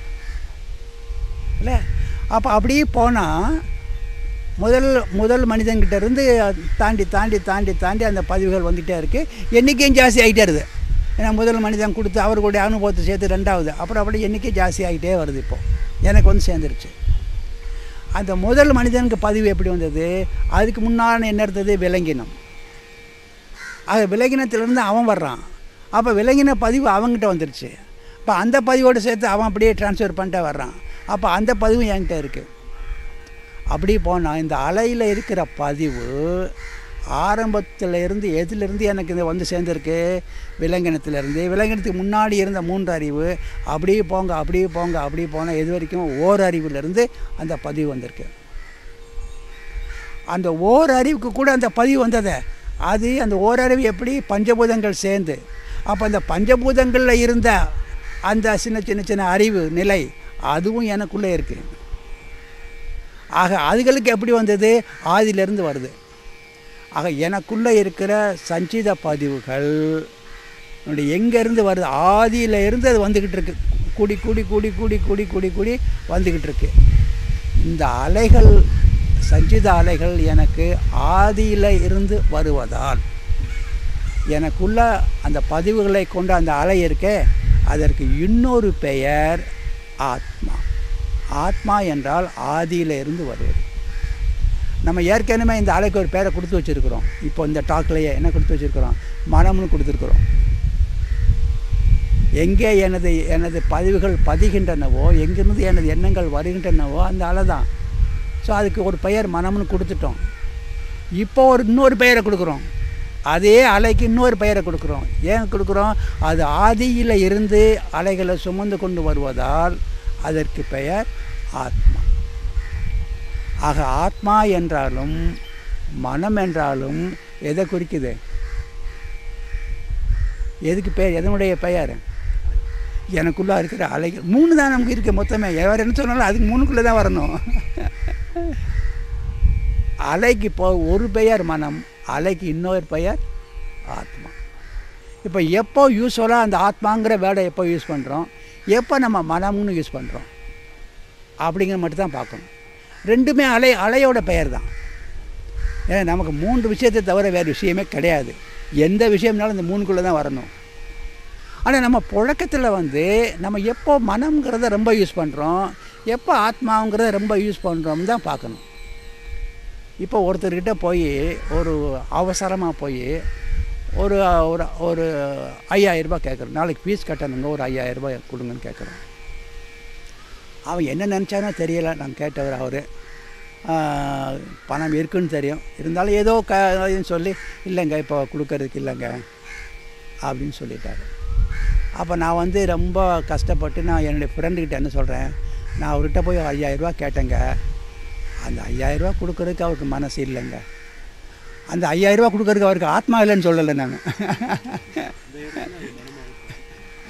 Speaker 1: இல்லை அப்போ அப்படியே போனால் முதல் முதல் மனிதன்கிட்ட இருந்து தாண்டி தாண்டி தாண்டி தாண்டி அந்த பதிவுகள் வந்துகிட்டே இருக்குது எண்ணிக்கையும் ஜாஸ்தி ஆகிட்டே இருக்குது ஏன்னா முதல் மனிதன் கொடுத்து அவர்களுடைய அனுபவத்தை சேர்த்து ரெண்டாவது அப்புறம் அப்படி எண்ணிக்கை ஜாஸ்தி ஆகிட்டே வருது இப்போ எனக்கு வந்து சேர்ந்துருச்சு அந்த முதல் மனிதனுக்கு பதிவு எப்படி வந்தது அதுக்கு முன்னாடி என்ன இருந்தது விலங்கினம் அது விலங்கினத்திலிருந்து அவன் வர்றான் அப்போ விலங்கின பதிவு அவங்ககிட்ட வந்துருச்சு இப்போ அந்த பதிவோடு சேர்த்து அவன் அப்படியே ட்ரான்ஸ்ஃபர் பண்ணிட்டே வர்றான் அப்போ அந்த பதிவும் என்கிட்ட இருக்குது அப்படி போனால் இந்த அலையில் இருக்கிற பதிவு ஆரம்பத்தில் இருந்து எதிலிருந்து எனக்கு இது வந்து சேர்ந்துருக்கு விலங்கினத்திலேருந்து விலங்கினத்துக்கு முன்னாடி இருந்த மூன்று அறிவு அப்படியே போங்க அப்படியே போங்க அப்படியே போனால் எது வரைக்கும் ஓர் அறிவிலிருந்து அந்த பதிவு வந்திருக்கு அந்த ஓர் அறிவுக்கு கூட அந்த பதிவு வந்ததே அது அந்த ஓரறிவு எப்படி பஞ்சபூதங்கள் சேர்ந்து அப்போ அந்த பஞ்சபூதங்களில் இருந்த அந்த சின்ன சின்ன சின்ன அறிவு நிலை அதுவும் எனக்குள்ளே இருக்குது ஆக அதுகளுக்கு எப்படி வந்தது ஆதியிலிருந்து வருது ஆக எனக்குள்ளே இருக்கிற சஞ்சித பதிவுகள் எங்கேருந்து வருது ஆதியில இருந்து அது வந்துக்கிட்டு இருக்கு கூடி கூடி கூடி கூடி கூடி கூடி கூடி வந்துக்கிட்டு இருக்கு இந்த அலைகள் சஞ்சித அலைகள் எனக்கு ஆதியில இருந்து வருவதால் எனக்குள்ள அந்த பதிவுகளை கொண்ட அந்த அலை இருக்கே அதற்கு இன்னொரு பெயர் ஆத்மா ஆத்மா என்றால் ஆதியில இருந்து வருவது நம்ம ஏற்கனவே இந்த அலைக்கு ஒரு பேரை கொடுத்து வச்சுருக்குறோம் இப்போ இந்த டாக்லேயே என்ன கொடுத்து வச்சுருக்குறோம் மனம்னு கொடுத்துருக்குறோம் எங்கே எனது எனது பதிவுகள் பதிகின்றனவோ எங்கிருந்து எனது எண்ணங்கள் வருகின்றனவோ அந்த அலை தான் ஸோ அதுக்கு ஒரு பெயர் மனம்னு கொடுத்துட்டோம் இப்போ ஒரு இன்னொரு பெயரை கொடுக்குறோம் அதே அலைக்கு இன்னொரு பெயரை கொடுக்குறோம் ஏன் கொடுக்குறோம் அது ஆதியில் இருந்து அலைகளை சுமந்து கொண்டு வருவதால் அதற்கு பெயர் ஆத்மா ஆக ஆத்மா என்றாலும் மனம் என்றாலும் எதை குறிக்குது எதுக்கு பெயர் எதனுடைய பெயர் எனக்குள்ளே இருக்கிற அலைகள் மூணு தான் நமக்கு இருக்குது மொத்தமே வேறு என்ன சொன்னாலும் அதுக்கு மூணுக்குள்ளே தான் வரணும் அலைக்கு இப்போ ஒரு பெயர் மனம் அலைக்கு இன்னொரு பெயர் ஆத்மா இப்போ எப்போ யூஸ்வலாக அந்த ஆத்மாங்கிற வேர்டை எப்போ யூஸ் பண்ணுறோம் எப்போ நம்ம மனம்னு யூஸ் பண்ணுறோம் அப்படிங்கிற மட்டும் தான் பார்க்கணும் ரெண்டுமே அலை அலையோட பெயர் தான் ஏன்னா நமக்கு மூன்று விஷயத்தை தவிர வேறு விஷயமே கிடையாது எந்த விஷயம்னாலும் இந்த மூணுக்குள்ளே தான் வரணும் ஆனால் நம்ம புழக்கத்தில் வந்து நம்ம எப்போ மனம்ங்கிறத ரொம்ப யூஸ் பண்ணுறோம் எப்போ ஆத்மாங்கிறத ரொம்ப யூஸ் பண்ணுறோம் தான் பார்க்கணும் இப்போ ஒருத்தர்கிட்ட போய் ஒரு அவசரமாக போய் ஒரு ஒரு ஒரு ஐயாயிரரூபா கேட்குறோம் நாளைக்கு ஃபீஸ் கட்டணுங்க ஒரு ஐயாயிரரூபா கொடுங்கன்னு கேட்குறோம் அவன் என்ன நினச்சானோ தெரியல நான் கேட்டவர் அவர் பணம் இருக்குன்னு தெரியும் இருந்தாலும் ஏதோ க இதுன்னு சொல்லி இல்லைங்க இப்போ கொடுக்கறதுக்கு இல்லைங்க அப்படின்னு சொல்லிட்டாரு அப்போ நான் வந்து ரொம்ப கஷ்டப்பட்டு நான் என்னுடைய ஃப்ரெண்டுக்கிட்ட என்ன சொல்கிறேன் நான் அவர்கிட்ட போய் ஐயாயிரரூபா கேட்டேங்க அந்த ஐயாயிரரூபா கொடுக்கறதுக்கு அவருக்கு மனசு இல்லைங்க அந்த ஐயாயிரரூபா கொடுக்கறதுக்கு அவருக்கு ஆத்மா இல்லைன்னு சொல்லலை நான்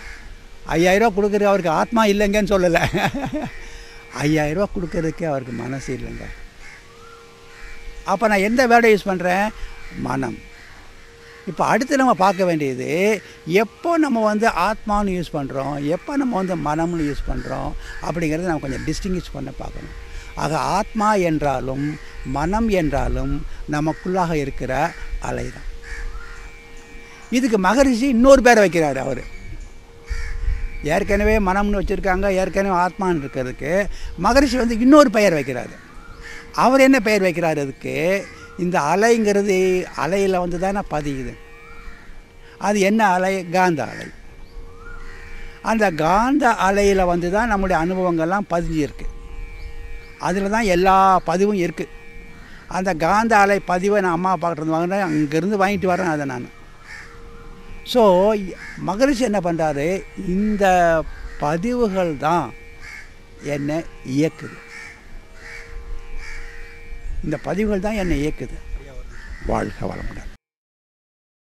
Speaker 1: ஐயாயிரரூவா கொடுக்குறது அவருக்கு ஆத்மா இல்லைங்கன்னு சொல்லலை ஐயாயிரரூவா கொடுக்கறதுக்கு அவருக்கு மனசு இல்லைங்க அப்போ நான் எந்த வேர்டை யூஸ் பண்ணுறேன் மனம் இப்போ அடுத்து நம்ம பார்க்க வேண்டியது எப்போ நம்ம வந்து ஆத்மான்னு யூஸ் பண்ணுறோம் எப்போ நம்ம வந்து மனம்னு யூஸ் பண்ணுறோம் அப்படிங்கிறத நம்ம கொஞ்சம் டிஸ்டிங்கிஷ் பண்ண பார்க்கணும் ஆக ஆத்மா என்றாலும் மனம் என்றாலும் நமக்குள்ளாக இருக்கிற அலை தான் இதுக்கு மகரிஷி இன்னொரு பேரை வைக்கிறார் அவர் ஏற்கனவே மனம்னு வச்சுருக்காங்க ஏற்கனவே ஆத்மான்னு இருக்கிறதுக்கு மகரிஷி வந்து இன்னொரு பெயர் வைக்கிறாரு அவர் என்ன பெயர் வைக்கிறார் அதுக்கு இந்த அலைங்கிறது அலையில் வந்து தானே பதியுது அது என்ன அலை காந்த அலை அந்த காந்த அலையில் வந்து தான் நம்முடைய அனுபவங்கள்லாம் பதிஞ்சிருக்கு அதில் தான் எல்லா பதிவும் இருக்குது அந்த காந்த அலை பதிவை நான் அம்மா பார்க்குறது வாங்கினேன் அங்கேருந்து வாங்கிட்டு வரேன் அதை நான் ஸோ மகரிஷி என்ன பண்ணுறாரு இந்த பதிவுகள் தான் என்னை இயக்குது இந்த பதிவுகள் தான் என்னை இயக்குது வாழ்க வளமுடன்